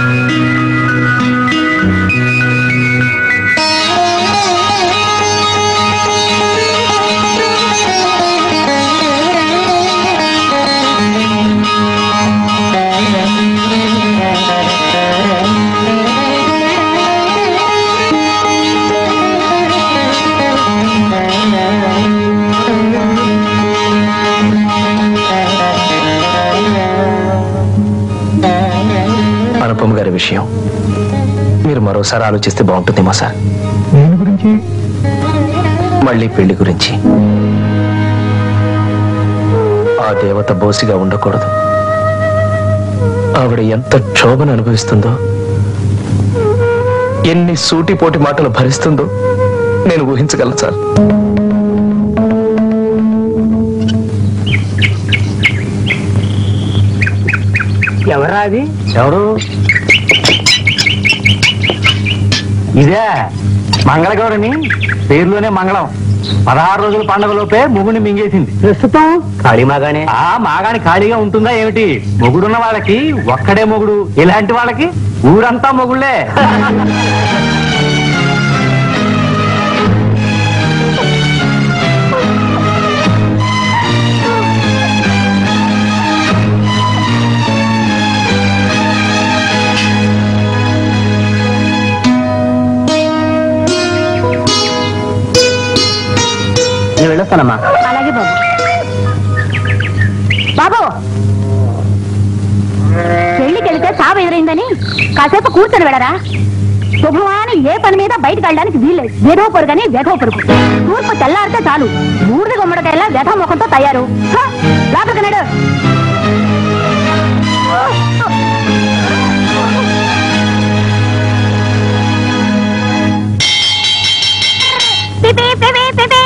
Thank you. విషయం మీరు మరోసారి ఆలోచిస్తే బాగుంటుందేమో సార్ దేని గురించి మళ్ళీ పెళ్లి గురించి ఆ దేవత బోసిగా ఉండకూడదు ఆవిడ ఎంత క్షోభను అనుభవిస్తుందో ఎన్ని సూటిపోటి మాటలు భరిస్తుందో నేను ఊహించగలను సార్ ఎవరా అది ఎవరు ఇదే మంగళగౌరని పేరులోనే మంగళం పదహారు రోజుల పండుగలోపే మొగుని మింగేసింది ప్రస్తుతం ఖాళీ మాగానే ఆ మాగాని ఖాళీగా ఉంటుందా ఏమిటి మొగుడున్న వాళ్ళకి ఒక్కడే మొగుడు ఇలాంటి వాళ్ళకి ఊరంతా మొగుళ్ళే నేను వెళ్ళొస్తానమ్మా అలాగే బాబు బాబు పెళ్లికి వెళితే చావు ఎదురైందని కాసేపు కూర్చొని వెళ్ళరా శుభమాని ఏ పని మీద బయటకు వెళ్ళడానికి వీల్లేదు వెధవ పొరుగని వెధవ పొరుగు తూర్పు తెల్లారితే చాలు బూడిద గుమ్మడికాయలా వెధవ ముఖంతో తయారు హ! లోపలికి నడు పిపి, పిపి, పిపి.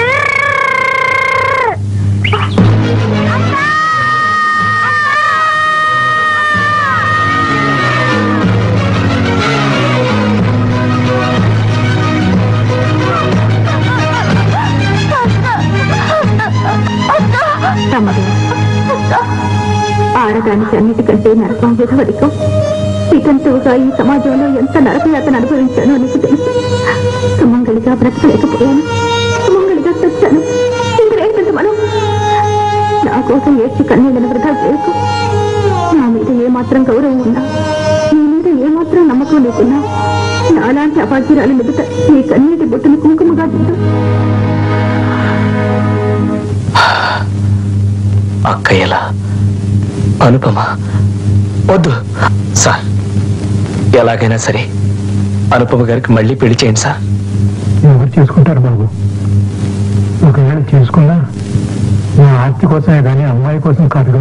తమ్ముడు ఆడదానికి అన్నిటికంటే నరకం విధవరికం వితంతువుగా ఈ సమాజంలో ఎంత నరకయాతన అనుభవించానో నీకు తెలుసు సుమంగళిగా బ్రతకలేకపోయాను సుమంగళిగా చచ్చాను ఇంద్రేంటి మనం నా కోసం ఏడ్చి కన్నీళ్ళను వృధా చేయకు నా మీద ఏమాత్రం గౌరవం ఉన్నా నీ మీద ఏమాత్రం నమ్మకం లేకున్నా నాలాంటి అపాధ్యురాలు నిబిత నీ కన్నీటి బొట్టును కుంకుమగా దిద్దు అక్క ఎలా అనుపమ వద్దు సార్ ఎలాగైనా సరే అనుపమ గారికి మళ్ళీ పెళ్లి చేయండి సార్ ఎవరు చేసుకుంటారు బాబు ఒకవేళ చేసుకున్నా నా ఆస్తి కోసమే కానీ అమ్మాయి కోసం కాదుగా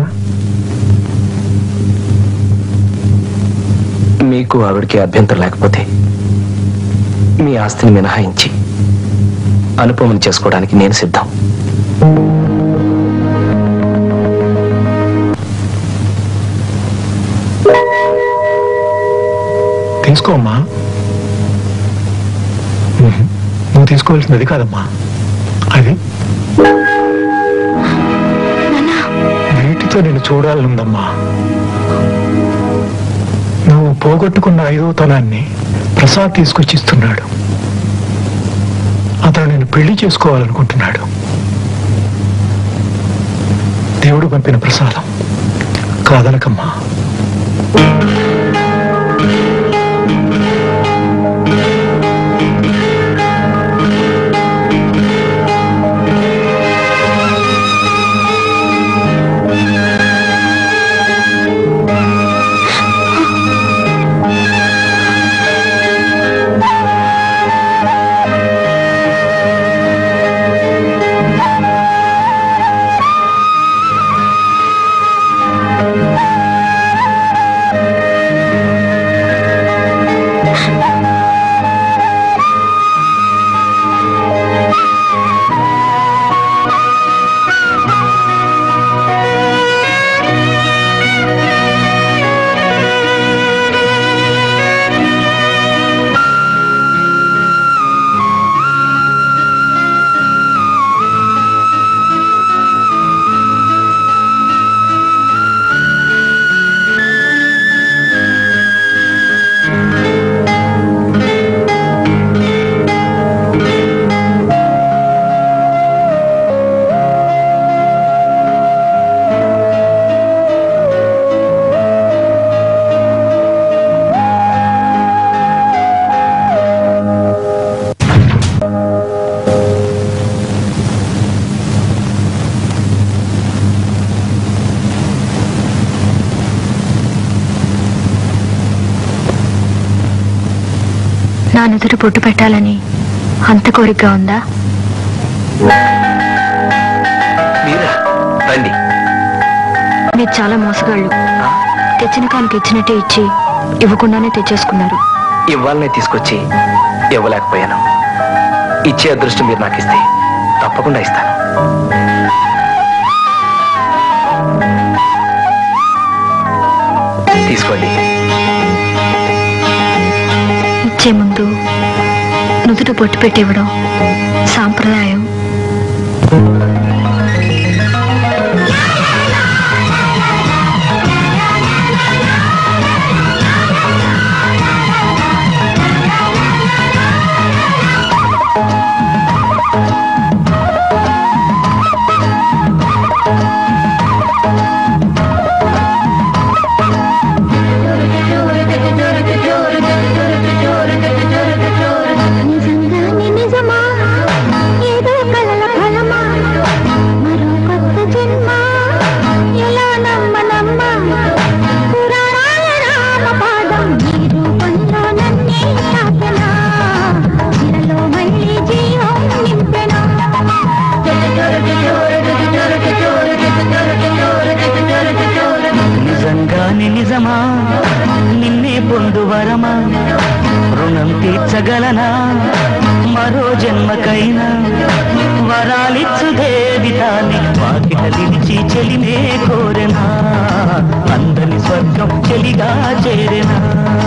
మీకు ఆవిడకి అభ్యంతరం లేకపోతే మీ ఆస్తిని మినహాయించి అనుపమని చేసుకోవడానికి నేను సిద్ధం తీసుకోమ్మా ఉహు. నువ్వు తీసుకోవాల్సినది కాదమ్మా అది వీటితో నేను చూడాలనుందమ్మా నువ్వు పోగొట్టుకున్న ఐదో తలాన్ని ప్రసాద్ తీసుకొచ్చి ఇస్తున్నాడు అతను నేను పెళ్లి చేసుకోవాలనుకుంటున్నాడు దేవుడు పంపిన ప్రసాదం కాదనకమ్మా ఆ నా నుదురు పొట్టు పెట్టాలని అంత కోరికగా ఉందా మీరా రండి మీరు చాలా మోసగాళ్ళు తెచ్చిన కానుక ఇచ్చినట్టే ఇచ్చి ఇవ్వకుండానే తెచ్చేసుకున్నారు ఇవ్వాలనే తీసుకొచ్చి ఇవ్వలేకపోయాను ఇచ్చే అదృష్టం మీరు నాకు ఇస్తే తప్పకుండా ఇస్తాను తీసుకోండి ఇచ్చే ముందు నుదుట పొట్టు పెట్టివ్వడం సాంప్రదాయం నిజంగానే నిజమా ఏదో కలల ఫలమా మరో కొత్త జన్మ ఎలా నమ్మ నమ్మ పురాణాల రామ పాదం ఈ రూపంలో నన్నే తాకెనా ఇలలో మళ్ళీ జీవం నింపెనా నిజంగానే నిజమా నిన్నే పొందు వరమా రుణం తీర్చగలనా మరో జన్మకైనా వరాలిచ్చు దేవితాని వాకిట నిలిచి చెలినే కోరెనా అందని స్వర్గం చెలిగా చేరెనా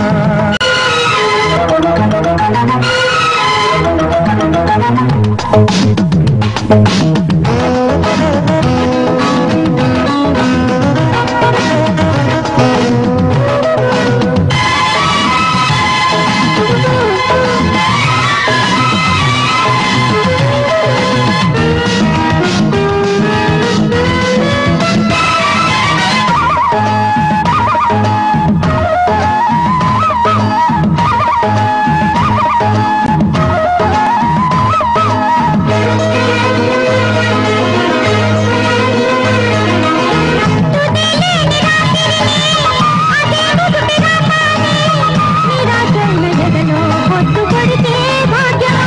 నిరాశల జగలో పొద్దు పడితే భాగ్యమా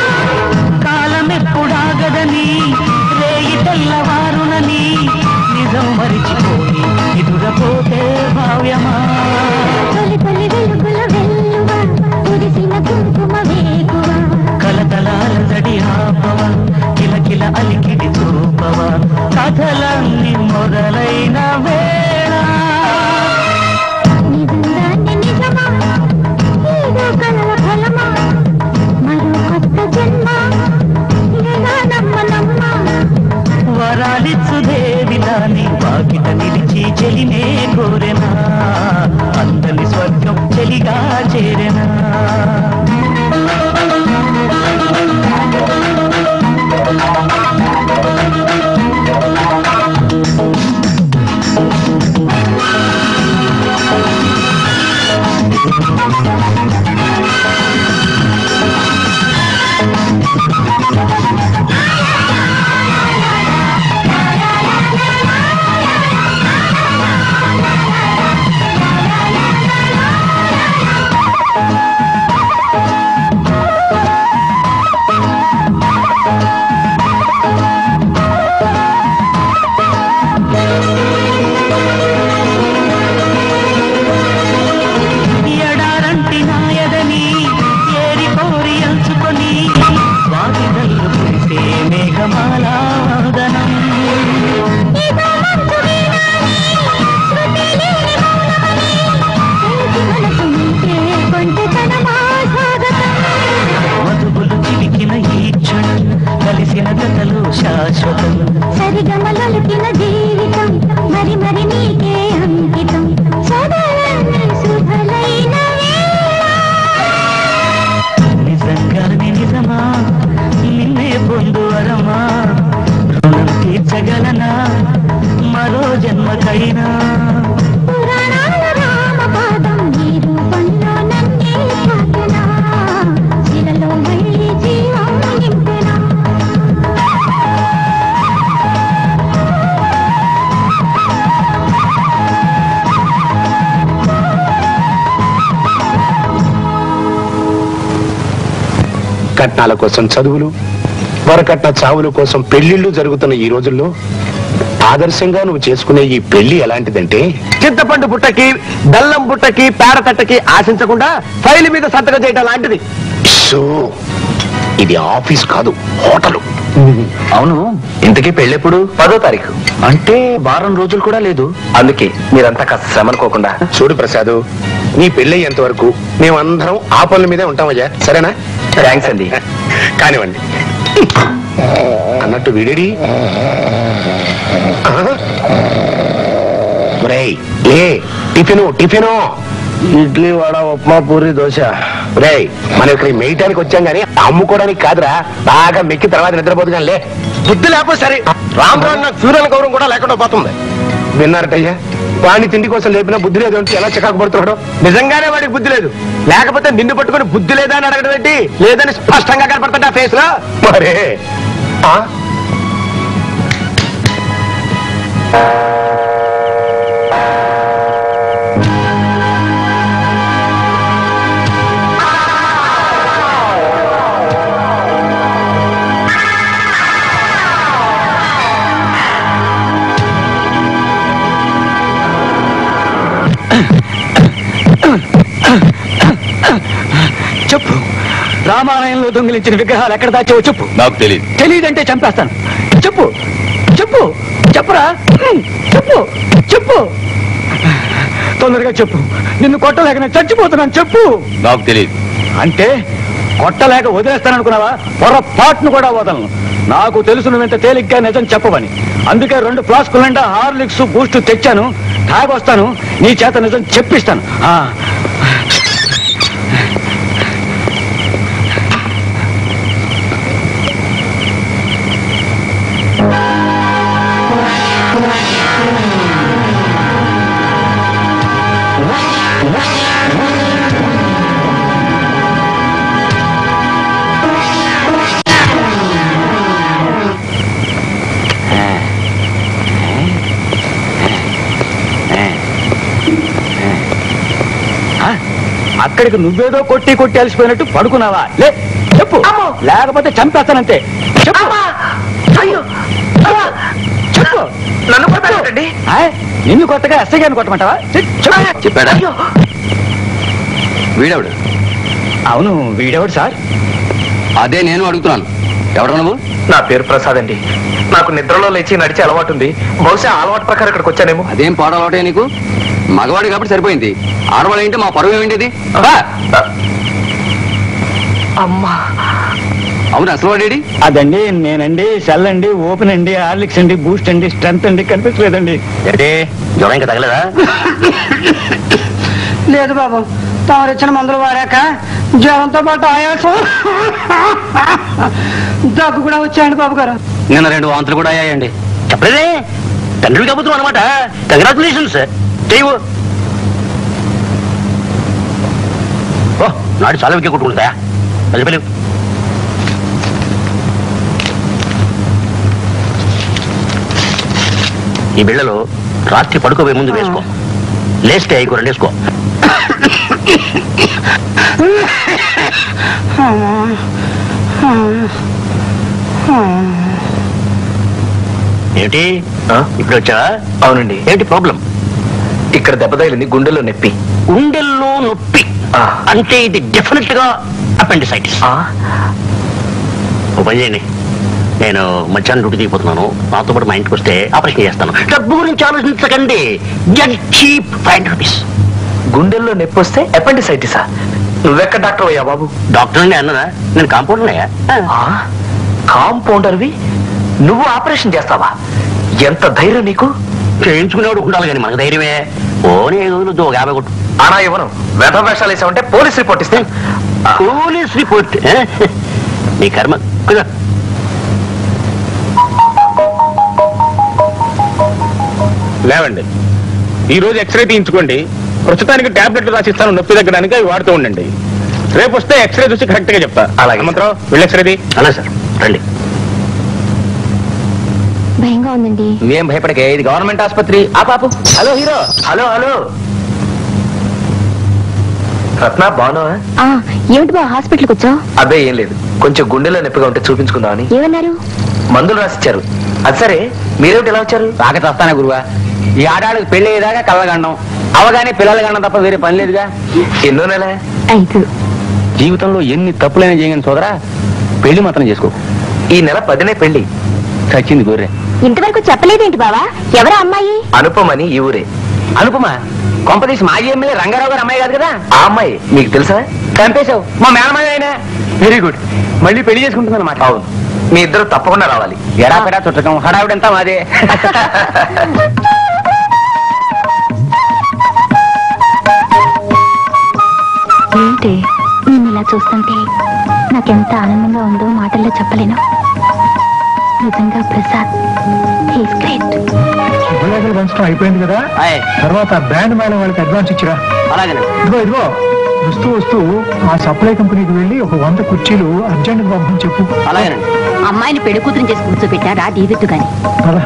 కాలమెప్పుడాగదని రేయి తెల్లవారునని నిజం మరిచిపోయి ఎదురపోతే భావ్యమా తొలి తొలి వెలుగుల వెల్లువ కురిసిన కుంకుమ వేగువ కలతలాల జడి ఆపవ కిలకిల అలికిడి చూపవ కథలన్నీ మొదలైన వేళ నిజంగానే నిజమా ఏదో కలల ఫలమా మరో కొత్త జన్మ ఎలా నమ్మ నమ్మ వరాలిచ్చు దేవిలాని వాకిట నిలిచి చెలినే కోరెనా అందని స్వర్గం చెలిగా చేరెనా ఎడారంటి నాయదని ఏరి కోరి అంచుకొని వాకిదల్లు కురిసే మేఘమాలాదనం ఏదో మంచు వీణాని శృతి లేని మౌనమని తెలిసి మనసు నింటే కొంటెతనమా స్వాగతం మధుబులు చిలికిన ఈ క్షణం కలిసిన కథలు శాశ్వతం సరిగమలొలికిన జీవితం మరి మరి నీకే అంకితం సదలని శుభలైన వేళ నిజంగానే నిజమా నిన్నే పొందు వరమా రుణం తీర్చగలనా మరో జన్మకైనా పురాణాల రామ పాదం ఈ రూపంలో నన్నే తాకెనా శిలలో మళ్ళీ జీవం నింపెనా కట్నాల కోసం చదువులు వరకట్న చావుల కోసం పెళ్లిళ్ళు జరుగుతున్న ఈ రోజుల్లో ఆదర్శంగా నువ్వు చేసుకునే ఈ పెళ్లి ఎలాంటిదంటే చింతపండు పుట్టకి బెల్లం పుట్టకి పేడ తట్టకి ఆశించకుండా ఫైల్ మీద సంతకం చేయడం లాంటిది సో ఇది ఆఫీస్ కాదు హోటల్ అవును ఇంతకీ పెళ్ళెప్పుడు పదో తారీఖు అంటే వారం రోజులు కూడా లేదు అందుకే మీరంతా కాస్త శ్రమ అనుకోకుండా చూడు ప్రసాద్ నీ పెళ్ళయ్యేంత వరకు మేమందరం ఆ పనుల మీదే ఉంటామయ్యా సరేనా థ్యాంక్స్ అండి కానివ్వండి అన్నట్టు వీడేడి ఒరేయ్, లే టిఫిను టిఫిను ఇడ్లీ వడ ఉప్మా పూరి దోశ రే మనం ఇక్కడ మేయటానికి వచ్చాం కానీ అమ్ముకోవడానికి కాదురా బాగా మెక్కి తర్వాత నిద్రపోతు కానీ లే బుద్ధి లేకపోతే సరే రామ్ రామ్ నాకు సూర్యుల గౌరవం కూడా లేకుండా పోతుంది విన్నారటయ్యా వాడిని తిండి కోసం లేపినా బుద్ధి లేదు అంటే ఎలా చికాకు పడుతున్నాడు నిజంగానే వాడికి బుద్ధి లేదు లేకపోతే నిన్ను పట్టుకొని బుద్ధి లేదా అని అడగడం ఏంటి లేదని స్పష్టంగా కనపడుతుంది ఆ ఫేస్ లో మరే ఆ? చెప్పు రామాలయంలో దొంగిలించిన విగ్రహాలు ఎక్కడ దాచావో చెప్పు నాకు తెలియదు తెలియదంటే చంపేస్తాను చెప్పు చెప్పు చెప్పురా హ్మ్, చెప్పు చెప్పు తొందరగా చెప్పు నిన్ను కొట్టలేక నేను చచ్చిపోతున్నాను చెప్పు నాకు తెలియదు అంటే కొట్టలేక వదిలేస్తాననుకున్నావా పొరపాటును కూడా వదలను నాకు తెలుసు నువ్వెంత తేలిగ్గా నిజం చెప్పవని అందుకే రెండు ఫ్లాస్కుల నిండా హార్లిక్స్ బూస్ట్ తెచ్చాను తాగొస్తాను నీ చేత నిజం చెప్పిస్తాను ఆ, ఆ, అక్కడికి నువ్వేదో కొట్టి కొట్టి అలసిపోయినట్టు పడుకున్నావా లే చెప్పు లేకపోతే చంపేస్తానంతే చెప్పు చెప్పు నన్ను కొట్టాలండి ఆ, నిన్ను కొట్టగా ఎస్ఐ గారిని కొట్టమంటావా చె- చెప్పు. చెప్పాడా వీడెవడు అవును వీడెవడు సార్ అదే నేను అడుగుతున్నాను ఎవడు నువ్వు నా పేరు ప్రసాద్ అండి నాకు నిద్రలో లేచి నడిచే అలవాటు ఉంది బహుశా ఆ అలవాటు ప్రకారం ఇక్కడికి వచ్చానేమో అదేం పాడలవాటే నీకు మగవాడు కాబట్టి సరిపోయింది ఆడవాడు ఏంటి మా పరువు ఏమిటి అమ్మా అవును అసలు వాడేడి అదండి నేనండి సెల్ అండి ఓపెన్ అండి హార్లిక్స్ అండి బూస్ట్ అండి స్ట్రెంత్ అండి కనిపించలేదండి ఏంటి జ్వరం ఇంకా తగలేదా లేదు బాబు తమరు ఇచ్చిన మందులు వాడాక జ్వరంతో పాటు ఆయాసం దగ్గు కూడా వచ్చాయండి బాబు గారు నిన్న రెండు వాంతులు కూడా అయ్యాయండి చెప్పలేదే తండ్రి కబుతున్నాం అనమాట కంగ్రాచులేషన్స్ చేయవు ఓ నాడు చాలా వికే కొట్టుకుంటాయా అది పిలువు ఈ బిళ్ళలో రాత్రి పడుకోబోయే ముందు వేసుకో లేస్తే ఐకో రెండు వేసుకో ఏంటి ఇప్పుడు వచ్చావా అవునండి ఏంటి ప్రాబ్లం ఇక్కడ దెబ్బ తగిలింది గుండెలో నొప్పి గుండెల్లో నొప్పి అంటే ఇది డెఫినెట్ గా అపెండిసైటిస్ ఓ పని చేయండి నేను మధ్యాహ్నం డ్యూటీ దిగిపోతున్నాను నాతో పాటు మా ఇంటికి వస్తే ఆపరేషన్ చేస్తాను డబ్బు గురించి ఆలోచించకండి just cheap five hundred rupees గుండెల్లో నొప్పి వస్తే అపెండిసైటిసా నువ్వెక్కడ డాక్టర్ అయ్యా బాబు డాక్టర్ అండి అన్నదా నేను కాంపౌండర్ అయ్యా కాంపౌండర్వి నువ్వు ఆపరేషన్ చేస్తావా ఎంత ధైర్యం నీకు చేయించుకునేవాడు ఉండాలి కానీ మనకు ధైర్యమే ఓనే రోజులు ఒక యాభై కొట్టు అనా ఇవ్వను వెధ వేషాలు వేసామంటే పోలీస్ రిపోర్ట్ ఇస్తే పోలీస్ రిపోర్ట్ నీ కర్మ కుదా లేవండి ఈ రోజు ఎక్స్రే తీయించుకోండి ప్రస్తుతానికి టాబ్లెట్లు రాసిస్తాను నొప్పి తగ్గడానికి అవి వాడుతూ ఉండండి రేపు వస్తే ఎక్స్రే చూసి కరెక్ట్ గా చెప్తా అలాగే హనుమంతరావు వెళ్ళి ఎక్స్రేది అలా సార్ రండి భయంగా ఉందండి నువ్వేం భయపడకే ఇది గవర్నమెంట్ ఆసుపత్రి ఆ పాపు hello hero hello hello Ratna బాగున్నావా ఆ, ఏమిటి బా హాస్పిటల్కి వచ్చావు అదే ఏం లేదు కొంచెం గుండెలో నొప్పిగా ఉంటే చూపించుకుందామని ఏమన్నారు మందులు రాసిచ్చారు అది సరే మీరేమిటి ఎలా వచ్చారు రాక చస్తానా గురువా ఈ ఆడాళ్ళకి పెళ్లి అయ్యేదాకా కళ్ళగండం అవగానే పిల్లలు గండం తప్ప వేరే పని లేదుగా ఎన్నో నెల ఐదు జీవితంలో ఎన్ని తప్పులైనా చేయగలను సోదరా పెళ్లి మాత్రం చేసుకో ఈ నెల పదినే పెళ్లి చచ్చింది గొర్రె ఇంతవరకు చెప్పలేదేంటి బావా ఎవరా అమ్మాయి అనుపమని ఈ ఊరే అనుపమా కొంపదీసి మాజీ ఎమ్మెల్యే రంగారావు గారు అమ్మాయి కాదు కదా ఆ అమ్మాయి మీకు తెలుసా చంపేశావు మా మేనమాయ అయినా వెరీ గుడ్ మళ్ళీ పెళ్లి చేసుకుంటుంది అనమాట అవును మీ ఇద్దరు తప్పకుండా రావాలి ఎడా పెడా చుట్టకం హడావిడంతా మాదే ఏంటి నేను ఇలా చూస్తుంటే నాకెంత ఆనందంగా ఉందో మాటల్లో చెప్పలేను నిజంగా ప్రసాద్ హీస్ గ్రేట్ శుభలేఖలు పంచడం అయిపోయింది కదా తర్వాత బ్యాండ్ మేళం వాళ్ళకి అడ్వాన్స్ ఇచ్చిరా అలాగే ఇదిగో ఇదిగో వస్తూ వస్తూ ఆ సప్లై కంపెనీకి వెళ్ళి ఒక వంద కుర్చీలు అర్జెంట్ పంపని చెప్పు అలాగేనండి అమ్మాయిని పెళ్లి కూతురు చేసి కూర్చోబెట్టారా దీవెత్తు గాని పద.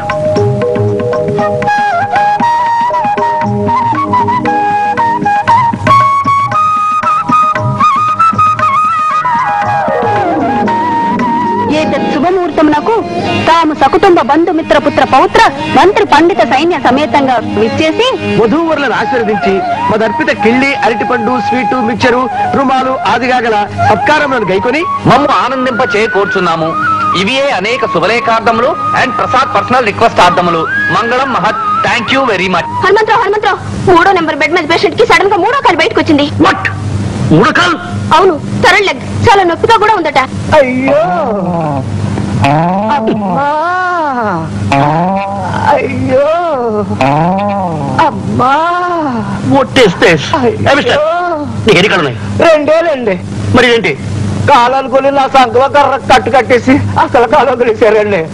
ఏతత్ శుభముహూర్తమునకు తాము సకుటుంబ బంధుమిత్ర పుత్ర పౌత్ర మంత్రి పండిత సైన్య సమేతంగా విచ్చేసి వధూవరులను ఆశీర్వదించి మదర్పిత కిళ్ళి అరటిపండు స్వీటు మిక్చరు రుమాలు ఆదిగా గల సత్కారములను గైకొని మమ్ము ఆనందింప చేకూర్చున్నాము ఇవియే అనేక శుభలేఖార్థములు అండ్ ప్రసాద్ పర్సనల్ రిక్వెస్ట్ ఆర్థములు మంగళం మహత్ thank you very much Hanumantharao Hanumantharao మూడో నెంబర్ బెడ్ మీద పేషెంట్ కి సడన్ గా మూడో కాలు బయటకు వచ్చింది ఉడకాలు అవును థర్డ్ లెగ్ చాలా నొప్పిగా కూడా ఉందట అయ్యో అమ్మా అయ్యో అమ్మా ఒట్టేస్తే నీకు ఎన్ని కాళ్ళు ఉన్నాయి రెండేలండి మరి ఏంటి కాలనుకుని నా సంకవ కర్ర కట్టు కట్టేసి అసలు కాలం కలిసారండి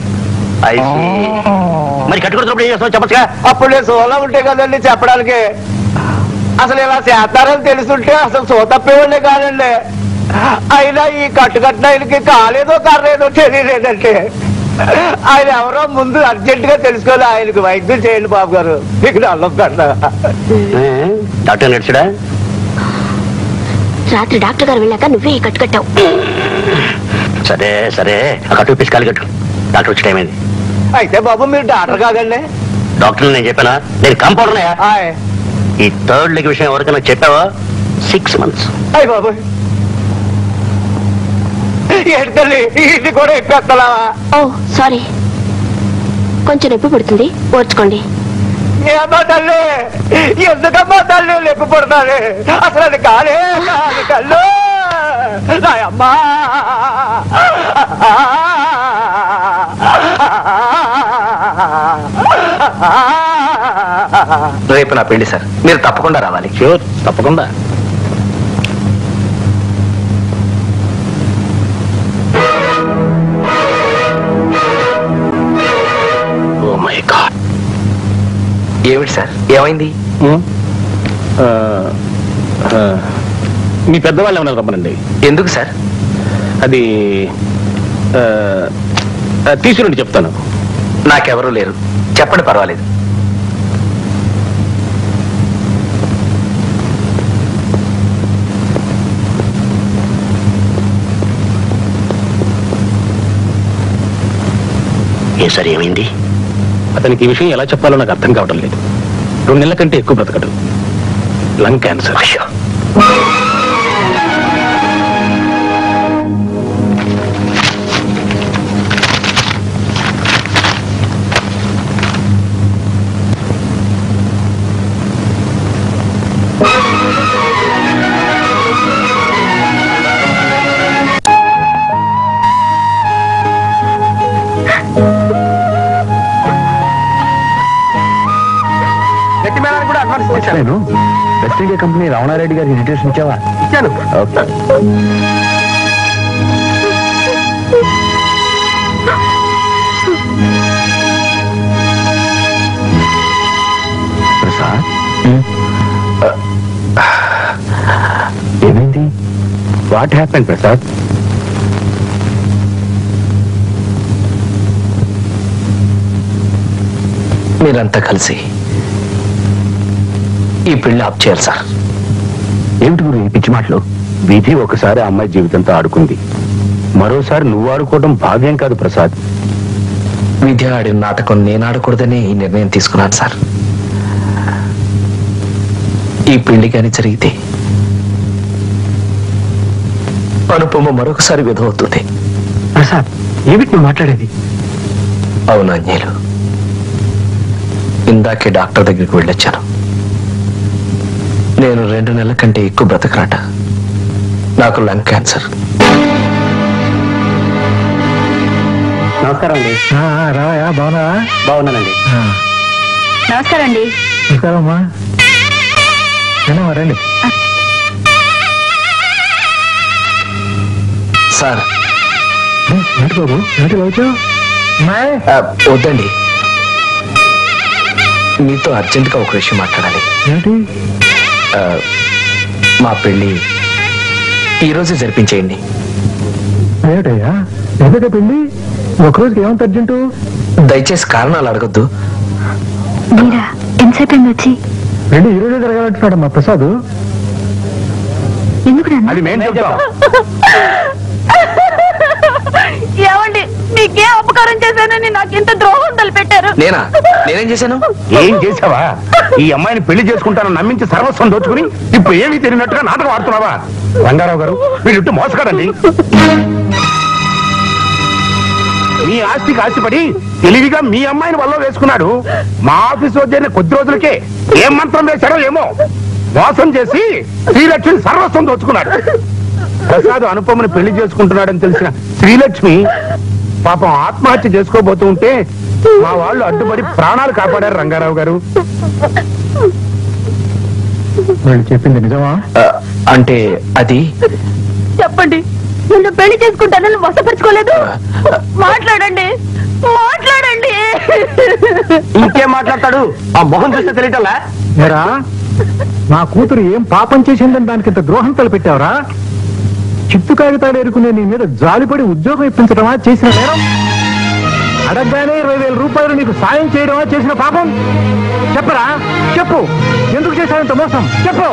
మరి కట్టుకున్నప్పుడు ఏం చేస్తావు చెప్పచ్చుగా అప్పుడు నేను సోలా ఉంటే కదండి చెప్పడానికి అసలు ఇలా చేస్తారని తెలుసుంటే అసలు సో తప్పేవాళ్ళే కాదండి అయినా ఈ కట్టు కట్టిన ఆయనకి కాలేదో కర్రేదో తెలియలేదంటే ఆయన ఎవరో ముందు అర్జెంట్ గా తెలుసుకోవాలి ఆయనకు వైద్యం చేయండి బాబు గారు మీకు నల్లం కట్ట డాక్టర్ నడిచాడా రాత్రి డాక్టర్ గారు వెళ్ళాక నువ్వే ఈ కట్టు కట్టావు సరే సరే ఆ కట్టు ఇప్పేసి కాలు కట్టు డాక్టర్ వచ్చి టైం అయింది అయితే బాబు మీరు డాక్టర్ కాదండి డాక్టర్ నేను చెప్పానా నేను కంపౌండర్ ఆయ్ ఈ థర్డ్ లెగ్ విషయం ఎవరికైనా చెప్పావా సిక్స్ మంత్స్ అయ్య బాబు ఎడతల్లి ఇది కూడా ఎక్కేస్తలావా ఓ సారీ కొంచెం నొప్పి పుడుతుంది ఓర్చుకోండి ఏమో తల్లి ఎందుకమ్మా తల్లి లెక్క పడతాను అసలు అది కాలే కాదు కళ్ళు నాయమ్మా రేపు నా పెళ్లి సార్ మీరు తప్పకుండా రావాలి షూర్ తప్పకుండా ఓ మై గాడ్ ఏమిటి సార్ ఏమైంది ఆ, ఆ, మీ పెద్దవాళ్ళు ఏమన్నా రమ్మనండి ఎందుకు సార్ అది ఆ, ఆ, తీసుకురండి చెప్తాను నాకెవరూ లేరు చెప్పండి పర్వాలేదు ఏ సరే ఏమైంది అతనికి ఈ విషయం ఎలా చెప్పాలో నాకు అర్థం కావడం లేదు రెండు నెలల కంటే ఎక్కువ బ్రతకడు లంగ్ క్యాన్సర్ గట్టి మేళానికి కూడా అడ్వాన్స్ చేశాను నేను వెస్ట్ ఇండియా కంపెనీ రమణారెడ్డి గారికి ఇన్విటేషన్ ఇచ్చావా ఇచ్చాను ఓకే ప్రసాద్ ఏమైంది వాట్ హ్యాపెన్ ప్రసాద్ మీరంతా కలిసి ఈ పెళ్లి ఆప్ చేయాలి సార్ ఏమిటి గురు ఈ పిచ్చి మాటలు విధి ఒకసారి ఆ అమ్మాయి జీవితంతో ఆడుకుంది మరోసారి నువ్వు ఆడుకోవడం భావ్యం కాదు ప్రసాద్ విద్య ఆడిన నాటకం నేను ఆడకూడదని ఈ నిర్ణయం తీసుకున్నాను సార్ ఈ పెళ్లి కానీ జరిగితే అనుపమ మరొకసారి విధవుతుంది ప్రసాద్ ఏమిటి నువ్వు మాట్లాడేది అవును అంజేలు ఇందాకే డాక్టర్ దగ్గరికి వెళ్ళొచ్చాను నేను రెండు నెలల కంటే ఎక్కువ బ్రతకరాట నాకు లంగ్ క్యాన్సర్ నమస్కారం అండి రాయా బాగున్నా బాగున్నానండి నమస్కారం అండి నమస్కారమ్మా రండమ్మా, రండి సార్ ఏంటి బాబు ఏంటి వచ్చావు ఆ, వద్దండి మీతో అర్జెంటుగా ఒక విషయం మాట్లాడాలి ఏంటి ఆ, మా పెళ్లి ఈరోజే జరిపించేయండి ఏమిటయ్యా ఎందుకంటే పెళ్ళి ఒకరోజుకి ఏమంత అర్జెంటు దయచేసి కారణాలు అడగొద్దు మీరా ఎంతసేపు అయింది వచ్చి పెళ్ళి ఈ రోజే జరగాలంటున్నాడు మా ప్రసాద్ ఎందుకు నాన్న? అది మేము చెప్తాం ఏమండి మీకే అపకారం చేశానని నాకు ఇంత ద్రోహం తలపెట్టారు నేనా నేనేం చేశాను ఏం చేసావా ఈ అమ్మాయిని పెళ్లి చేసుకుంటానని నమ్మించి సర్వస్వం దోచుకుని ఇప్పుడు ఏమీ తెలియనట్టుగా నాటకం ఆడుతున్నావా రంగారావు గారు వీళ్ళు మోసగాడండి మీ ఆస్తికి ఆశపడి తెలివిగా మీ అమ్మాయిని వల్ల వేసుకున్నాడు మా ఆఫీస్ వచ్చే కొద్ది రోజులకే ఏం మంత్రం వేశాడో ఏమో మోసం చేసి శ్రీలక్ష్మి సర్వస్వం దోచుకున్నాడు ప్రసాద్ అనుపమని పెళ్లి చేసుకుంటున్నాడని తెలిసిన శ్రీలక్ష్మి పాపం ఆత్మహత్య చేసుకోబోతూ ఉంటే మా వాళ్ళు అడ్డుపడి ప్రాణాలు కాపాడారు రంగారావు గారు వాళ్ళు చెప్పింది నిజమా ఆ, అంటే అది చెప్పండి నిన్ను పెళ్లి చేసుకుంటానని వసపరుచుకోలేదు మాట్లాడండి మాట్లాడండి ఇంకేం మాట్లాడతాడు ఆ మొహం చూస్తే తెలియటల్లా ఏరా నా కూతురు ఏం పాపం చేసిందని దానికి ఇంత ద్రోహం తలపెట్టావరా చిత్తు కాగితాలు ఎరుకునే నీ మీద జాలిపడి ఉద్యోగం ఇప్పించడమా చేసిన నేరం అడగగానే ఇరవై వేల రూపాయలు నీకు సాయం చేయడమా చేసిన పాపం చెప్పరా చెప్పు ఎందుకు చేశావంత మోసం చెప్పు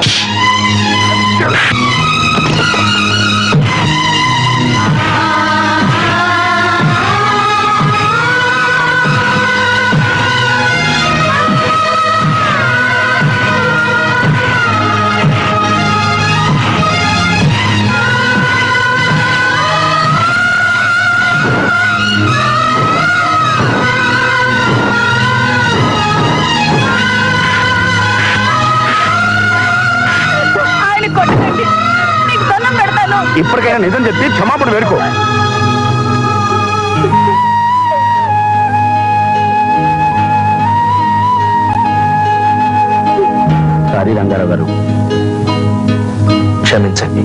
ఆయన కొట్టకండి మీకు దండం పెడతాను ఇప్పటికైనా నిజం చెప్పి క్షమాపణ వేడుకో సారీ రంగారావు గారు క్షమించండి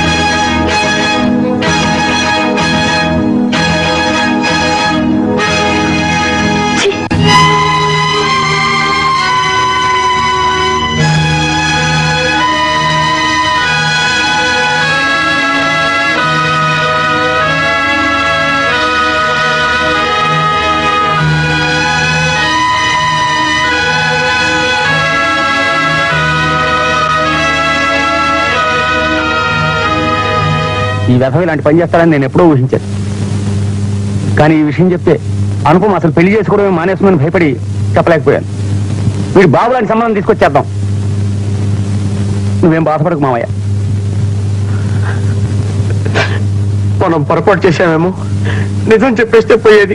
ఈ వ్యధం ఇలాంటి పని చేస్తాడని నేను ఎప్పుడో ఊహించాను కానీ ఈ విషయం చెప్తే అనుపమ అసలు పెళ్లి చేసుకోవడమే మానేస్తుందని భయపడి చెప్పలేకపోయాను వీడు బాబు లాంటి సంబంధం తీసుకొచ్చేద్దాం నువ్వేం బాధపడకు మామయ్య మనం పొరపాటు చేశామేమో నిజం చెప్పేస్తే పోయేది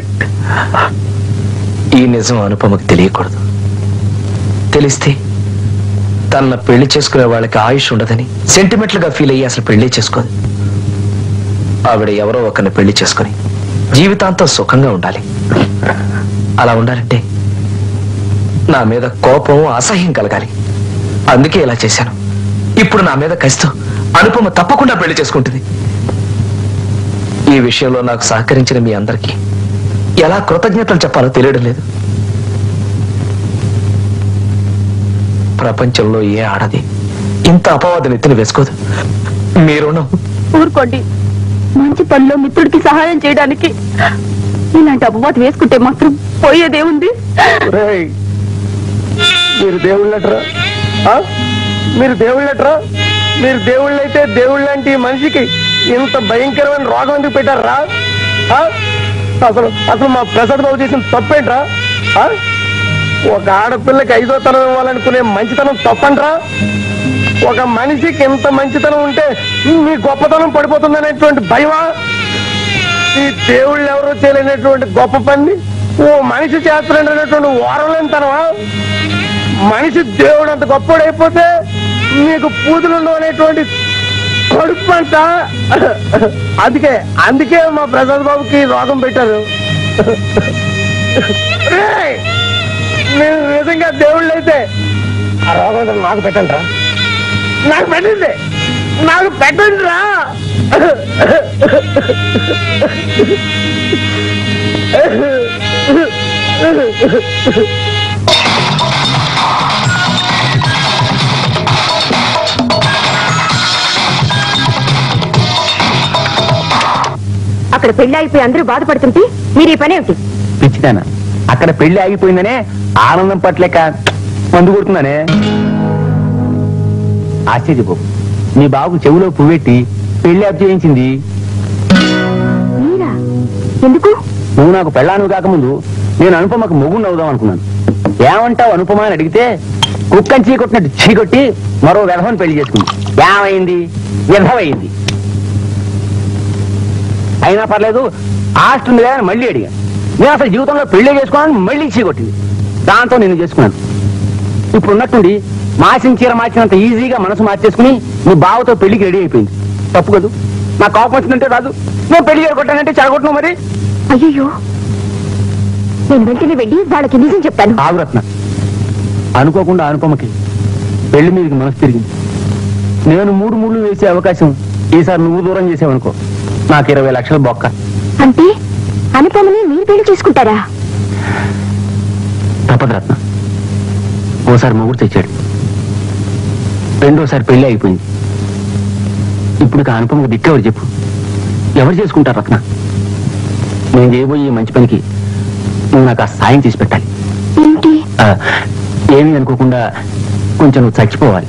ఈ నిజం అనుపమకు తెలియకూడదు తెలిస్తే తన పెళ్లి చేసుకునే వాళ్ళకి ఆయుష్ ఉండదని సెంటిమెంటల్ గా ఫీల్ అయ్యి అసలు పెళ్లి చేసుకోదు ఆవిడ ఎవరో ఒకరిని పెళ్లి చేసుకుని జీవితాంతం సుఖంగా ఉండాలి అలా ఉండాలంటే నా మీద కోపం అసహ్యం కలగాలి అందుకే ఇలా చేశాను ఇప్పుడు నా మీద కసితో అనుపమ తప్పకుండా పెళ్లి చేసుకుంటుంది ఈ విషయంలో నాకు సహకరించిన మీ అందరికీ ఎలా కృతజ్ఞతలు చెప్పాలో తెలియడం లేదు ప్రపంచంలో ఏ ఆడది ఇంత అపవాదం ఎత్తున వేసుకోదు మీ రుణం ఊరుకోండి మంచి పనిలో మిత్రుడికి సహాయం చేయడానికి ఇలాంటి అపవాదం వేసుకుంటే మాత్రం పోయేదేముంది మీరు దేవుళ్ళట్రా ఆ? మీరు దేవుళ్ళట్రా మీరు దేవుళ్ళు అయితే దేవుళ్ళు లాంటి ఈ మనిషికి ఇంత భయంకరమైన రోగం ఎందుకు పెట్టారా ఆ? అసలు అసలు మా ప్రసాద్ బాబు చేసిన తప్పేంట్రా ఆ? ఒక ఆడపిల్లకి ఐదో తనం ఇవ్వాలనుకునే మంచితనం తప్పంట్రా ఒక మనిషికి ఇంత మంచితనం ఉంటే మీ గొప్పతనం పడిపోతుందనేటువంటి భయమా ఈ దేవుళ్ళు ఎవరో చేయలేనటువంటి గొప్ప పని ఓ మనిషి చేస్తున్నాడనేటువంటి ఓరలేనితనమా మనిషి దేవుడు అంత గొప్పడైపోతే మీకు పూజలు ఉండవు అనేటువంటి కడుపు అంట అందుకే అందుకే మా ప్రసాద్ బాబుకి రోగం పెట్టారు రేయ్! మీరు నిజంగా దేవుళ్ళు అయితే ఆ రోగం అంతా నాకు పెట్టండి రా నాకు పెట్టండి నాకు పెట్టండి రా అక్కడ పెళ్లి అయిపోయి అందరూ బాధపడుతుంటే మీరు ఈ పని ఏమిటి పిచ్చిదానా అక్కడ పెళ్లి ఆగిపోయిందనే ఆనందం పట్లేక మందు కొడుతున్నానే ఆశ్చర్యపో నీ బాబు చెవిలో పువ్వెట్టి పెళ్లి అప్ చేయించింది మీరా ఎందుకు నువ్వు నాకు పెళ్ళాను కాకముందు నేను అనుపమకు మొగుండు అవుదాం అనుకున్నాను ఏమంటావు అనుపమ అని అడిగితే కుక్కని చీకొట్టినట్టు చీకొట్టి మరో వ్యధవని పెళ్లి చేసుకుంది ఏమైంది వ్యధమైంది అయినా పర్లేదు ఆస్తి ఉంది కదా అని మళ్ళీ అడిగా నేను అసలు జీవితంలో పెళ్లి చేసుకోవాలని మళ్ళీ చీకొట్టింది దాంతో నేను చేసుకున్నాను ఇప్పుడు ఉన్నట్టుండి మాసిన చీర మార్చినంత ఈజీగా మనసు మార్చేసుకుని నీ బావతో పెళ్లికి రెడీ అయిపోయింది తప్పు కదూ నా కోపం వచ్చిందంటే రాదు నేను పెళ్లి కొట్టానంటే చెడగొట్టను మరి అయ్యో నేను వెంటనే వెళ్ళి వాళ్ళకి నిజం చెప్తాను ఆగురత్న అనుకోకుండా అనుపమకి పెళ్లి మీదకి మనసు తిరిగింది నేను మూడు మూడు వేసే అవకాశం ఈసారి నువ్వు దూరం చేసావనుకో నాకు ఇరవై లక్షల బొక్క అంటే అనుపమని మీరు పెళ్లి చేసుకుంటారా తప్పదు రత్న ఓసారి మొగుడు తెచ్చాడు రెండోసారి పెళ్లి అయిపోయింది ఇప్పుడు ఇక అనుపమకు దిక్కెవరు చెప్పు ఎవరు చేసుకుంటారు రత్న నేను చేయబోయే ఈ మంచి పనికి నువ్వు నాకు ఆ సాయం చేసి పెట్టాలి ఏంటి ఆ, ఏమీ అనుకోకుండా కొంచెం నువ్వు చచ్చిపోవాలి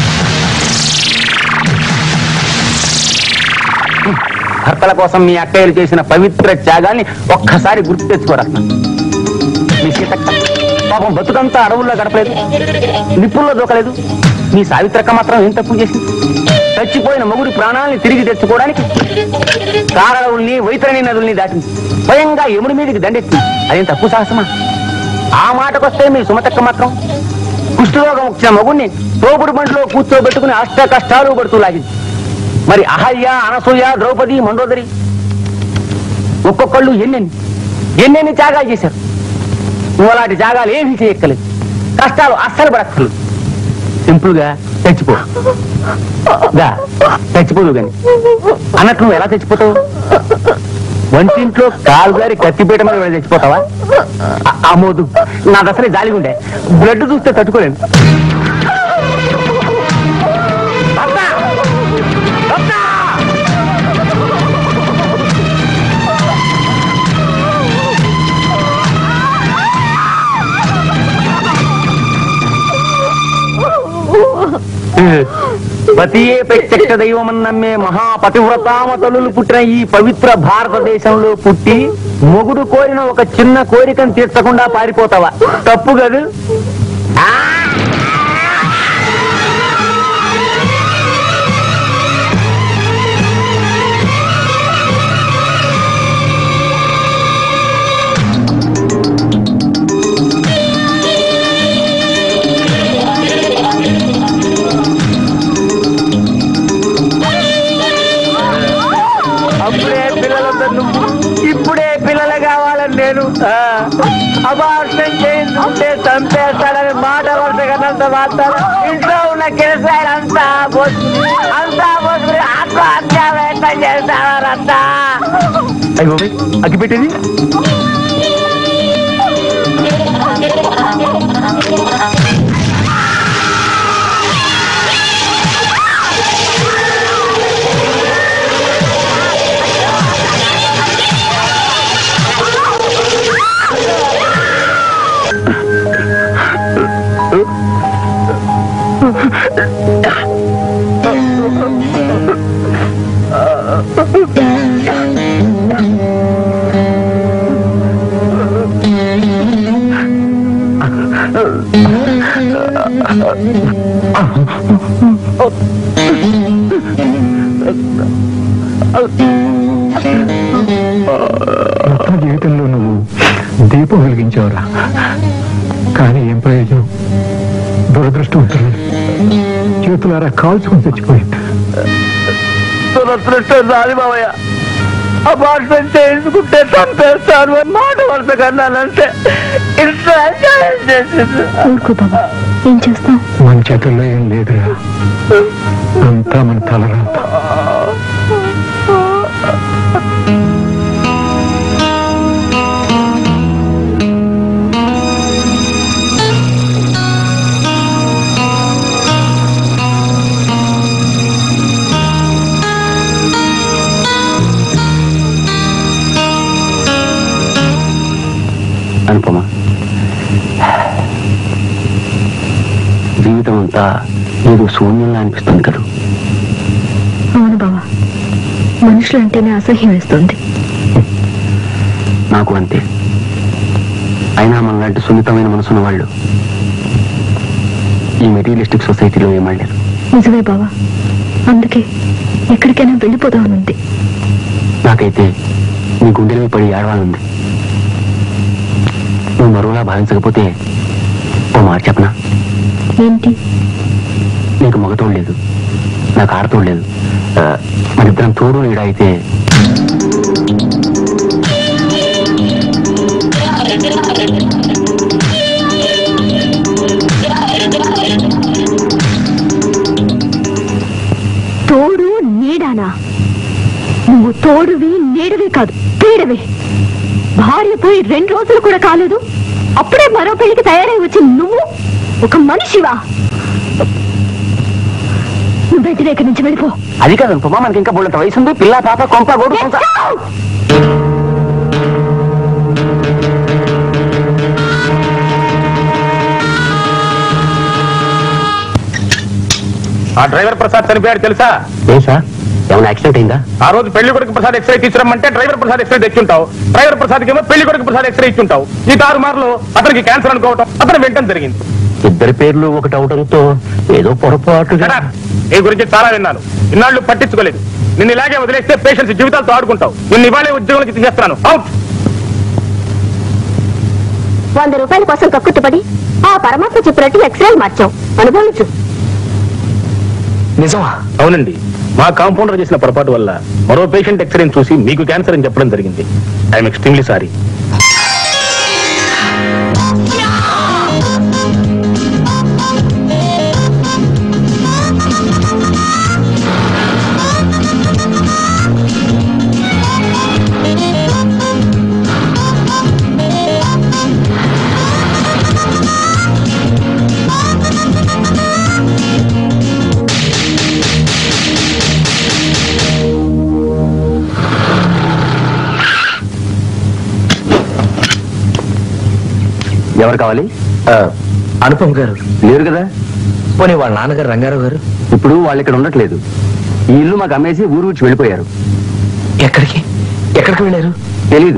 భర్తల కోసం మీ అక్కయ్యలు చేసిన పవిత్ర త్యాగాన్ని ఒక్కసారి గుర్తు తెచ్చుకోరత్న మీ సీతక్క పాపం బతుకంతా అడవుల్లో గడపలేదు నిప్పుల్లో దూకలేదు మీ సావిత్రక్క మాత్రం ఏం తప్పు చేసింది చచ్చిపోయిన మొగుడి ప్రాణాలని తిరిగి తెచ్చుకోవడానికి కారడవుల్ని వైతరణి నదుల్ని దాటింది స్వయంగా యముడి మీదకి దండెత్తి అదేం తప్పు సాహసమా ఆ మాటకొస్తే మీ సుమతక్క మాత్రం కుష్ఠరోగం వచ్చిన మగుణ్ణి తోపుడు బండిలో కూర్చోబెట్టుకుని అష్ట కష్టాలు పడుతూ లాగింది మరి అహల్య అనసూయ ద్రౌపది మండోదరి ఒక్కొక్కళ్ళు ఎన్నెన్ని ఎన్నెన్ని త్యాగాలు చేశారు నువ్వు అలాంటి త్యాగాలు ఏమీ చేయక్కలేదు కష్టాలు అస్సలు పడక్కర్లేదు సింపుల్ గా చచ్చిపో గా చచ్చిపోదు గాని అన్నట్టు నువ్వు ఎలా చచ్చిపోతావు వంటింట్లో కాలు గారి కత్తిపీట మీద వెళ్ళి చచ్చిపోతావా అ- అమ్మోదు నాకు అసలే జాలిగా ఉండే బ్లడ్ చూస్తే తట్టుకోలేను పతియే ప్రత్యక్ష దైవమని నమ్మే మహాపతివ్రతామ తల్లులు పుట్టిన ఈ పవిత్ర భారతదేశంలో పుట్టి మొగుడు కోరిన ఒక చిన్న కోరికను తీర్చకుండా పారిపోతావా తప్పు కదూ అప్పుడే పిల్లలతో నువ్వు ఇప్పుడే పిల్లలు కావాలని నేను అబార్షన్ చేయించుకుంటే చంపేస్తాడని మాట వరుస కన్నంత మాత్రం ఇంట్లో ఉన్న కిరసాయలు అంతా పోసి అంతా పోసుకుని ఆత్మహత్య ప్రయత్నం చేస్తావారంతా అయ్యో అగ్గి పెట్టింది మొత్తం జీవితంలో నువ్వు దీపం వెలిగించావురా కానీ ఏం ప్రయోజనం దురదృష్టవంతులు చేతులారా కాల్చుకుని చచ్చిపోయింది దురదృష్టం రాదు బావయ్య అపార్ట్మెంట్ చేయించుకుంటే చంపేస్తాను అని మాట వరుస కన్నానంటే ఇంత అన్యాయం చేసింది ఊరుకో బాబా ఏం చేస్తాం మన చేతుల్లో ఏం లేదురా అంతా మన తలరాత అనుపమ జీవితం అంతా ఏదో శూన్యంలా అనిపిస్తుంది కదా అవును బావా మనుషులు అంటేనే అసహ్యం వేస్తుంది నాకు అంతే అయినా మనలాంటి సున్నితమైన మనసున్న వాళ్ళు ఈ మెటీరియలిస్టిక్ సొసైటీలో ఏమడలేరు నిజమే బావా అందుకే ఎక్కడికైనా వెళ్ళిపోదామనుంది నాకైతే నీ గుండెల పడి ఏడవాలంది నువ్వు మరోలా భావించకపోతే ఓ మాట చెప్పనా ఏంటి నీకు మగతోడు లేదు నాకు ఆడతోడు లేదు ఆ, మనిద్దరం తోడు ఈడ అయితే తోడు నీడానా నువ్వు తోడువి నీడవి కాదు పీడవి భార్య పోయి రెండు రోజులు కూడా కాలేదు అప్పుడే మరో పెళ్లికి తయారై వచ్చి నువ్వు ఒక మనిషివా నువ్వు బయట దగ్గర నుంచి వెళ్ళిపో అది కాదు అనుపమా మనకి ఇంకా బోళ్ళంత వయసు ఉంది పిల్ల పాప కొంప గోడు కొంప ఆ డ్రైవర్ ప్రసాద్ చనిపోయాడు తెలుసా ఏ సార్ ఏమైనా యాక్సిడెంట్ అయిందా ఆ రోజు పెళ్లి కొడుకు ప్రసాద్ ఎక్స్రే తీసుకురమ్మంటే డ్రైవర్ ప్రసాద్ ఎక్స్రే తెచ్చుంటావు డ్రైవర్ ప్రసాద్ ఏమో పెళ్లి కొడుకు ప్రసాద్ ఎక్స్రే ఇచ్చుంటావు ఈ తారు మార్లు అతనికి క్యాన్సర్ అనుకోవటం అతను వెంటనే జరిగింది ఇద్దరి పేర్లు ఒకటి అవడంతో ఏదో పొరపాటుగా ఈ గురించి చాలా విన్నాను ఇన్నాళ్ళు పట్టించుకోలేదు నిన్ను ఇలాగే వదిలేస్తే పేషెంట్స్ జీవితాలతో ఆడుకుంటావు నిన్ను ఇవాళే ఉద్యోగం నుంచి తీసేస్తాను అవుట్ వంద రూపాయల కోసం కక్కుతుపడి ఆ పరమాత్మ చెప్పినట్టు ఎక్స్రేలు మార్చాం అనుభవించు నిజమా అవునండి మా కాంపౌండర్ చేసిన పొరపాటు వల్ల మరో పేషెంట్ ఎక్స్రే చూసి మీకు క్యాన్సర్ అని చెప్పడం జరిగింది ఐఎమ్ ఎక్స్ట్రీమ్లీ సారీ ఎవరు కావాలి అనుపమ్ గారు లేరు కదా పోనీ వాళ్ళ నాన్నగారు రంగారావు గారు ఇప్పుడు వాళ్ళు ఇక్కడ ఉండట్లేదు ఈ ఇల్లు మాకు అమ్మేసి ఊరు వచ్చి వెళ్ళిపోయారు ఎక్కడికి ఎక్కడికి వెళ్ళారు తెలీదు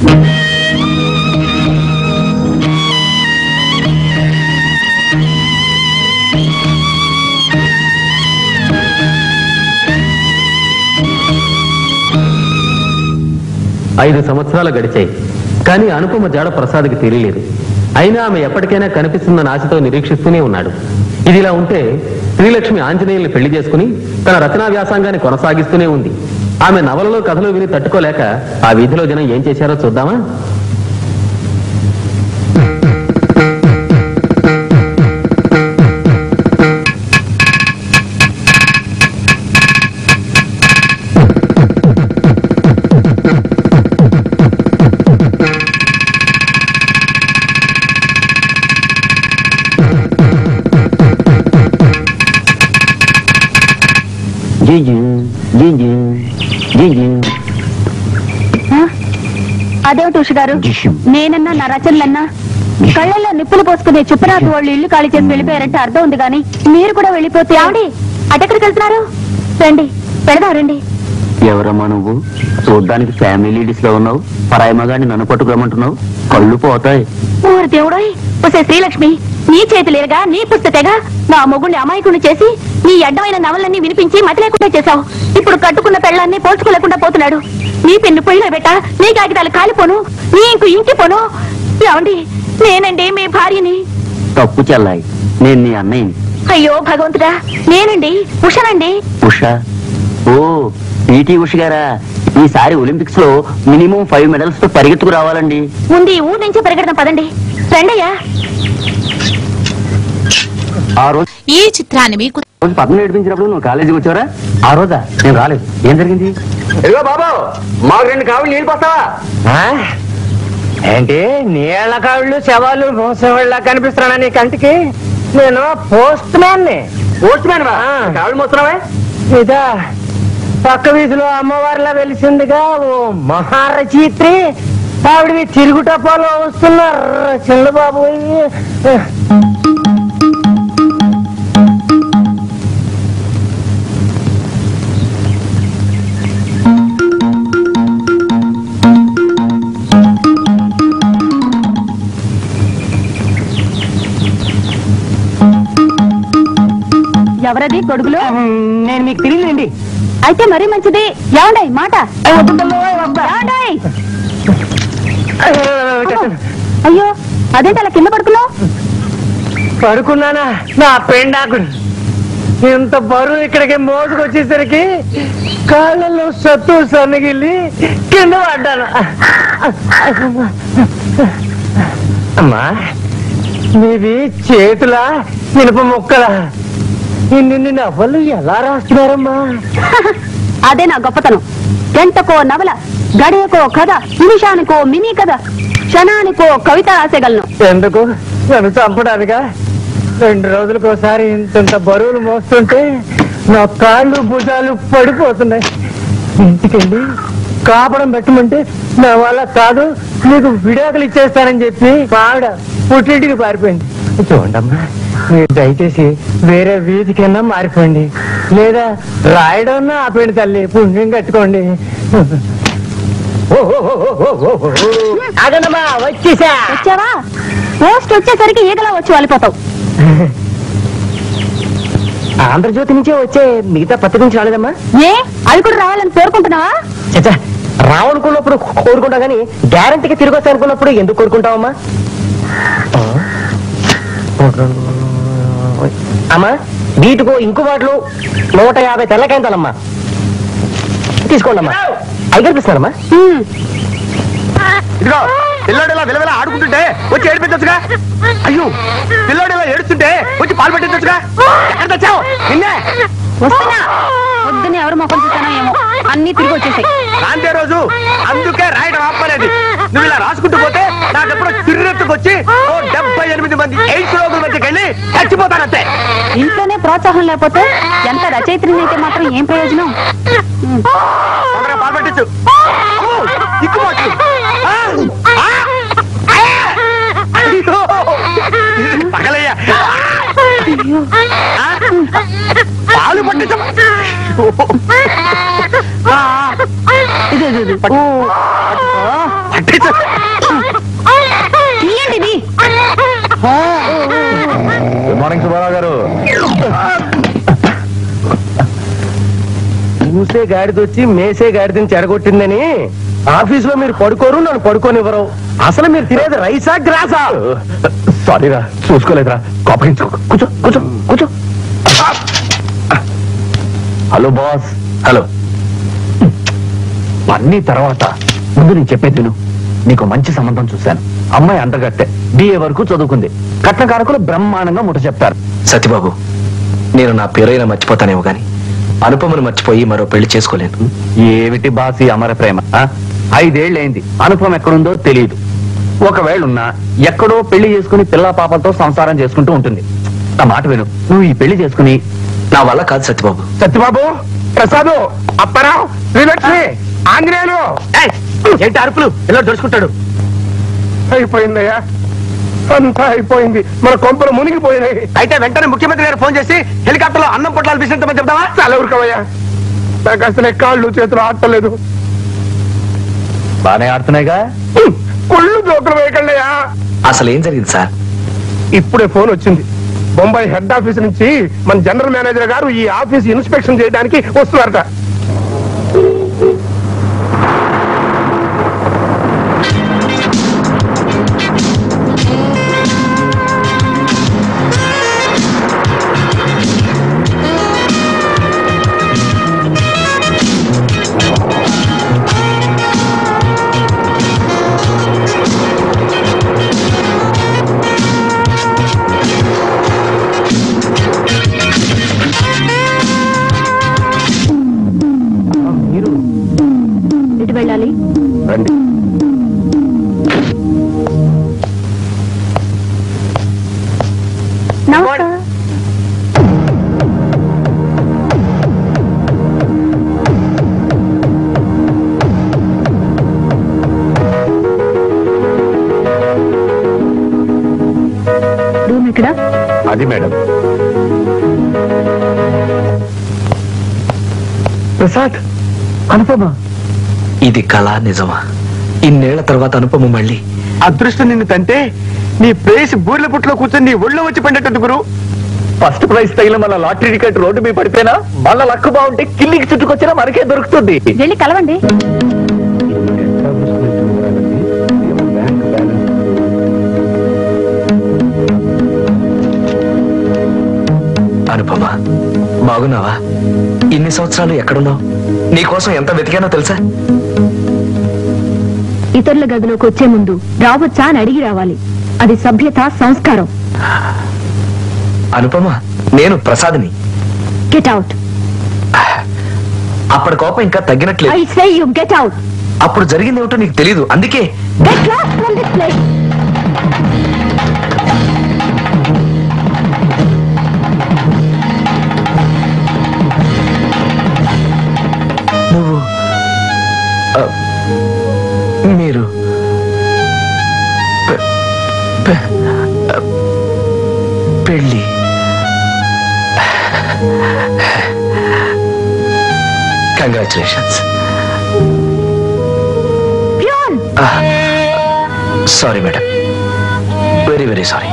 ఐదు సంవత్సరాలు గడిచాయి కానీ అనుపమ జాడ ప్రసాద్కి తెలియలేదు అయినా ఆమె ఎప్పటికైనా కనిపిస్తుందన్న ఆశతో నిరీక్షిస్తూనే ఉన్నాడు ఇది ఇలా ఉంటే శ్రీలక్ష్మి ఆంజనేయుల్ని పెళ్లి చేసుకుని తన రచనా వ్యాసంగాన్ని కొనసాగిస్తూనే ఉంది ఆమె నవలలో కథలు విని తట్టుకోలేక ఆ వీధిలో జనం ఏం చేశారో చూద్దామా అదేమిటి ఉష గారు నేనన్నా నా రచనలన్నా కళ్ళల్లో నిప్పులు పోసుకునే చుప్పరాకు వాళ్ళు ఇల్లు ఖాళీ చేసి వెళ్ళిపోయారంటే అర్థం ఉంది కానీ మీరు కూడా వెళ్ళిపోతే ఆవిడి అటెక్కడికి వెళ్తున్నారు రండి పెడదాం రండి ఎవరమ్మా నువ్వు చూడ్డానికి ఫ్యామిలీ లీడీస్ లో ఉన్నావు పరాయి మగాన్ని నన్ను పట్టుకోమంటున్నావు కళ్ళు పోతాయి ఊరు దేవుడోయ్ ఒసే శ్రీలక్ష్మి నీ చేతులేరుగా నీ పుస్తతేగా నా మొగుడిని అమాయకుని చేసి నీ అడ్డమైన నవలన్నీ వినిపించి మతి లేకుండా చేశావు ఇప్పుడు కట్టుకున్న పెళ్ళాన్ని పోల్చుకోలేకుండా పోతున్నాడు నీ పెన్ను పొయ్యిలో పెట్ట నీ కాగితాలు కాలిపోను నీ ఇంకు ఇంకిపోను ఏమండి నేనండి మీ భార్యని తప్పు చెల్లాయి నేను నీ అన్నయ్యని అయ్యో భగవంతుడా నేనండి ఉషనండి ఉష ఓ పిటి ఉష గారా ఈసారి ఒలింపిక్స్ లో మినిమం ఫైవ్ మెడల్స్ తో పరిగెత్తుకు రావాలండి ముందు ఈ ఊరు నుంచి పరిగెడదాం పదండి రండయ్యా ఆ రోజు ఈ చిత్రాన్ని మీకు రోజు పద్మ నేర్పించినప్పుడు నువ్వు కాలేజీకి వచ్చావరా ఆ రోజా నేను రాలేదు ఏం జరిగింది ఇదిగో బాబు మాకు రెండు కావులు నీళ్ళు పోస్తావా ఏంటి నీళ్ళ కాళ్ళు శవాలు మోసేవాళ్ళ కనిపిస్తున్నా నీ కంటికి నేను పోస్ట్ మ్యాన్ పోస్ట్ మ్యాన్ కాళ్ళు మోస్తున్నావే ఇదా పక్క వీధిలో అమ్మవారిలా వెలిసిందిగా ఓ మహారచయిత్రి ఆవిడవి తిరుగుటప్పాలో వస్తున్నారు చిన్నబాబు ఎవరది గొడుగులు నేను మీకు తెలియదండి అయితే మరీ మంచిది ఏమండాయి మాట ఏమండాయ్? అయ్యో అదేంటి అలా కింద పడుకున్నావు పడుకున్నానా నా పెండాకుడు ఇంత బరువు ఇక్కడికి మోసుకొచ్చేసరికి కాళ్ళలో సత్తు సన్నగిల్లి కింద పడ్డాను అమ్మా మీవి చేతుల ఇనుప ముక్కలా ఇన్ని నవ్వలు ఎలా రాస్తున్నారమ్మా అదే నా గొప్పతనం గంటకో నవల గడియకో కథ నిమిషానికో మినీ కథ క్షణానికో కవిత రాసేయగలను ఎందుకు నన్ను చంపడానికా రెండు రోజులకు ఒకసారి ఇంత బరువులు మోస్తుంటే నా కాళ్ళు భుజాలు పడిపోతున్నాయి ఇంటికెళ్ళి కాపడం పెట్టమంటే నా వల్ల కాదు నీకు విడాకులు ఇచ్చేస్తానని చెప్పి మా ఆవిడ పుట్టింటికి పారిపోయింది చూడమ్మా మీరు దయచేసి వేరే వీధికైనా మారిపోండి లేదా రాయడం ఆపండి తల్లి పుణ్యం కట్టుకోండి అగనమ్మా వచ్చేసా వచ్చావా పోస్ట్ వచ్చేసరికి ఈగలా వచ్చి వాలిపోతావు ఆంధ్రజ్యోతి నుంచే వచ్చే మిగతా పత్రిక నుంచి రాలేదమ్మా ఏ అవి కూడా రావాలని కోరుకుంటున్నావా చచ్చా రావనుకున్నప్పుడు కోరుకుంటా కానీ గ్యారంటీకి తిరిగి వస్తా అనుకున్నప్పుడు ఎందుకు కోరుకుంటావమ్మా అమ్మా వీటికో ఇంకు బాటలు నూట యాభై తెల్లకాయంతాలమ్మా తీసుకోండి అమ్మా అవి కనిపిస్తానమ్మా ఇదిగో పిల్లోడు ఇలా విలవిల ఆడుకుంటుంటే వచ్చి ఏడిపించచ్చుగా అయ్యో పిల్లోడు ఇలా ఏడుస్తుంటే వచ్చి పాలు పెట్టించచ్చుగా ఎక్కడ తెచ్చావు నిన్నే వస్తున్నా పొద్దున్న ఎవరు మొక్కలు చూస్తానో ఏమో అన్ని తిరిగి వచ్చేసాయి రాంతే రోజు అందుకే రాయడం ఆపలేదు నువ్వు ఇలా రాసుకుంటూ పోతే నాకెప్పుడో తిర్రెత్తుకొచ్చి ఓ డెబ్బై ఎనిమిది మంది ఎయిడ్స్ రోగుల మధ్యకి వెళ్ళి చచ్చిపోతానంతే ఇంట్లోనే ప్రోత్సాహం లేకపోతే ఎంత రచయిత్రిని అయితే మాత్రం ఏం ప్రయోజనం తొందరగా పాలు పెట్టించు అమ్మో, దిక్కుమాట్లు. ఆ! ఆ! ఆ! అయ్యో! పగలయ్యా ఆ! పాలు పట్టించు ఆ! ఇది ఇది, ఇది. పట్టించు తీయండి ఇది. గుడ్ మార్నింగ్ సుబ్బారావు గారు చూసే గాడిదొచ్చి మేసే గాడిదని చెడగొట్టిందని ఆఫీస్ లో మీరు పడుకోరు నన్ను పడుకోనివ్వరు అసలు మీరు తినేది రైసా గ్రాసా సారీరా చూసుకోలేదురా కోపగించు కూర్చో కూర్చో కూర్చో హలో బాస్ హలో అన్ని తర్వాత ముందు నేను చెప్పేది విను నీకు మంచి సంబంధం చూశాను అమ్మాయి అంతగట్టె బిఏ వరకు చదువుకుంది కట్న కారకులు బ్రహ్మాండంగా ముట్ట చెప్తారు సత్యబాబు నేను నా పేరైనా మర్చిపోతానేమో గాని అనుపమను మర్చిపోయి మరో పెళ్లి చేసుకోలేను ఏమిటి బాసి అమర ప్రేమ ఆ? ఐదేళ్లైంది అనుభవం ఎక్కడుందో తెలియదు ఒకవేళ ఉన్నా ఎక్కడో పెళ్లి చేసుకుని పిల్ల పాపలతో సంసారం చేసుకుంటూ ఉంటుంది నా మాట విను నువ్వు ఈ పెళ్లి చేసుకుని నా వల్ల కాదు సత్యబాబు సత్యబాబు ప్రసాదు అప్పారావు శ్రీలక్ష్మి ఆంజనేయులు ఏయ్, ఏంటి అరుపులు ఇలా దొరుచుకుంటాడు అయిపోయిందయ్యా అంతా అయిపోయింది మన కొంపలు మునిగిపోయినాయి అయితే వెంటనే ముఖ్యమంత్రి గారు ఫోన్ చేసి హెలికాప్టర్ లో అన్నం పొట్లాలు విసిరించమని చెప్తావా చాలా ఊరుకోవయ్యా నాకు అసలే కాళ్ళు చేతులు ఆడతలేదు బానే ఆడుతున్నాయిగా కుళ్ళు జోకులు వేయకండియా అసలు ఏం జరిగింది సార్ ఇప్పుడే ఫోన్ వచ్చింది బొంబాయి హెడ్ ఆఫీస్ నుంచి మన జనరల్ మేనేజర్ గారు ఈ ఆఫీస్ ఇన్స్పెక్షన్ చేయడానికి వస్తున్నారట ఎటు వెళ్ళాలి రండి నమస్కారం రూమ్ ఇక్కడ అది మేడం ప్రసాద్ అనుపమ ఇది కళ నిజమా ఇన్నేళ్ల తర్వాత అనుపమ మళ్ళీ అదృష్టం నిన్ను తంటే నీ ప్రేసి బూర్ల పుట్లో కూర్చొని నీ ఒళ్ళో వచ్చి పడినట్టు గురు ఫస్ట్ ప్రైజ్ తగిలిన మన లాటరీ టికెట్ రోడ్డు మీద పడిపోయినా మళ్ళా లక్కు బాగుంటే కిల్లికి చుట్టుకొచ్చినా మనకే దొరుకుతుంది వెళ్ళి కలవండి అనుపమ బాగున్నావా ఇన్ని సంవత్సరాలు ఎక్కడున్నావు నీకోసం ఎంత వెతికానో తెలుసా ఇతరుల గదిలోకి వచ్చే ముందు రావచ్చా అని అడిగి రావాలి అది సభ్యత సంస్కారం అనుపమ నేను ప్రసాద్ని గెట్ అవుట్ అప్పటి కోపం ఇంకా తగ్గినట్లేదు I say you get out అప్పుడు జరిగింది ఏమిటో నీకు తెలియదు అందుకే get lost from this place నువ్వు ఆ, మీరు పె- పె- ఆ, పెళ్ళి congratulations peon sorry madam very very sorry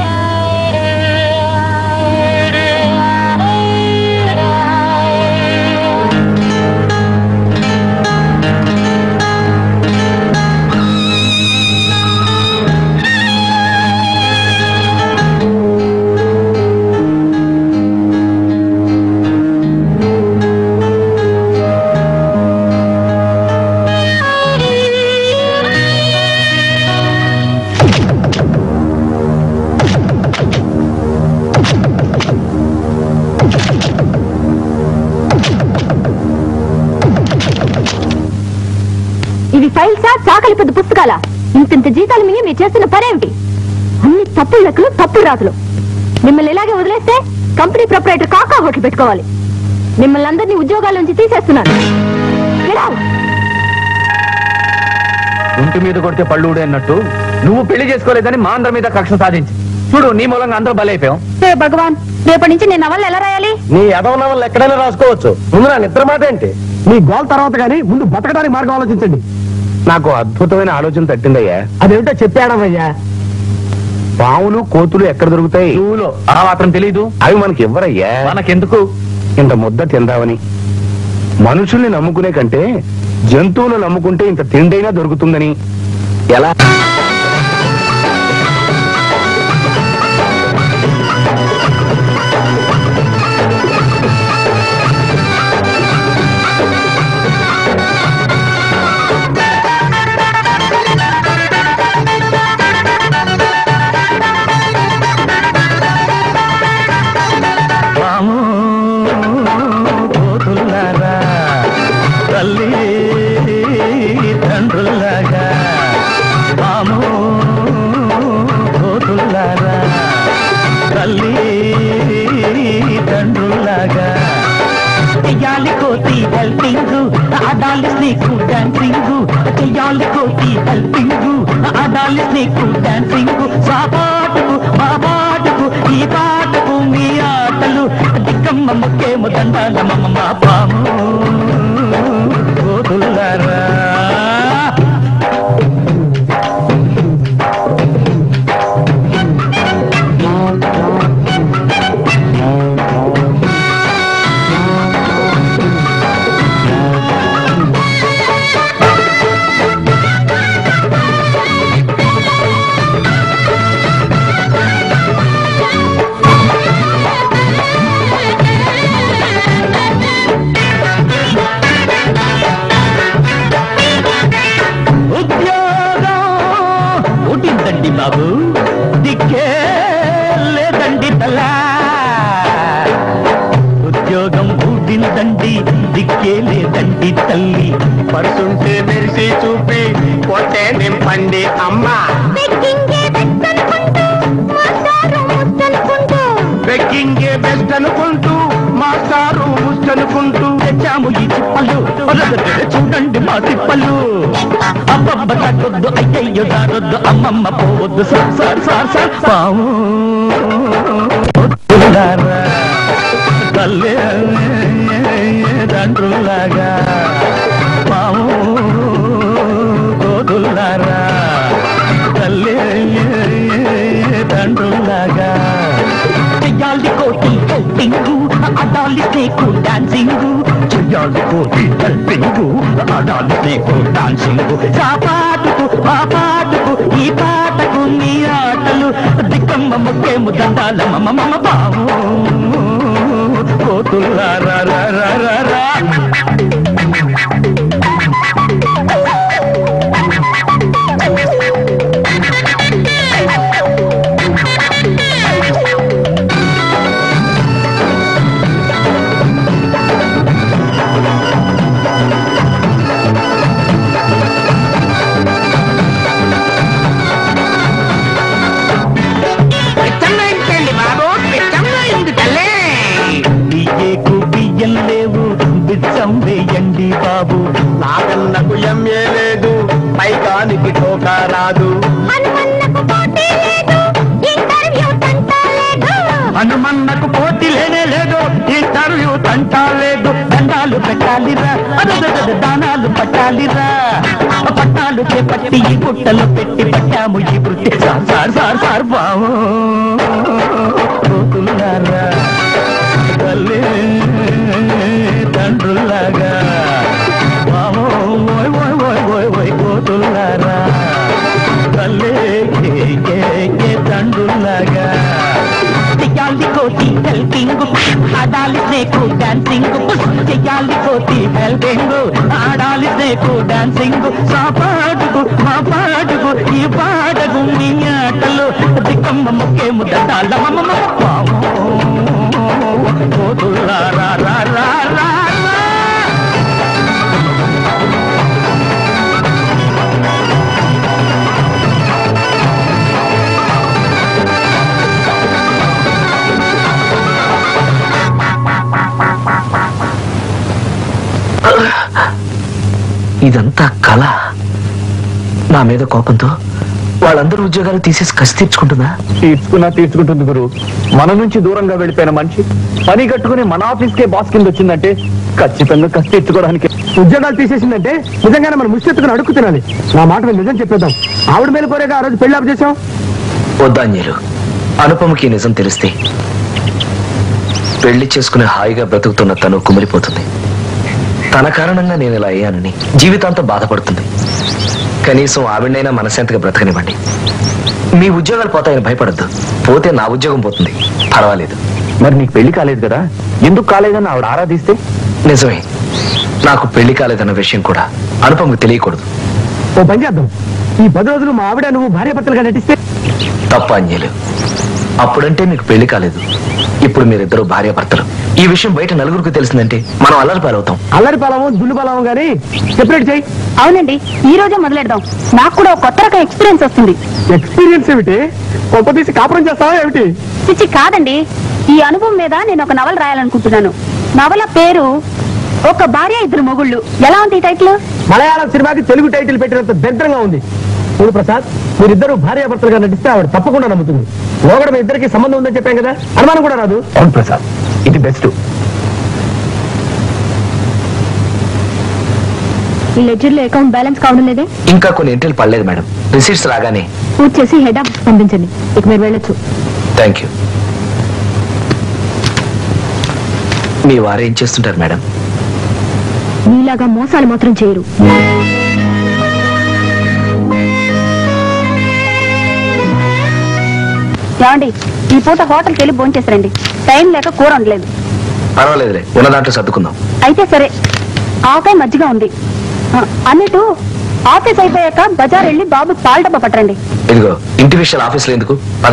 ఇవి ఫైల్సా చాకలి పెద్ద పుస్తకాల ఇంతింత జీతాలు మింగి మీరు చేస్తున్న పనేమిటి అన్ని తప్పుడు లెక్కలు తప్పుడు రాతలు మిమ్మల్ని ఇలాగే వదిలేస్తే కంపెనీ ప్రొపరేటర్ కాకా హోటల్ పెట్టుకోవాలి మిమ్మల్ని అందరినీ ఉద్యోగాల నుంచి తీసేస్తున్నాను Get out. ఒంటి మీద కొడితే పళ్ళు ఊడే అన్నట్టు నువ్వు పెళ్లి చేసుకోలేదని మా అందరి మీద కక్ష సాధించి చూడు నీ మూలంగా అందరూ బలైపోయాం హే భగవాన్ రేపటి నుంచి నేను నవళ్ళు ఎలా రాయాలి నీ ఎదవనవల్ ఎక్కడైనా రాసుకోవచ్చు ముందు నా నిద్ర మాట ఏంటి మీ గోల్ తర్వాత కానీ ముందు బతకడానికి మార్గం ఆలోచించండి నాకు అద్భుతమైన ఆలోచన తట్టిందయ్యా అదేమిటో చెప్పాడమయ్యా పావులు కోతులు ఎక్కడ దొరుకుతాయి ఆ మాత్రం తెలీదు అవి మనకి ఇవ్వరయ్యా మనకెందుకు ఇంత ముద్ద తిందామని మనుషుల్ని నమ్ముకునే కంటే జంతువులు నమ్ముకుంటే ఇంత తిండైనా దొరుకుతుందని ఎలా రాము కోతుల్లారా తల్లి తండ్రుల్లాగా రాము కోతుల్లారా తల్లి తండ్రుల్లాగా చెయ్యాలి కోతి హెల్పింగ్ ఆడాలి స్నేక్ డాన్సింగ్ చెయ్యాలి కోతి హెల్పింగ్ ఆడాలి స్నేక్ డాన్సింగ్ మా పాటకు మా పాటకు ఈ పాటకు మీ ఆటలు దిక్కమ్మ ముక్కేము దండాల మమ్మ మా పాము కోతులారా లేదండి బాబు దిక్కే లేదండి తలా ఉద్యోగం ఊడిందండి దిక్కే లేదండి తల్లి పడుతుంటే మెరిసి చూపి కొట్టే నింపండి అమ్మా బెక్కింగే బెస్ట్ అనుకుంటూ మాస్టారు ముస్ట్ అనుకుంటూ తెచ్చాము ఈ చిప్పలు ఒరగొరగొర చూడండి మా తిప్పలు అబ్బబ్బ తగ్గొద్దు అయ్యయ్యో దారొద్దు అమ్మమ్మ పోవద్దు సార్ సార్ సార్ సార్ పాము వద్దులారా, తల్లి తండ్రులాగా పాము గోదులారా తల్లి తండ్రులాగా చెయ్యాలి కోటి హెల్పింగ్ అడాలి స్నేకు డాన్సింగ్ చెయ్యాలి కోటి హెల్పింగ్ అడాలి స్నేకు డాన్సింగ్ ఆ పాటకు ఆ పాటకు ఈ పాటకు నీ ఆటలు దిక్కమ్మ ముక్కేము దండాల మమ మమ బావు కోతులారా రా రా రా రా పిచ్చమైందండి బాబు పిచ్చమైంది తల్లే బియ్యకు బియ్యం లేవు బిచ్చం వేయండి బాబు నాగన్నకు ఎంఏ లేదు పైకానికి టోకా రాదు హనుమన్నకు పోటీ లేనే లేదు ఇంటర్వ్యూ తంటా లేదు దండాలు పెట్టాలిరా అదదదద దానాలు పట్టాలిరా పట్టాలు చేపట్టి ఈ గుట్టలు పెట్టి పట్టాము ఈ వృత్తి సార్ సార్ సార్ సార్ బావు కోతులారా తల్లి తండ్రులాగా బావో ఓయ్ ఓయ్ ఓయ్ ఓయ్ ఓయ్ కోతులారా తల్లి కే కే కే తండ్రులాగా చెయ్యాలి కోటి హెల్పింగ్ ఆడాలి స్నేకు డాన్సింగ్ చెయ్యాలి కోటి హెల్పింగ్ ఆడాలి స్నేకు డాన్సింగ్ సాపాడుకు మా పాడుకు ఈ పాడకు మీ ఆటలు దిక్కమ్మ ముక్కేము దండాల మమ్మ పాము కోతులారా రా రా రా ఇదంతా కళ నా మీద కోపంతో వాళ్ళందరూ ఉద్యోగాలు తీసేసి కసి తీర్చుకుంటుందా తీర్చుకున్నా తీర్చుకుంటుంది గురు మన నుంచి దూరంగా వెళ్ళిపోయిన మనిషి పని కట్టుకుని మన ఆఫీస్కే బాస్ కింద వచ్చిందంటే ఖచ్చితంగా కసి తీర్చుకోవడానికి ఉద్యోగాలు తీసేసిందంటే నిజంగానే మనం ముష్టెత్తుకుని అడుక్కు తినాలి నా మాట మీద నిజం చెప్పేద్దాం ఆవిడ మేలు కోరేగా ఆ రోజు పెళ్లి ఆపు చేసాం వద్దాంజలు అనుపమకి నిజం తెలిస్తే పెళ్లి చేసుకుని హాయిగా బ్రతుకుతున్న తను కుమిలిపోతుంది తన కారణంగా నేను ఇలా అయ్యానని జీవితాంతం బాధపడుతుంది కనీసం ఆవిడనైనా మనశాంతిగా బ్రతకనివ్వండి మీ ఉద్యోగాలు పోతాయని భయపడద్దు పోతే నా ఉద్యోగం పోతుంది పర్వాలేదు మరి నీకు పెళ్లి కాలేదు కదా ఎందుకు కాలేదని ఆవిడ ఆరాధిస్తే నిజమే నాకు పెళ్లి కాలేదన్న విషయం కూడా అనుపమకు తెలియకూడదు ఓ పని చేద్దాం ఈ పది రోజులు మా ఆవిడ నువ్వు భార్యాభర్తలుగా నటిస్తే తప్ప అంజలు అప్పుడంటే మీకు పెళ్లి కాలేదు ఇప్పుడు మీరిద్దరు భార్యాభర్తలు ఈ విషయం బయట నలుగురికి తెలిసిందంటే మనం అల్లరి పాలవుతాం అల్లరి పొలము దుల్లు పొలము కానీ సెపరేట్ చేయి అవునండి ఈ రోజే మొదలెడదాం నాకు కూడా ఒక కొత్త రకం ఎక్స్పీరియన్స్ వస్తుంది ఎక్స్పీరియన్స్ ఏమిటి కొంప తీసి కాపురం చేస్తావా ఏమిటి చిచ్చి కాదండి ఈ అనుభవం మీద నేను ఒక నవల రాయాలనుకుంటున్నాను నవల పేరు ఒక భార్య ఇద్దరు మొగుళ్ళు ఎలా ఉంది ఈ టైటిల్ మలయాళం సినిమాకి తెలుగు టైటిల్ పెట్టినంత దరిద్రంగా ఉంది చూడు ప్రసాద్ మీరిద్దరు భార్యాభర్తలుగా నటిస్తే ఆవిడ తప్పకుండా నమ్ముతుంది లోగడ మీ ఇద్దరికి సంబంధం ఉందని చెప్పాం కదా అనుమానం కూడా రాదు అవును ప్రసాద్ ఇది బెస్ట్ ఈ లెడ్జర్ లో అకౌంట్ బ్యాలెన్స్ కావడం లేదే ఇంకా కొన్ని ఎంట్రీలు పడలేదు మేడం రిసీట్స్ రాగానే పూర్తి చేసి హెడ్ ఆఫీస్ పంపించండి ఇక మీరు వెళ్ళొచ్చు థ్యాంక్ యూ మీ వారు ఏం చేస్తుంటారు మేడం మీలాగా మోసాలు మాత్రం చేయరు ఏమండి ఈ పూట హోటల్కి వెళ్ళి భోంచేసరండి టైం లేక కూర ఉండలేదు పర్వాలేదులే ఉన్న దాంట్లో సర్దుకుందాం అయితే సరే ఆకాయ మజ్జిగా ఉంది ఆ, అన్నట్టు ఆఫీస్ అయిపోయాక బజార్ వెళ్ళి బాబు పాల డబ్బా పట్టండి ఇదిగో ఇంటి విషయాలు ఆఫీస్లో ఎందుకు పద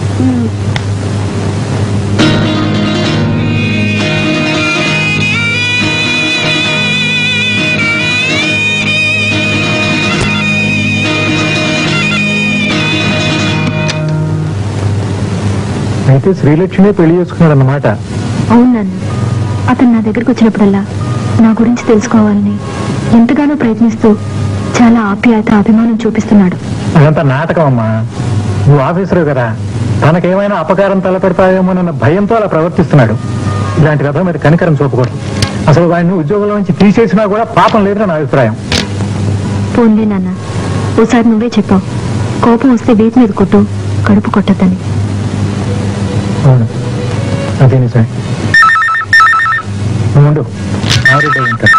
అయితే శ్రీలక్ష్మి పెళ్లి చేసుకున్నాడు అన్నమాట అవును నాన్న అతను నా దగ్గరకు వచ్చినప్పుడల్లా నా గురించి తెలుసుకోవాలని ఎంతగానో ప్రయత్నిస్తూ చాలా ఆప్యాయత అభిమానం చూపిస్తున్నాడు అదంతా నాటకం అమ్మా నువ్వు ఆఫీసరు కదా తనకేమైనా అపకారం తలపెడతాయేమోనన్న భయంతో అలా ప్రవర్తిస్తున్నాడు ఇలాంటి కథ మీద కనికరం చూపకూడదు అసలు వాడిని ఉద్యోగంలో నుంచి తీసేసినా కూడా పాపం లేదని నా అభిప్రాయం పోన్లే నాన్న ఓసారి నువ్వే చెప్పావు కోపం వస్తే వీపు మీద కొట్టు కడుపు కొట్టద్దని అవును అదే నిజమే నువ్వు ఉండు ఆరుడై ఉంటాడు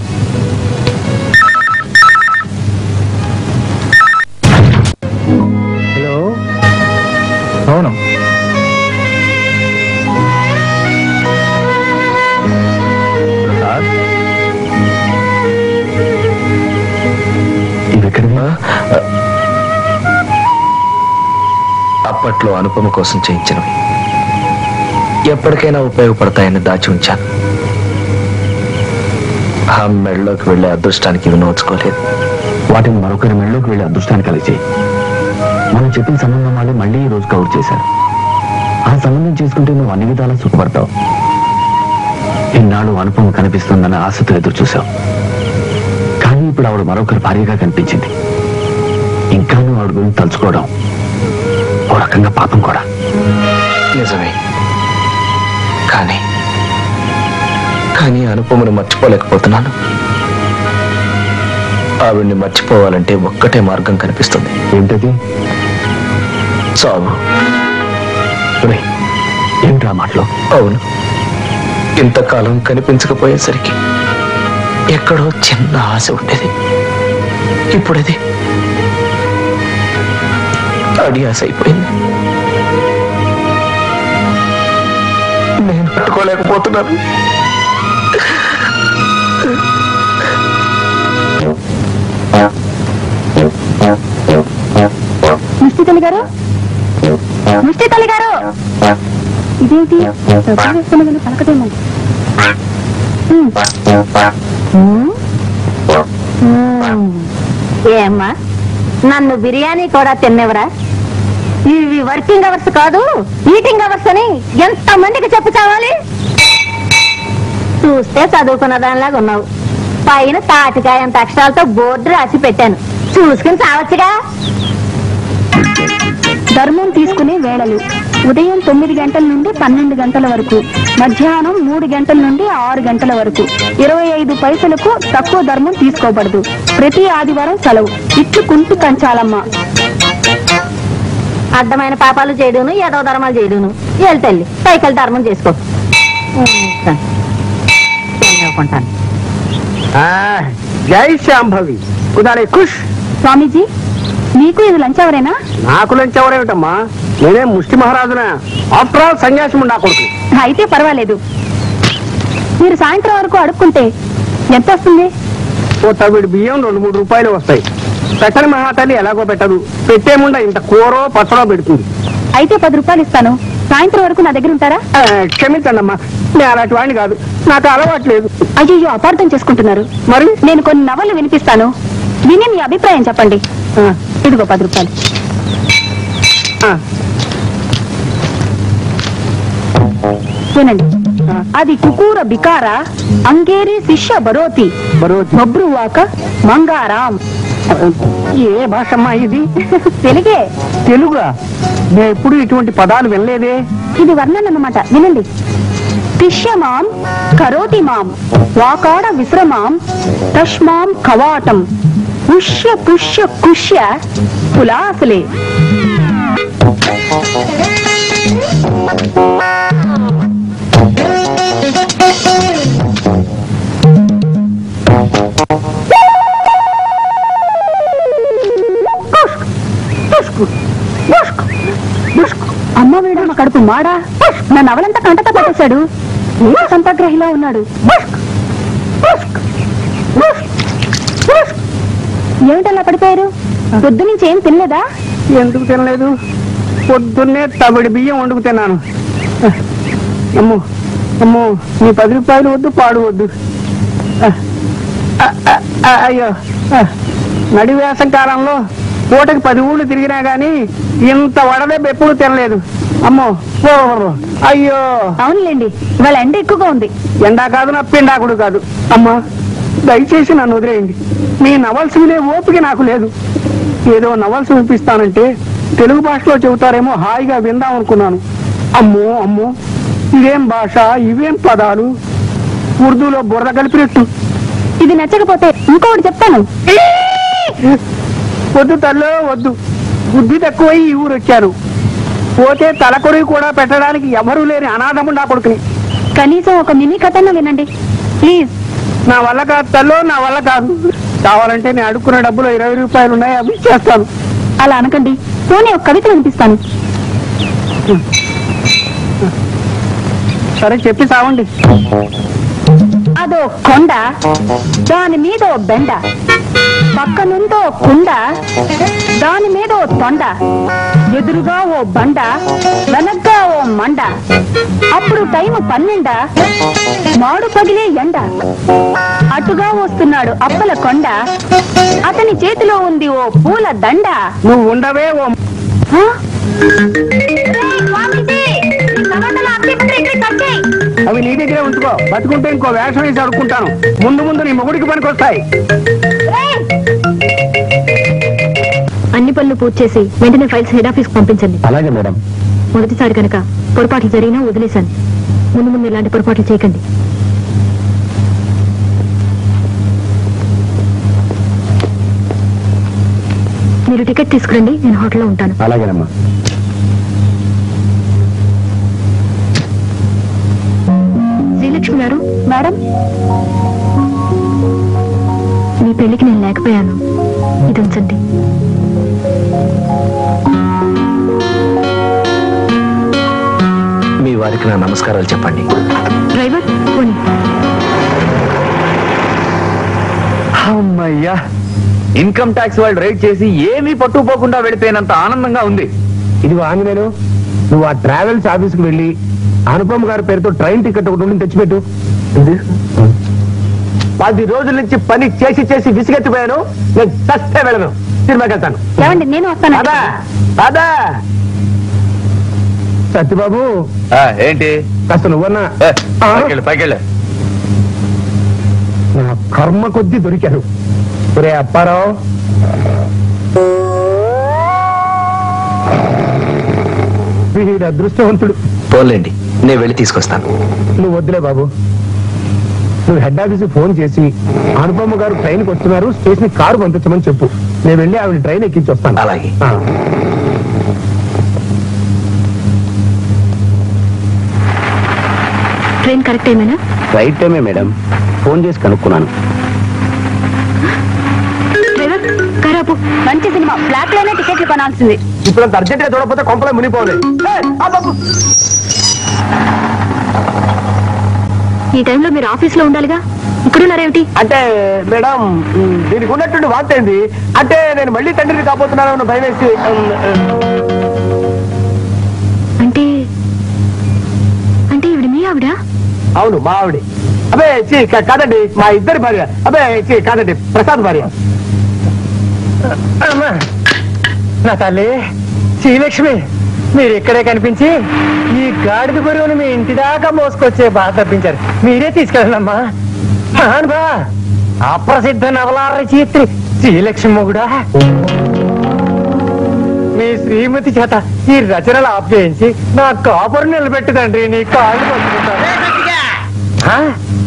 హలో అవును అప్పట్లో అనుపమ కోసం చేయించినవి ఎప్పటికైనా ఉపయోగపడతాయని దాచి ఉంచాను ఆ మెళ్ళలోకి వెళ్ళే అదృష్టానికి ఇవి నోచుకోలేదు వాటిని మరొకరి మెళ్ళలోకి వెళ్ళి అదృష్టాన్ని కలిసి మనం చెప్పిన సంబంధం వాళ్ళే మళ్ళీ ఈ రోజు కవర్ చేశారు ఆ సంబంధం చేసుకుంటే నువ్వు అన్ని విధాలా సుఖపడతావు ఇన్నాళ్ళు అనుపమ కనిపిస్తుందన్న ఆశతో ఎదురు చూసావు కానీ ఇప్పుడు ఆవిడ మరొకరి భార్యగా కనిపించింది ఇంకా నువ్వు ఆవిడ గురించి తలుచుకోవడం ఓ రకంగా పాపం కూడా నిజమే కానీ కానీ అనుపమను మర్చిపోలేకపోతున్నాను ఆవిడ్ని మర్చిపోవాలంటే ఒక్కటే మార్గం కనిపిస్తుంది ఏంటది చావు ఏమిటా మాటలో అవును ఇంతకాలం కనిపించకపోయేసరికి ఎక్కడో చిన్న ఆశ ఉండేది ఇప్పుడది అడి ఆశ అయిపోయింది నేను పట్టుకోలేకపోతున్నాను ముష్టి తల్లి గారు ముష్టి తల్లి గారు ఇదేంటి డబ్బులు వేస్తున్నదని పలకటేమో ఉమ్. ఉమ్. ఉమ్. ఏమ్మా నన్ను బిర్యానీ కూడా తిన్నెవరా ఇవి వర్కింగ్ అవర్స్ కాదు ఈటింగ్ అవర్స్ అని ఎంత మందికి చెప్పు చావాలి చూస్తే చదువుకున్న దానిలాగా ఉన్నావు పైన తాటికాయ అంత అక్షరాలతో బోర్డు రాసి పెట్టాను చూసుకుని చావచ్చుగా ధర్మం తీసుకునే వేళలు ఉదయం తొమ్మిది గంటల నుండి పన్నెండు గంటల వరకు మధ్యాహ్నం మూడు గంటల నుండి ఆరు గంటల వరకు ఇరవై ఐదు పైసలకు తక్కువ ధర్మం తీసుకోబడదు ప్రతి ఆదివారం సెలవు ఇట్లు కుంటి కంచాలమ్మ అడ్డమైన పాపాలు చేయడును ఏదో ధర్మాలు చేయడును వెళ్తే తల్లి సైకిల్ ధర్మం చేసుకో ఉంటాను జై శాంభవి ఉదారే ఖుష్ స్వామీజీ మీకు ఇది లంచ్ ఎవరేనా నాకు లంచ్ ఎవరేమిటమ్మా నేనే ముష్టి మహారాజున ఆఫ్టర్ ఆల్ సన్యాసం నా కొడుకు అయితే పర్వాలేదు మీరు సాయంత్రం వరకు అడుక్కుంటే ఎంత వస్తుంది ఓ తవిడు బియ్యం రెండు మూడు రూపాయలు వస్తాయి పెట్టని మహాతల్లి ఎలాగో పెట్టదు పెట్టేముండా ఇంత కూరో పచ్చడో పెడుతుంది అయితే పది రూపాయలు ఇస్తాను సాయంత్రం వరకు నా దగ్గర ఉంటారా ఆ, క్షమించండి అమ్మా నేను అలాంటి వాడిని కాదు నాకు అలవాటు లేదు అయ్యో అపార్థం చేసుకుంటున్నారు మరి నేను కొన్ని నవలు వినిపిస్తాను విని మీ అభిప్రాయం చెప్పండి ఇదిగో పది రూపాయలు వినండి అది కుకూర బికార అంగేరి శిష్య బరోతి బబ్రువాక మంగారాం ఏ భాష అమ్మా ఇది తెలుగే తెలుగా నేను ఎప్పుడు ఇటువంటి పదాలు వినలేదే ఇది వర్ణన అన్నమాట వినండి తిష్యమాం కరోతి మాం వాకాడ విశ్రమాం తష్మాం కవాటం పుష్య పుష్య కుష్య కులాసలే అమ్మ వీడు మా కడుపు మాడా నా నవలంతా కంటతో పెట్టేశాడు ఏ సంతగ్రహిలా ఉన్నాడు ఏమిటలా పడిపోయారు పొద్దు నుంచి ఏం తినలేదా ఎందుకు తినలేదు పొద్దున్నే తమిడి బియ్యం వండుకు తిన్నాను అమ్మో అమ్మో నీ పది రూపాయలు వద్దు పాడు వద్దు ఆ, ఆ, ఆ, ఆ, అయ్యో ఆ, నడి వేసం కాలంలో పూటకి పది ఊళ్ళు తిరిగినా గాని ఇంత వడదెబ్బ ఎప్పుడు తినలేదు అమ్మో ఓ, అయ్యో అవునులేండి ఇవాళ ఎండ ఎక్కువగా ఉంది ఎండా కాదు నా పిండాకుడు కాదు అమ్మా దయచేసి నన్ను వదిలేయండి మీ నవల్స్ వినే ఓపిక నాకు లేదు ఏదో నవల్స్ వినిపిస్తానంటే తెలుగు భాషలో చెబుతారేమో హాయిగా విందాం అనుకున్నాను అమ్మో అమ్మో ఇదేం భాష ఇవేం పదాలు ఉర్దూలో బుర్ర కలిపినట్టు ఇది నచ్చకపోతే ఇంకొకటి చెప్తాను వద్దు తల్లో వద్దు బుద్ధి తక్కువై ఈ ఊరు వచ్చాను పోతే తలకొరి కూడా పెట్టడానికి ఎవరూ లేని అనాథము నా కొడుకుని కనీసం ఒక మినీ కథను వినండి ప్లీజ్ నా వల్ల కాదు తల్లో నా వల్ల కాదు కావాలంటే నేను అడుక్కున్న డబ్బులు ఇరవై రూపాయలు ఉన్నాయి అవి ఇచ్చేస్తాను అలా అనకండి పోనీ ఒక కవిత వినిపిస్తాను సరే చెప్పి సావండి అదో కొండ దాని మీద ఓ బెండ పక్కనుందో కుండ దాని మీద ఓ తొండ ఎదురుగా ఓ బండ వెనగ్గా ఓ మండ అప్పుడు టైం పన్నెండ మాడు పగిలే ఎండ అటుగా వస్తున్నాడు అప్పల కొండ అతని చేతిలో ఉంది ఓ పూల దండ నువ్వు ఉండవే ఓ హ? అవి నీ దగ్గరే ఉంచుకో బతుకుంటే ఇంకో వేషం వేసి అడుక్కుంటాను ముందు ముందు నీ మొగుడికి పనికొస్తాయి అన్ని పనులు పూర్తి చేసి వెంటనే ఫైల్స్ హెడ్ ఆఫీస్ పంపించండి అలాగే మేడం మొదటిసారి కనుక పొరపాట్లు జరిగినా వదిలేశాను ముందు ముందు ఇలాంటి పొరపాట్లు చేయకండి మీరు టికెట్ తీసుకురండి నేను హోటల్లో ఉంటాను అలాగేనమ్మా శ్రీలక్ష్మి గారు మేడం మీ పెళ్లికి నేను లేకపోయాను ఇది ఉంచండి మీ వారికి నా నమస్కారాలు చెప్పండి డ్రైవర్ పోనీ అమ్మయ్యా ఇన్కమ్ ట్యాక్స్ వాళ్ళు రైడ్ చేసి ఏమీ పట్టుకుపోకుండా వెళ్ళిపోయినంత ఆనందంగా ఉంది ఇదిగో ఆంజనేయులు నువ్వు ఆ ట్రావెల్స్ ఆఫీస్కి వెళ్ళి అనుపమ్ గారి పేరుతో ట్రైన్ టికెట్ ఒకటి ఉండి తెచ్చిపెట్టు పది రోజుల నుంచి పని చేసి చేసి విసిగెత్తిపోయాను నేను చస్తే వెళ్ళను సినిమాకి వెళ్తాను ఏమండి నేను వస్తాను పదా పదా సత్యబాబు ఆ, ఏంటి కాస్త నువ్వన్నా ఏ, పైకెళ్ళు పైకెళ్ళు నా కర్మ కొద్దీ దొరికారు ఒరే అప్పారావు వీడి అదృష్టవంతుడు పోలేండి నేను వెళ్ళి తీసుకొస్తాను నువ్వు వద్దులే బాబు నువ్వు హెడ్ ఆఫీస్ ఫోన్ చేసి అనుపమ్మ గారు ట్రైన్కి వస్తున్నారు స్టేషన్ కారు పంపించమని చెప్పు నేను వెళ్ళి ఆవిడ ట్రైన్ ఎక్కించి వస్తాను అలాగే ఆ. ట్రైన్ కరెక్ట్ టైమేనా రైట్ టైమే మేడం ఫోన్ చేసి కనుక్కున్నాను డ్రైవర్ కరాపు మంచి సినిమా బ్లాక్ లోనే టికెట్లు కొనాల్సింది ఇప్పుడు అంత అర్జెంట్ గా చూడకపోతే కొంపలే మునిపోవాలి ఈ టైంలో మీరు ఆఫీస్లో ఉండాలిగా ఇక్కడున్నారేమిటి అంటే మేడం ఉమ్, దీనికి ఉన్నట్టుండి వార్తయింది అంటే నేను మళ్ళీ తండ్రిని కాబోతున్నాను అన్న భయం వేసి ఉమ్, అంటే అంటే ఇవిడ మీ ఆవిడ అవును మా ఆవిడ అబే చి కా- కాదండి మా ఇద్దరి భార్య అబే చి కాదండి ప్రసాద్ భార్య అమ్మా నా తల్లి శ్రీలక్ష్మి మీరు ఇక్కడే కనిపించి ఈ గాడిద గురువుని మీ ఇంటి దాకా మోసుకొచ్చే బాధ తప్పించారు మీరే తీసుకెళ్ళండమ్మా బా అప్రసిద్ధ నవల రచయిత్రి శ్రీలక్ష్మి మొగుడా మీ శ్రీమతి చేత ఈ రచనలు ఆప్ చేయించి నా కాపురు నిలబెట్టుదండి నీ కాళ్ళు పట్టుకుంటాను ఆ?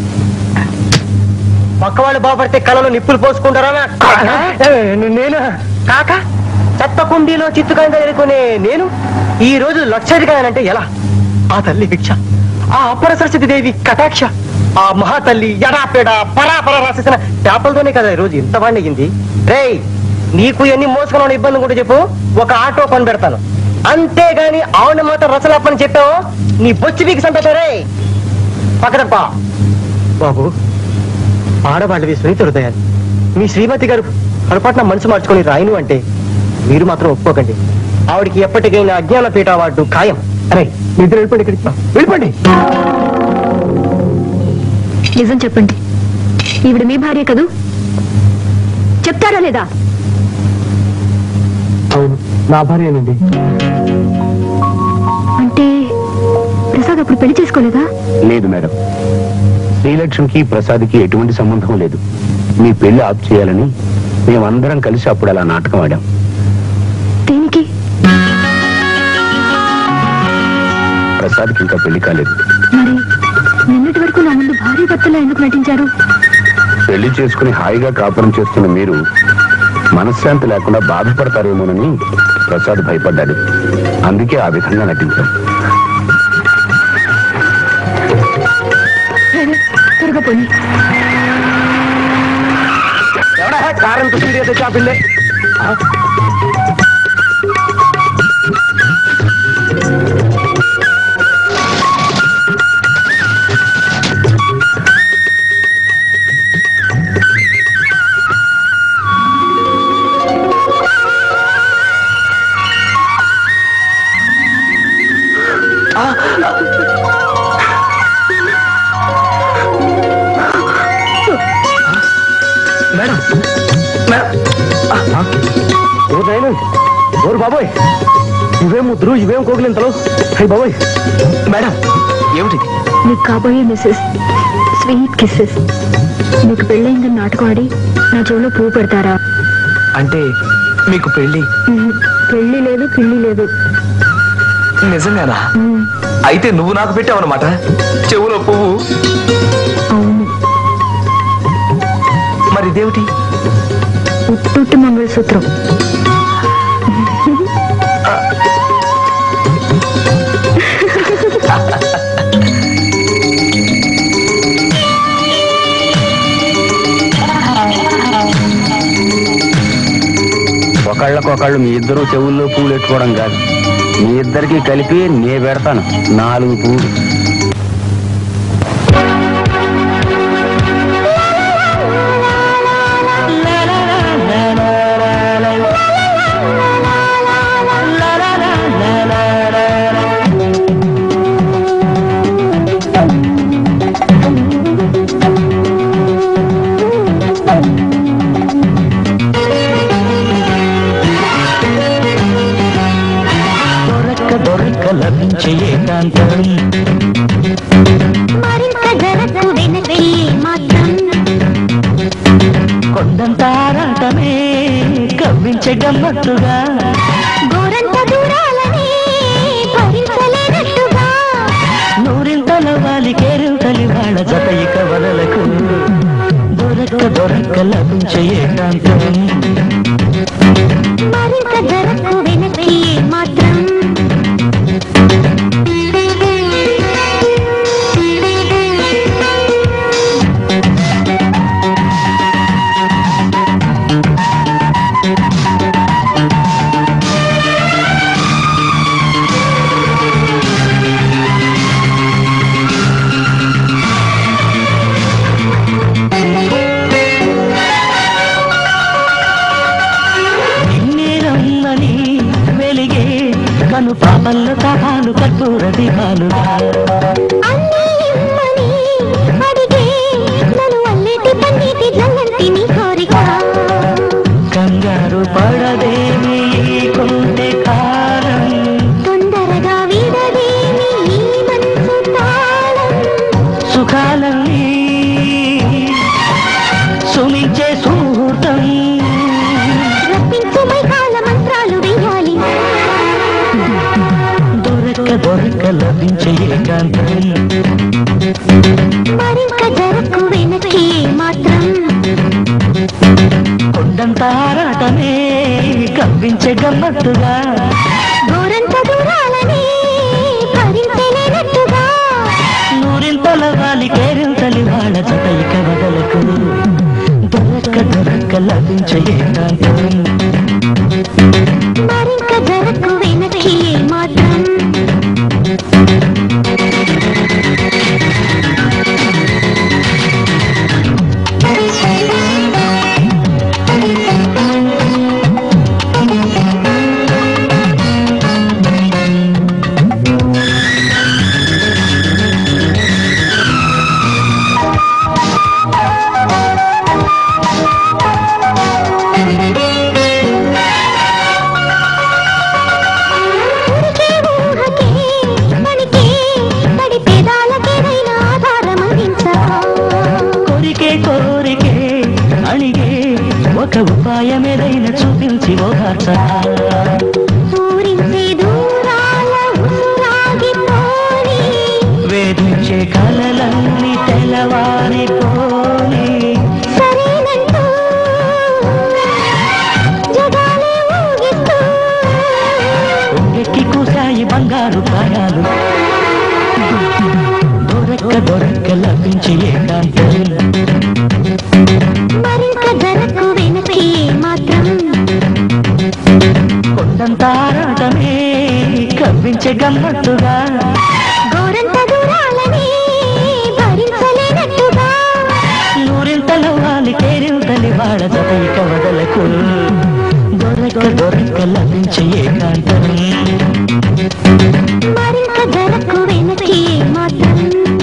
పక్క వాళ్ళు బాగుపడితే కళలో నిప్పులు పోసుకుంటారా నేను కాక చెత్త కుండీలో చిత్తుకాయంగా ఎదుర్కొనే నేను ఈ రోజు లక్షాధికారానంటే ఎలా ఆ తల్లి భిక్ష ఆ అపర సరస్వతి దేవి కటాక్ష ఆ మహాతల్లి ఎడాపెడ పరాపర రాసేసిన చేపలతోనే కదా ఈ రోజు ఇంత వాడిని అయ్యింది రేయ్ నీకు ఎన్ని మోసుకున్న ఇబ్బంది కూడా చెప్పు ఒక ఆటో పని పెడతాను అంతేగాని ఆవుని మాత్రం రసలాపని చెప్పావు నీ బొచ్చి మీకు సంపేతారే పక్కనప్పా బాబు ఆడవాళ్ళవి సునీత హృదయాలు మీ శ్రీమతి గారు పొరపాటున మనసు మార్చుకొని రాయను అంటే మీరు మాత్రం ఒప్పుకోకండి ఆవిడికి ఎప్పటికైనా అజ్ఞాన పీఠ అవార్డు ఖాయం అరే మీ ఇద్దరు వెళ్ళిపోండి ఇక్కడికి వెళ్ళిపోండి నిజం చెప్పండి ఈవిడ మీ భార్య కదూ చెప్తారా లేదా అవును నా భార్యనండి అంటే ప్రసాద్ అప్పుడు పెళ్లి చేసుకోలేదా లేదు మేడం శ్రీలక్ష్మికి ప్రసాద్కి ఎటువంటి సంబంధం లేదు మీ పెళ్లి ఆప్ చేయాలని మేమందరం కలిసి అప్పుడు అలా నాటకం ఆడాం దేనికి ప్రసాద్కి ఇంకా పెళ్లి కాలేదు మరి నిన్నటి వరకు నా ముందు భార్య భర్తలా ఎందుకు నటించారు పెళ్లి చేసుకుని హాయిగా కాపురం చేస్తున్న మీరు మనశ్శాంతి లేకుండా బాధపడతారేమోనని ప్రసాద్ భయపడ్డాడు అందుకే ఆ విధంగా నటించాం సరే, త్వరగా పోనీ ఎవడా కారంత సీరియస్ చాపిందే మేడం ఓ నాయన ఓరు బాబోయ్ ఇవేం ముద్దురు ఇవేం కోగిలింతలు హై బాబోయ్ మేడం ఏమిటి మీకు కాబోయే మిస్సెస్ స్వీట్ కిస్సెస్ మీకు పెళ్ళయిందని నాటకం ఆడి నా చెవిలో పువ్వు పెడతారా అంటే మీకు పెళ్లి ఉహు, పెళ్లి లేదు పిల్లి లేదు నిజంగానా ఉమ్, అయితే నువ్వు నాకు పెట్టావన్నమాట చెవులో పువ్వు అవును మరి ఇదేమిటి ఉట్టుట్టి మంగళసూత్రం ఒకళ్ళకొకళ్ళు మీ ఇద్దరు చెవుల్లో పూలు ఎట్టుకోవడం కాదు మీ ఇద్దరికి కలిపి నే పెడతాను నాలుగు పూలు దొరక దొరక లభించే ఏకాంతం మరింత జరకు వెనకే మాత్రం కొండంత ఆరాటమే కవ్వించే గమ్మత్తుగా గోరంత దూరాలని భరించలేనట్టుగా నూరింతల వాలి కేరింతలి వాళ్ళ జత ఇక వదలకు దొరక దొరక లభించే ఏకాంతం మరింత జరకు వెనకే మాత్రం నిన్నేరమ్మని వెలిగే కను పాపల్లో తాపాలు కర్పూర దీపాలుగా అన్నీ ఇమ్మని అడిగే నన్ను అల్లేటి పన్నీటి జల్లంటి నీ కోరిక కంగారు పడదేమి ఈ కొంటె కాలం తొందరగా వీడదేమి ఈ మనసు తాళం సుఖాలన్నీ సుమించే సుముహూర్తం రప్పించు మైకాల మంత్రాలు వేయాలి దొరక దొరక లభించే ఏకాంతం మరింత జరకు వెనకే మాత్రం కొండంత ఆరాటమే కవ్వించే గమ్మత్తుగా గోరంత దూరాలని భరించలేనట్టుగా నూరింతల వాలి కేరింతలి వాళ్ళ జత ఇక వదలకు దొరక దొరక లభించే ఏకాంతం మరింత జరకు వెనకే మాత్రం ఆ ఉపాయమేదైనా చూపించి ఓదార్చరా ఊరించే దూరాల ఉసురాగిపోని వేధించే కలలన్నీ తెల్లవారిపోని సరేనంటూ జగాలే ఊగిస్తూ కొంగెక్కి కూసాయి బంగారు గాయాలు దొరక్క దొరక్క లభించి ఏకాంతం మరింత ధరకు వెనకే మాత్రం కొండంత ఆరాటమే కవ్వించే గమ్మత్తుగా గోరంత దూరాలని భరించలేనట్టుగా నూరింతల వాలి కేరింతలి వాడ జతయిక వదలకు దొరక దొరక లభించే ఏకాంతం మరింత ధరకు వెనకే మాత్రం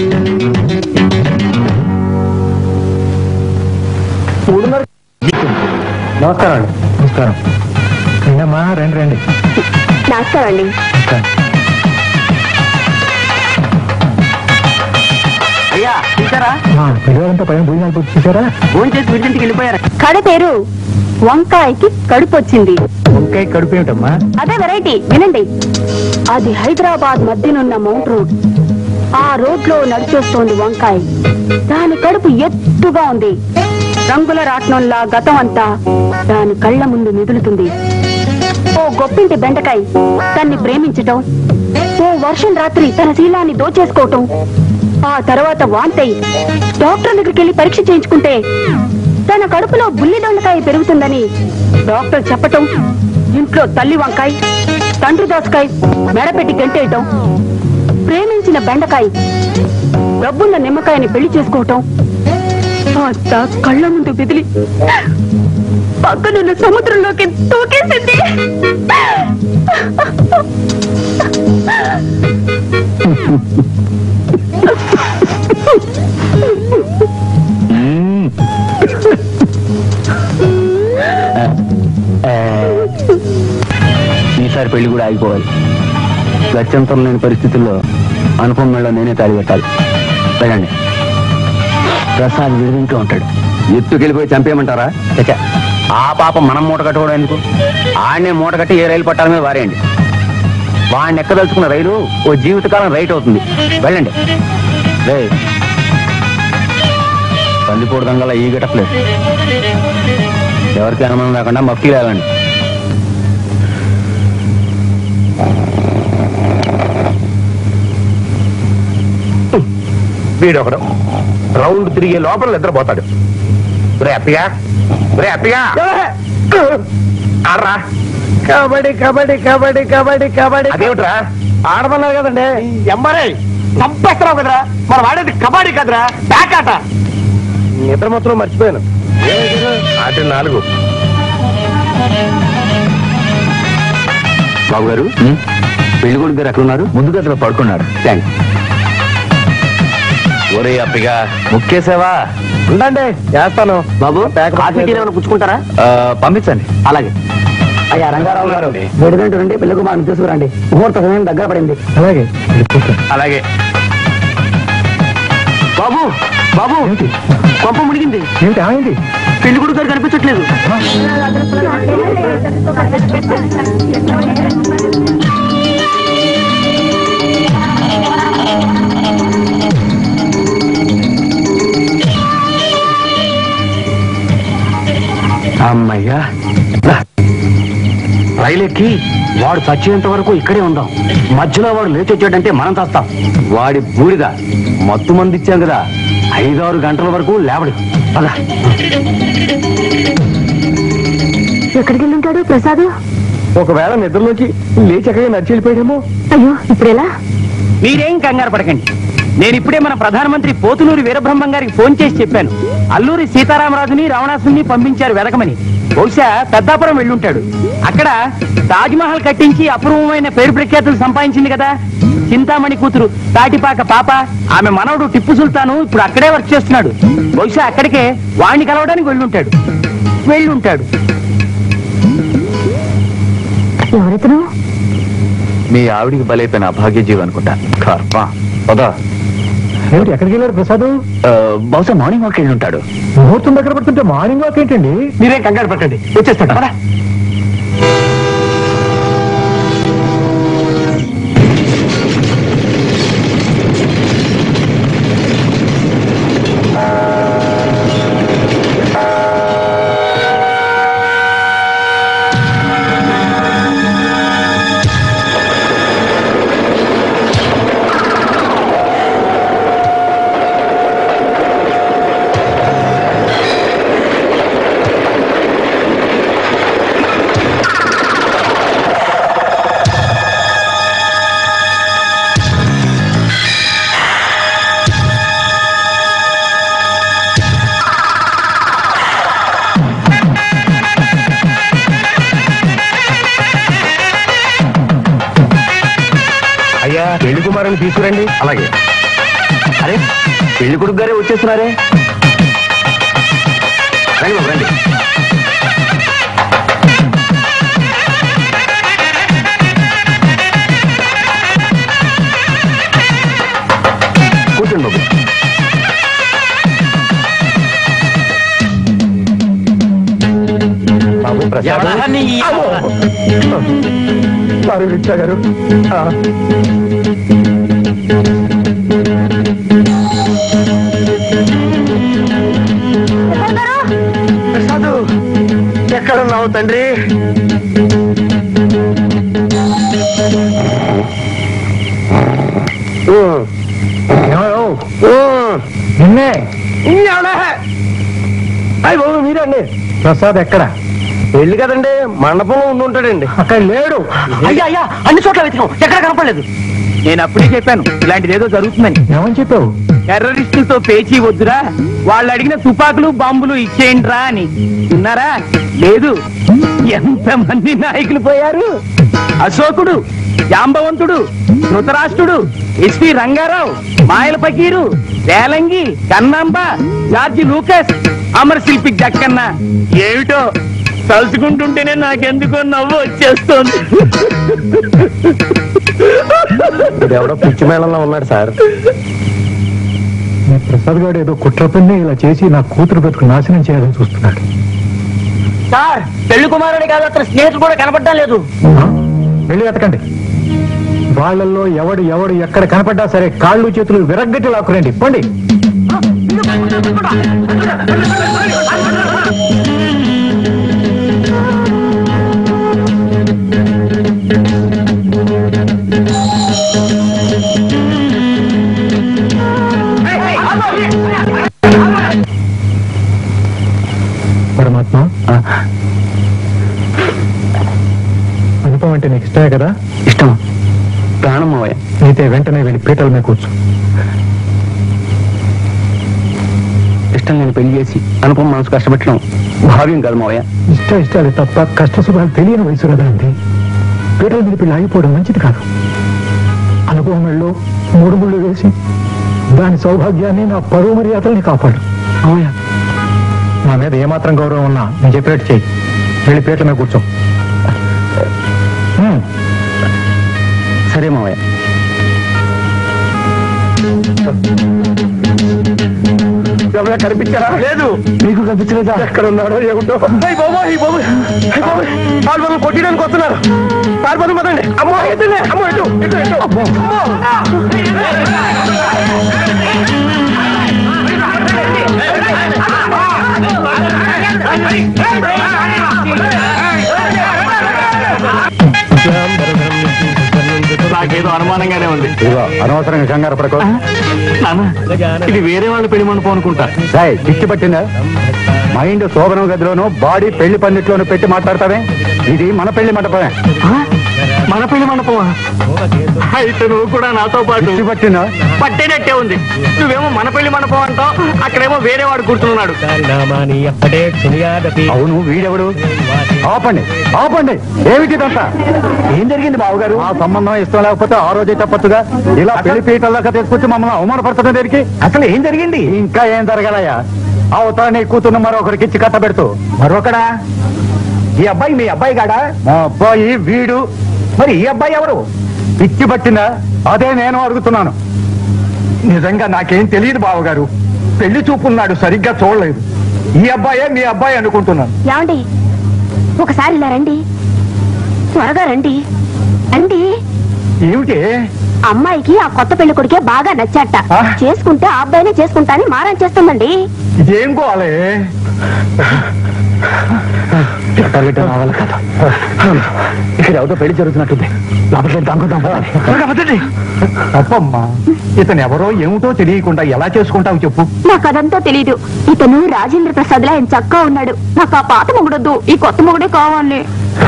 నమస్కారం అండి నమస్కారం రండమ్మా రండి రండి నమస్కారం అండి అయ్యా చూసారా పిల్లలంతా పైన భోజనాలు పూర్తి చేశారా ఫోన్ చేసి వీటింటికి వెళ్ళిపోయారా కడ పేరు వంకాయకి కడుపు వచ్చింది వంకాయ కడుపు ఏమిటమ్మా అదే వెరైటీ వినండి అది హైదరాబాద్ మధ్యనున్న మౌంట్ రోడ్ ఆ రోడ్ లో నడిచొస్తోంది వంకాయ దాని కడుపు ఎత్తుగా ఉంది రంగుల రాట్నంలా గతం అంతా దాని కళ్ళ ముందు మెదులుతుంది ఓ గొప్పింటి బెండకాయ తన్ని ప్రేమించటం ఓ వర్షం రాత్రి తన శీలాన్ని దోచేసుకోవటం ఆ తర్వాత వాంతై డాక్టర్ దగ్గరికి వెళ్ళి పరీక్ష చేయించుకుంటే తన కడుపులో బుల్లి దొండకాయ పెరుగుతుందని డాక్టర్ చెప్పటం ఇంట్లో తల్లి వంకాయ తండ్రి దోసకాయ మెడపెట్టి గంటేయటం ప్రేమించిన బెండకాయ డబ్బున్న నిమ్మకాయని పెళ్లి చేసుకోవటం అంత కళ్ళ ముందు బెదిలి పక్కనున్న సముద్రంలోకి తూకేసింది ఈసారి పెళ్లి కూడా ఆగిపోవాలి గత్యంతరం లేని పరిస్థితుల్లో అనుపమ మేళ నేనే తాడి పెట్టాలి వెళ్ళండి ప్రసాద్ విడిదింటూ ఉంటాడు ఎత్తుకెళ్ళిపోయి చంపేయమంటారా చచ్చా ఆ పాపం మనం మూట కట్టుకోవడం ఎందుకు ఆడనే మూట కట్టి ఏ రైలు పట్టాల మీద వారేయండి వాడిని ఎక్కదలుచుకున్న రైలు ఓ జీవితకాలం రైట్ అవుతుంది వెళ్ళండి రే పందిపోడు దంగల ఈ గటప్లేదు ఎవరికి అనుమానం లేకుండా మఫ్టీ వెళ్ళండి వీడొకడు రౌండ్ తిరిగే లోపల నిద్రపోతాడు రే అప్పగా రే అప్పగా ఆడరా కబడ్డీ కబడ్డీ కబడ్డీ కబడ్డీ కబడ్డీ అదేమిట్రా ఆడమన్నారు కదండి ఎంబరే చంపేస్తున్నావు కదరా మనం ఆడేది కబడ్డీ కదరా బ్యాక్ ఆట నిద్ర మొత్తం మర్చిపోయాను అటు నాలుగు బాబు గారు పెళ్లి కొడుకు గారు ఎక్కడ ఉన్నారు ముందు గదిలో పడుకున్నారు థ్యాంక్స్ ఒరే అప్పిగా ముఖ్యసేవా ఉండండి చేస్తాను బాబు కాఫీ టీ ఏమైనా పుచ్చుకుంటారా పంపించండి అలాగే అయ్యా రంగారావు గారు వేడిగంట నుండి పెళ్లి కుమారుని తీసుకురండి ముహూర్త సమయం దగ్గర పడింది అలాగే అలాగే బాబు బాబు కొంప మునిగింది ఏమిటి ఏమైంది పెళ్లి కొడుకు గారు కనిపించట్లేదు అమ్మయ్యా రా. రైలు ఎక్కి వాడు చచ్చేంత వరకు ఇక్కడే ఉందాం మధ్యలో వాడు లేచి వచ్చాడంటే మనం చస్తాం వాడి బూడిద మత్తు మంది ఇచ్చాం కదా ఐదారు గంటల వరకు లేవడు పద ఎక్కడికి వెళ్ళుంటాడు ప్రసాద్ ఒకవేళ నిద్రలోకి లేచి ఎక్కడికి నడిచి వెళ్ళిపోయాడేమో అయ్యో ఇప్పుడు ఎలా మీరేం కంగారు పడకండి నేను ఇప్పుడే మన ప్రధానమంత్రి పోతులూరి వీరబ్రహ్మం గారికి ఫోన్ చేసి చెప్పాను అల్లూరి సీతారామరాజుని రావణాసుని పంపించారు వెదకమని బహుశా పెద్దాపురం వెళ్ళుంటాడు అక్కడ తాజ్ మహల్ కట్టించి అపూర్వమైన పేరు ప్రఖ్యాతులు సంపాదించింది కదా చింతామణి కూతురు తాటిపాక పాప ఆమె మనవడు టిప్పు సుల్తాను ఇప్పుడు అక్కడే వర్క్ చేస్తున్నాడు బహుశా అక్కడికే వాణ్ణి కలవడానికి వెళ్ళుంటాడు వెళ్ళుంటాడు ఎవరితను మీ ఆవిడికి బలైపోయిన అభాగ్య జీవి అనుకుంటా కర్మ పదా ఏమిటి ఎక్కడికి వెళ్ళారు ప్రసాద్ బహుశా మార్నింగ్ వాక్ వెళ్ళి ఉంటాడు ముహూర్తం దగ్గర పడుతుంటే మార్నింగ్ వాక్ ఏంటండి మీరేం కంగారు పెట్టండి వచ్చేస్తాడు పద. అయ్యా పెళ్లి కుమారుని తీసుకురండి అలాగే అరే పెళ్లి కొడుకు గారే వచ్చేస్తున్నారే రండి బాబు రండి కూర్చోండి బాబు బాబు ప్రసాద్ సారీ రిక్షా గారు ఆ. ప్రసాదు ఎక్కడున్నావు తండ్రి నిన్నే అయ్యి బాబు మీరండి ప్రసాద్ ఎక్కడ పెళ్లి కదండి మండపంలో ఉండి ఉంటాడండి అక్కడ లేడు అయ్యా అయ్యా అన్ని చోట్ల వెతికాం ఎక్కడ కనపడలేదు నేను అప్పుడే చెప్పాను ఇలాంటిది ఏదో జరుగుతుందని ఏమని చెప్పావు టెర్రరిస్టులతో పేచీ వద్దురా వాళ్ళు అడిగిన తుపాకులు బాంబులు ఇచ్చేయండిరా అని విన్నారా లేదు ఎంతమంది నాయకులు పోయారు అశోకుడు జాంబవంతుడు ధృతరాష్ట్రుడు ఎస్పి రంగారావు మాయల ఫకీరు రేలంగి కన్నాంబ జార్జి లూకస్ అమర్ శిల్పి జక్కన్న ఏమిటో తలుచుకుంటుంటేనే నాకెందుకో నవ్వు వచ్చేస్తోంది ఎవడో పిచ్చి మేళంలో ఉన్నాడు సార్ మీ ప్రసాద్ గారు ఏదో కుట్ర పని ఇలా చేసి నా కూతురు బతుకు నాశనం చేయాలని చూస్తున్నాడు సార్ పెళ్లి కుమారుడి కాదు అతని స్నేహితుడు కూడా కనపడడం లేదు వెళ్ళి వెతకండి వాళ్ళల్లో ఎవడు ఎవడు ఎక్కడ కనపడ్డా సరే కాళ్ళు చేతులు విరగ్గట్టి లాక్కురండి పండి పరమాత్మ అనుపం అంటే నీకు ఇష్టమే కదా ఇష్టం ప్రాణం మావయ్య అయితే వెంటనే వెళ్ళి పీటల మీద కూర్చో ఇష్టం నేను పెళ్లి చేసి అనుపమ మనసు కష్టపెట్టడం భావ్యం కాదు మావయ్య ఇష్ట ఇష్టాలు తప్ప కష్ట సుఖాలు తెలియని వయసు కదా అండి పీటల మీద పిల్లలు ఆగిపోవడం మంచిది కాదు అనుభవం మెళ్ళో మూడు ముళ్ళు వేసి దాని సౌభాగ్యాన్ని నా పరువు మర్యాదల్ని కాపాడు అవుయా నా మీద ఏమాత్రం గౌరవం ఉన్నా నేను చెప్పేట్టు చెయ్యి వెళ్ళి పీటల మీద కూర్చో హ్మ్. సరే మావయ్య ఎవరైనా కనిపించారా లేదు మీకు కనిపించలేదా ఎక్కడ ఉన్నాడో ఏమిటో అయ్యి బాబో ఈ బాబో అయ్యి బాబో పాల్పొలం కొట్టడానికి వస్తున్నారు పాల్పొలం పదండి అమ్మో ఎదురులే అమ్మో ఎటు ఎటు ఎటు అమ్మో నాకేదో అనుమానంగానే ఉంది ఇదిగో అనవసరంగా కంగారు పడకో నాన్న ఇది వేరే వాళ్ళ పెళ్లి మండపం అనుకుంటా రాయ్ పిచ్చి పట్టిందా మైండ్ శోభనం గదిలోను బాడీ పెళ్లి పందిట్లోను పెట్టి మాట్లాడతావే ఇది మన పెళ్లి మండపమే మన పెళ్లి మండపమా అయితే నువ్వు కూడా నాతో పాటు పిచ్చి పట్టిందా పట్టేనట్టే ఉంది నువ్వేమో మన పెళ్లి మండపం అంటావు అక్కడేమో వేరే వాడు కూర్చున్నాడు అవును వీడెవడు ఆపండి ఆపండి ఏమిటి ఇదంతా ఏం జరిగింది బావగారు ఆ సంబంధం ఇష్టం లేకపోతే ఆ రోజే చెప్పొచ్చుగా ఇలా పెళ్లి పీటల దాకా తీసుకొచ్చి మమ్మల్ని అవమానపరచడం దేనికి అసలు ఏం జరిగింది ఇంకా ఏం జరగాలయ్యా అవతల నీ కూతురు మరొకరికి ఇచ్చి కట్టబెడుతూ మరొకడా ఈ అబ్బాయి మీ అబ్బాయి కాడా మా అబ్బాయి వీడు మరి ఈ అబ్బాయి ఎవరు పిచ్చి పట్టిందా అదే నేను అడుగుతున్నాను నిజంగా నాకేం తెలియదు బావగారు పెళ్లి చూపున్నాడు సరిగ్గా చూడలేదు ఈ అబ్బాయే మీ అబ్బాయి అనుకుంటున్నాను ఏమండి ఒకసారి ఇలా రండి త్వరగా రండి రండి ఏమిటి అమ్మాయికి ఆ కొత్త పెళ్లి కొడుకే బాగా నచ్చాట చేసుకుంటే ఆ అబ్బాయినే చేసుకుంటా అని మారం చేస్తుందండి ఇదేం గోలే గిట్ట రావాలి కదా ఇక్కడ ఎవరో పెళ్లి జరుగుతున్నట్టుంది లోపలికి దాంకుదాం తప్పమ్మా ఇతను ఎవరో ఏమిటో తెలియకుండా ఎలా చేసుకుంటావు చెప్పు నాకు అదంతా తెలీదు ఇతను రాజేంద్ర ప్రసాద్ లా ఆయన చక్కగా ఉన్నాడు నాకు ఆ పాత మొగుడొద్దు ఈ కొత్త మొగుడే కావాలి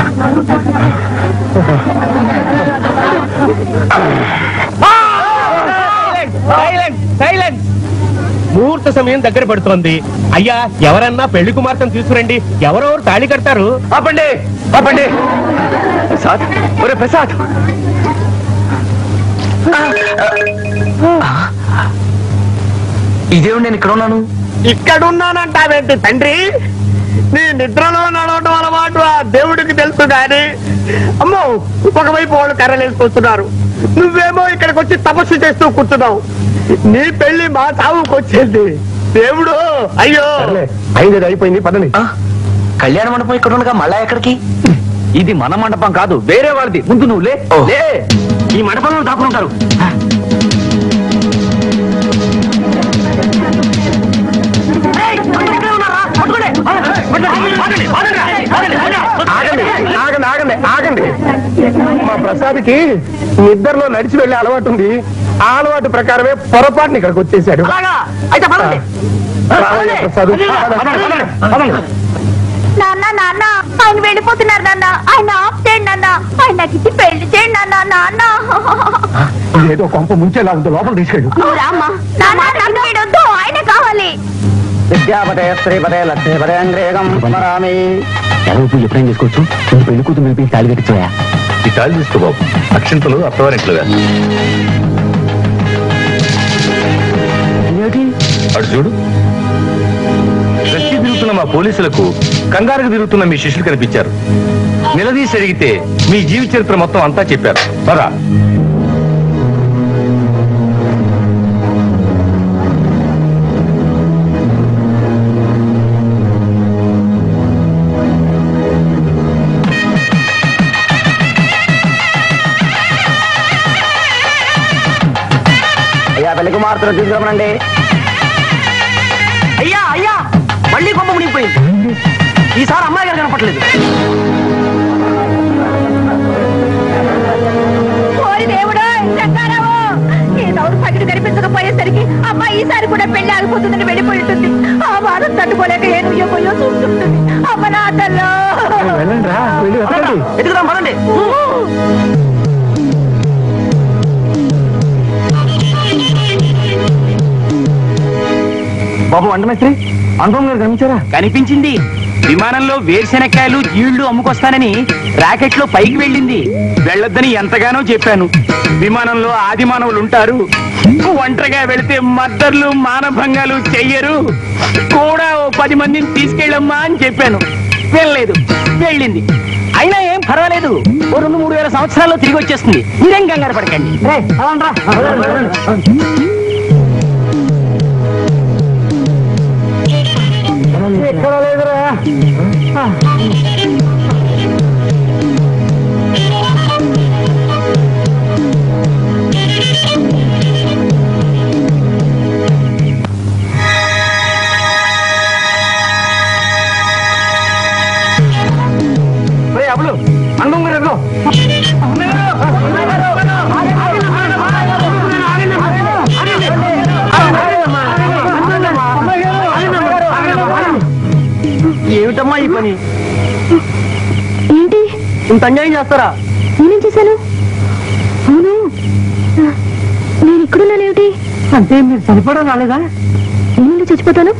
సైలెంట్ సైలెంట్ ముహూర్త సమయం దగ్గర పడుతోంది అయ్యా ఎవరన్నా పెళ్లి కుమార్తెను తీసుకురండి ఎవరెవరు తాళి కడతారు ఆపండి ఆపండి ప్రసాద్ ఒరే ప్రసాద్ ఇదేమిటి నేను ఇక్కడ ఉన్నాను ఇక్కడున్నానంటావేంటి తండ్రి నీ నిద్రలో నడవటం అలవాటు ఆ దేవుడికి తెలుసు గాని అమ్మో ఒకవైపు వాళ్ళు కర్రలేసుకొస్తున్నారు నువ్వేమో ఇక్కడికి వచ్చి తపస్సు చేస్తూ కూర్చున్నావు నీ పెళ్లి మా చావుకు వచ్చేది దేవుడు అయ్యో అయింది అయిపోయింది పదండి కళ్యాణ మండపం ఇక్కడ ఉండగా మళ్ళా ఎక్కడికి ఇది మన మండపం కాదు వేరే వాళ్ళది ముందు నువ్వు లే లే ఈ మండపంలో దాక్కునుంటారు ఆగండి ఆగండి ఆగండి ఆగండి మా ప్రసాద్కి నిద్రలో నడిచి వెళ్ళే అలవాటు ఉంది ఆ అలవాటు ప్రకారమే పొరపాటుని ఇక్కడికి వచ్చేసాడు అయితే పదండి. రావయ్య ప్రసాద్ పదండి. నాన్న నాన్న ఆయన వెళ్ళిపోతున్నారు నాన్న ఆయన ఆఫ్ చేయండి నాన్న ఆయన నాకు ఇచ్చి పెళ్లి చేయండి నాన్న నాన్న ఏదో కొంప ముంచేలా ఉంది లోపల తీసుకెళ్ళు నువ్వు రామ్మా నాన్న నన్ను వీడొద్దు ఆయనే కావాలి విద్యాపదే శ్రీపదే లక్ష్మీపదే అంగ్రేగం పునరామి ఎవరు పూజ ఎప్పుడైం చేసుకోవచ్చు నువ్వు పెళ్లి కూతురు నిలిపి తాళి కట్టించోయా ఈ తాళి తీసుకో బాబు అక్షింతలు అత్తవారింట్లుగా అటు చూడు గట్టి తిరుగుతున్న మా పోలీసులకు కంగారుకు తిరుగుతున్న మీ శిష్యులు కనిపించారు నిలదీసి అడిగితే మీ జీవిత చరిత్ర మొత్తం అంతా చెప్పారు పదా అయ్యా పెళ్లి కుమార్తెను తీసుకురమనండి అయ్యా అయ్యా మళ్ళీ కొమ్మ మునిగిపోయింది ఈసారి అమ్మాయి గారు కనపట్లేదు ఓరి దేవుడు శంకరావు ఈ దౌడు పగిడి కనిపించకపోయేసరికి అమ్మాయి ఈసారి కూడా పెళ్లి ఆగిపోతుందని వెళ్ళిపోయి ఉంటుంది ఆ బాధ తట్టుకోలేక ఏను పోయో చూస్తుంది అమ్మ నా తల్లో వెళ్ళండి రా వెళ్ళి వెతకండి ఎదుగుదాం పదండి బాబు వంటమేస్త్రి అనుభవం గారు కనిపించారా కనిపించింది విమానంలో వేరుశెనక్కాయలు జీళ్లు అమ్ముకొస్తానని రాకెట్ లో పైకి వెళ్ళింది వెళ్ళొద్దని ఎంతగానో చెప్పాను విమానంలో ఆది మానవులు ఉంటారు ఒంటరిగా వెళితే మద్దర్లు మానభంగాలు చెయ్యరు కూడా ఓ పది మందిని తీసుకెళ్ళమ్మా అని చెప్పాను వెళ్ళలేదు వెళ్ళింది అయినా ఏం పర్వాలేదు ఓ రెండు మూడు వేల సంవత్సరాల్లో తిరిగి వచ్చేస్తుంది మీరేం కంగారు పడకండి ఎక్కడ లేదురా అప్పుడు అందం గారు ఎదురు ఏమిటమ్మా ఈ పని ఏంటి ఇంత అన్యాయం చేస్తారా నేనేం చేశాను అవును నేను ఇక్కడున్నానేమిటి అంటే మీరు చనిపోవడం రాలేదా నేను చచ్చిపోతాను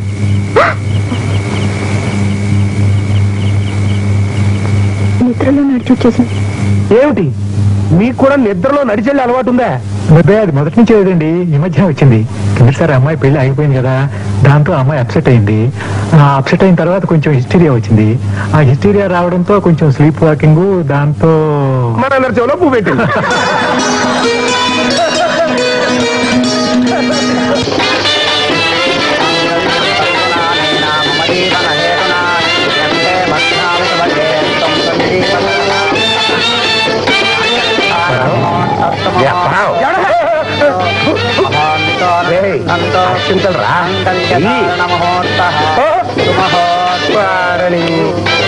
నిద్రలో నడిచి వచ్చేసింది ఏమిటి మీకు కూడా నిద్రలో నడిచెళ్ళే అలవాటు ఉందా అబ్బాయి అది మొదటి నుంచి లేదండి ఈ మధ్య వచ్చింది కిందసారి అమ్మాయి పెళ్లి ఆగిపోయింది కదా దాంతో అమ్మాయి అప్సెట్ అయింది ఆ అప్సెట్ అయిన తర్వాత కొంచెం హిస్టీరియా వచ్చింది ఆ హిస్టీరియా రావడంతో కొంచెం స్లీప్ వాకింగ్ దాంతో మన చెవులో పువ్వు పెట్టింది రావు రా